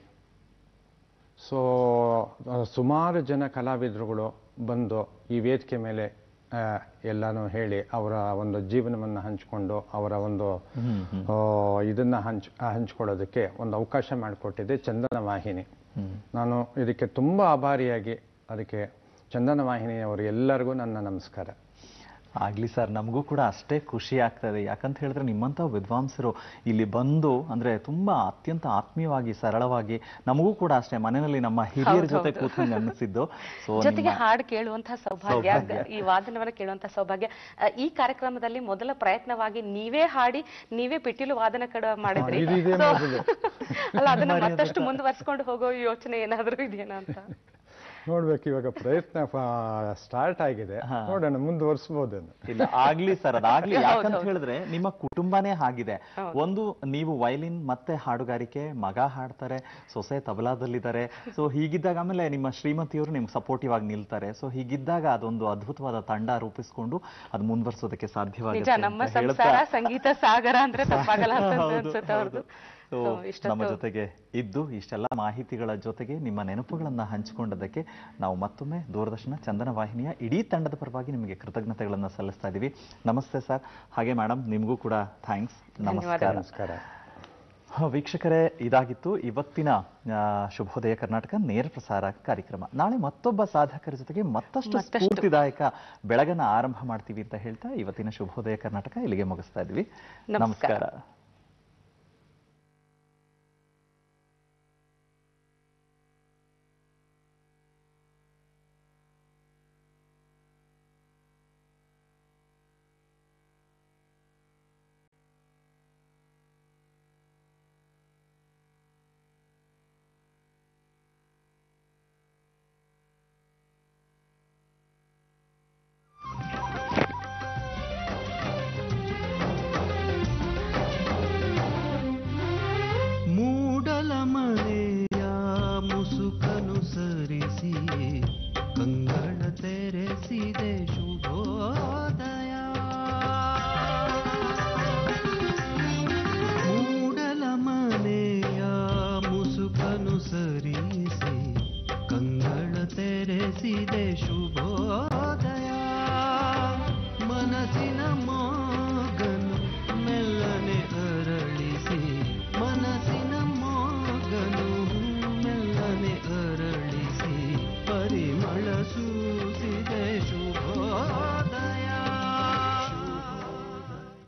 ಸೊ ಸುಮಾರು ಜನ ಕಲಾವಿದರುಗಳು ಬಂದು ಈ ವೇದಿಕೆ ಮೇಲೆ ಆ, ಎಲ್ಲಾನು ಹೇಳಿ ಅವರ ಒಂದು ಜೀವನವನ್ನು ಹಂಚಿಕೊಂಡು ಅವರ ಒಂದು ಹ್ಮ್ ಹ್ಮ್ ಆ, ಇದನ್ನ ಹಂಚ್ ಹಂಚ್ಕೊಳ್ಳೋದಕ್ಕೆ ಒಂದು ಅವಕಾಶ ಮಾಡಿಕೊಟ್ಟಿದೆ ಚಂದನ ವಾಹಿನಿ ಹ್ಮ್ ನಾನು ಇದಕ್ಕೆ ತುಂಬಾ ಆಭಾರಿಯಾಗಿ ಅದಕ್ಕೆ ಚಂದನ ವಾಹಿನಿಯವರು ಎಲ್ಲರಿಗೂ ನನ್ನ ನಮಸ್ಕಾರ ಆಗ್ಲಿ ಸರ್ ನಮಗೂ ಕೂಡ ಅಷ್ಟೇ ಖುಷಿ ಆಗ್ತದೆ ಯಾಕಂತ ಹೇಳಿದ್ರೆ ನಿಮ್ಮಂತ ವಿದ್ವಾಂಸರು ಇಲ್ಲಿ ಬಂದು ಅಂದ್ರೆ ತುಂಬಾ ಅತ್ಯಂತ ಆತ್ಮೀಯವಾಗಿ ಸರಳವಾಗಿ ನಮಗೂ ಕೂಡ ಅಷ್ಟೇ ಮನೆಯಲ್ಲಿ ನಮ್ಮ ಹಿರಿಯರ ಜೊತೆ ಕೂತ್ಕೊಂಡು ಅನ್ನಿಸಿದ್ದು ಸೊ ಜೊತೆಗೆ ಹಾಡು ಕೇಳುವಂತಹ ಸೌಭಾಗ್ಯ ಈ ವಾದನವನ್ನ ಕೇಳುವಂತಹ ಸೌಭಾಗ್ಯ ಅ, ಈ ಕಾರ್ಯಕ್ರಮದಲ್ಲಿ ಮೊದಲ ಪ್ರಯತ್ನವಾಗಿ ನೀವೇ ಹಾಡಿ ನೀವೇ ಪಿಟೀಲು ವಾದನ ಕಡ ಮಾಡಿದ್ರಿ ಇದು ಇದೇ So, ಮೊದಲು. ಅಲ್ಲ ಅದನ್ನ ಮತ್ತಷ್ಟು ಮುಂದುವರ್ಸ್ಕೊಂಡು ಹೋಗೋ ಯೋಚನೆ ಏನಾದ್ರೂ ಇದೆಯಾ ಅಂತ ನೋಡ್ಬೇಕು ಇವಾಗ ಪ್ರಯತ್ನ ಸ್ಟಾರ್ಟ್ ಆಗಿದೆ ಹಾ. ನೋಡೋಣ ಮುಂದುವರಿಸ್ಬೋದೇನು ಇಲ್ಲ ಆಗ್ಲಿ ಸರ್ ಅದಾಗ್ಲಿ ಹೌದು, ಯಾಕಂತ ಹೌದು. ಹೇಳಿದ್ರೆ ನಿಮ್ಮ ಕುಟುಂಬನೇ ಆಗಿದೆ ಒಂದು ನೀವು ವಯಲಿನ್ ಮತ್ತೆ ಹಾಡುಗಾರಿಕೆ ಮಗ ಹಾಡ್ತಾರೆ ಸೊಸೆ ತಬಲಾದಲ್ಲಿದ್ದಾರೆ ಸೊ ಹೀಗಿದ್ದಾಗ ಆಮೇಲೆ ನಿಮ್ಮ ಶ್ರೀಮತಿಯವರು ನಿಮ್ಗೆ ಸಪೋರ್ಟಿವ್ ಆಗಿ ನಿಲ್ತಾರೆ ಸೊ ಹೀಗಿದ್ದಾಗ ಅದೊಂದು ಅದ್ಭುತವಾದ ತಂಡ ರೂಪಿಸ್ಕೊಂಡು ಅದು ಮುಂದುವರ್ಸೋದಕ್ಕೆ ನಿಜ ಸಾಧ್ಯವಾಗುತ್ತೆ ನಮ್ಮ ಅಂತ ಹೇಳ್ತಾ ಸಂಸಾರ ಸಂಗೀತ ಸಾಗರ ಅಂದ್ರೆ ತಪ್ಪಾಗಲ್ಲ ಅಂತ ಹೌದು, ಅನ್ಸುತ್ತೆ ಅವ್ರದ್ದು So, So, ನಮ್ಮ ಇಷ್ಟೊತ್ತು ಜೊತೆಗೆ ಇದ್ದು ಇಷ್ಟೆಲ್ಲ ಮಾಹಿತಿಗಳ ಜೊತೆಗೆ ನಿಮ್ಮ ನೆನಪುಗಳನ್ನ ಹಂಚಿಕೊಂಡದಕ್ಕೆ ನಾವು ಮತ್ತೊಮ್ಮೆ ದೂರದರ್ಶನ ಚಂದನ ವಾಹಿನಿಯ ಇಡೀ ತಂಡದ ಪರವಾಗಿ ನಿಮಗೆ ಕೃತಜ್ಞತೆಗಳನ್ನ ಸಲ್ಲಿಸ್ತಾ ಇದ್ದೀವಿ ನಮಸ್ತೆ ಸರ್ ಹಾಗೆ ಮೇಡಮ್ ನಿಮಗೂ ಕೂಡ ಥ್ಯಾಂಕ್ಸ್ ನಮಸ್ಕಾರ ನಮಸ್ಕಾರ ಹ, ವೀಕ್ಷಕರೇ ಇದಾಗಿತ್ತು ಇವತ್ತಿನ ಆ, ಶುಭೋದಯ ಕರ್ನಾಟಕ ನೇರ ಪ್ರಸಾರ ಕಾರ್ಯಕ್ರಮ ನಾಳೆ ಮತ್ತೊಬ್ಬ ಸಾಧಕರ ಜೊತೆಗೆ ಮತ್ತಷ್ಟು ಮತ್ತಷ್ಟು. ಸ್ಫೂರ್ತಿದಾಯಕ ಬೆಳಗನ್ನ ಆರಂಭ ಮಾಡ್ತೀವಿ ಅಂತ ಹೇಳ್ತಾ ಇವತ್ತಿನ ಶುಭೋದಯ ಕರ್ನಾಟಕ ಇಲ್ಲಿಗೆ ಮುಗಿಸ್ತಾ ಇದ್ವಿ ನಮಸ್ಕಾರ. ನಮಸ್ಕಾರ ಮೂಡಲ ಮನೆಯ ಮುಸುಕನು ಸರಿಸಿ ಕಂಗಳ ತೆರೆಸಿದೆ ಶುಭೋದಯ ಮೂಡಲ ಮನೆಯ ಮುಸುಕನು ಸರಿಸಿ ಕಂಗಳ ತೆರೆಸಿದೆ ಶುಭೋದಯ ಮನಸ್ಸಿನ ಮೋ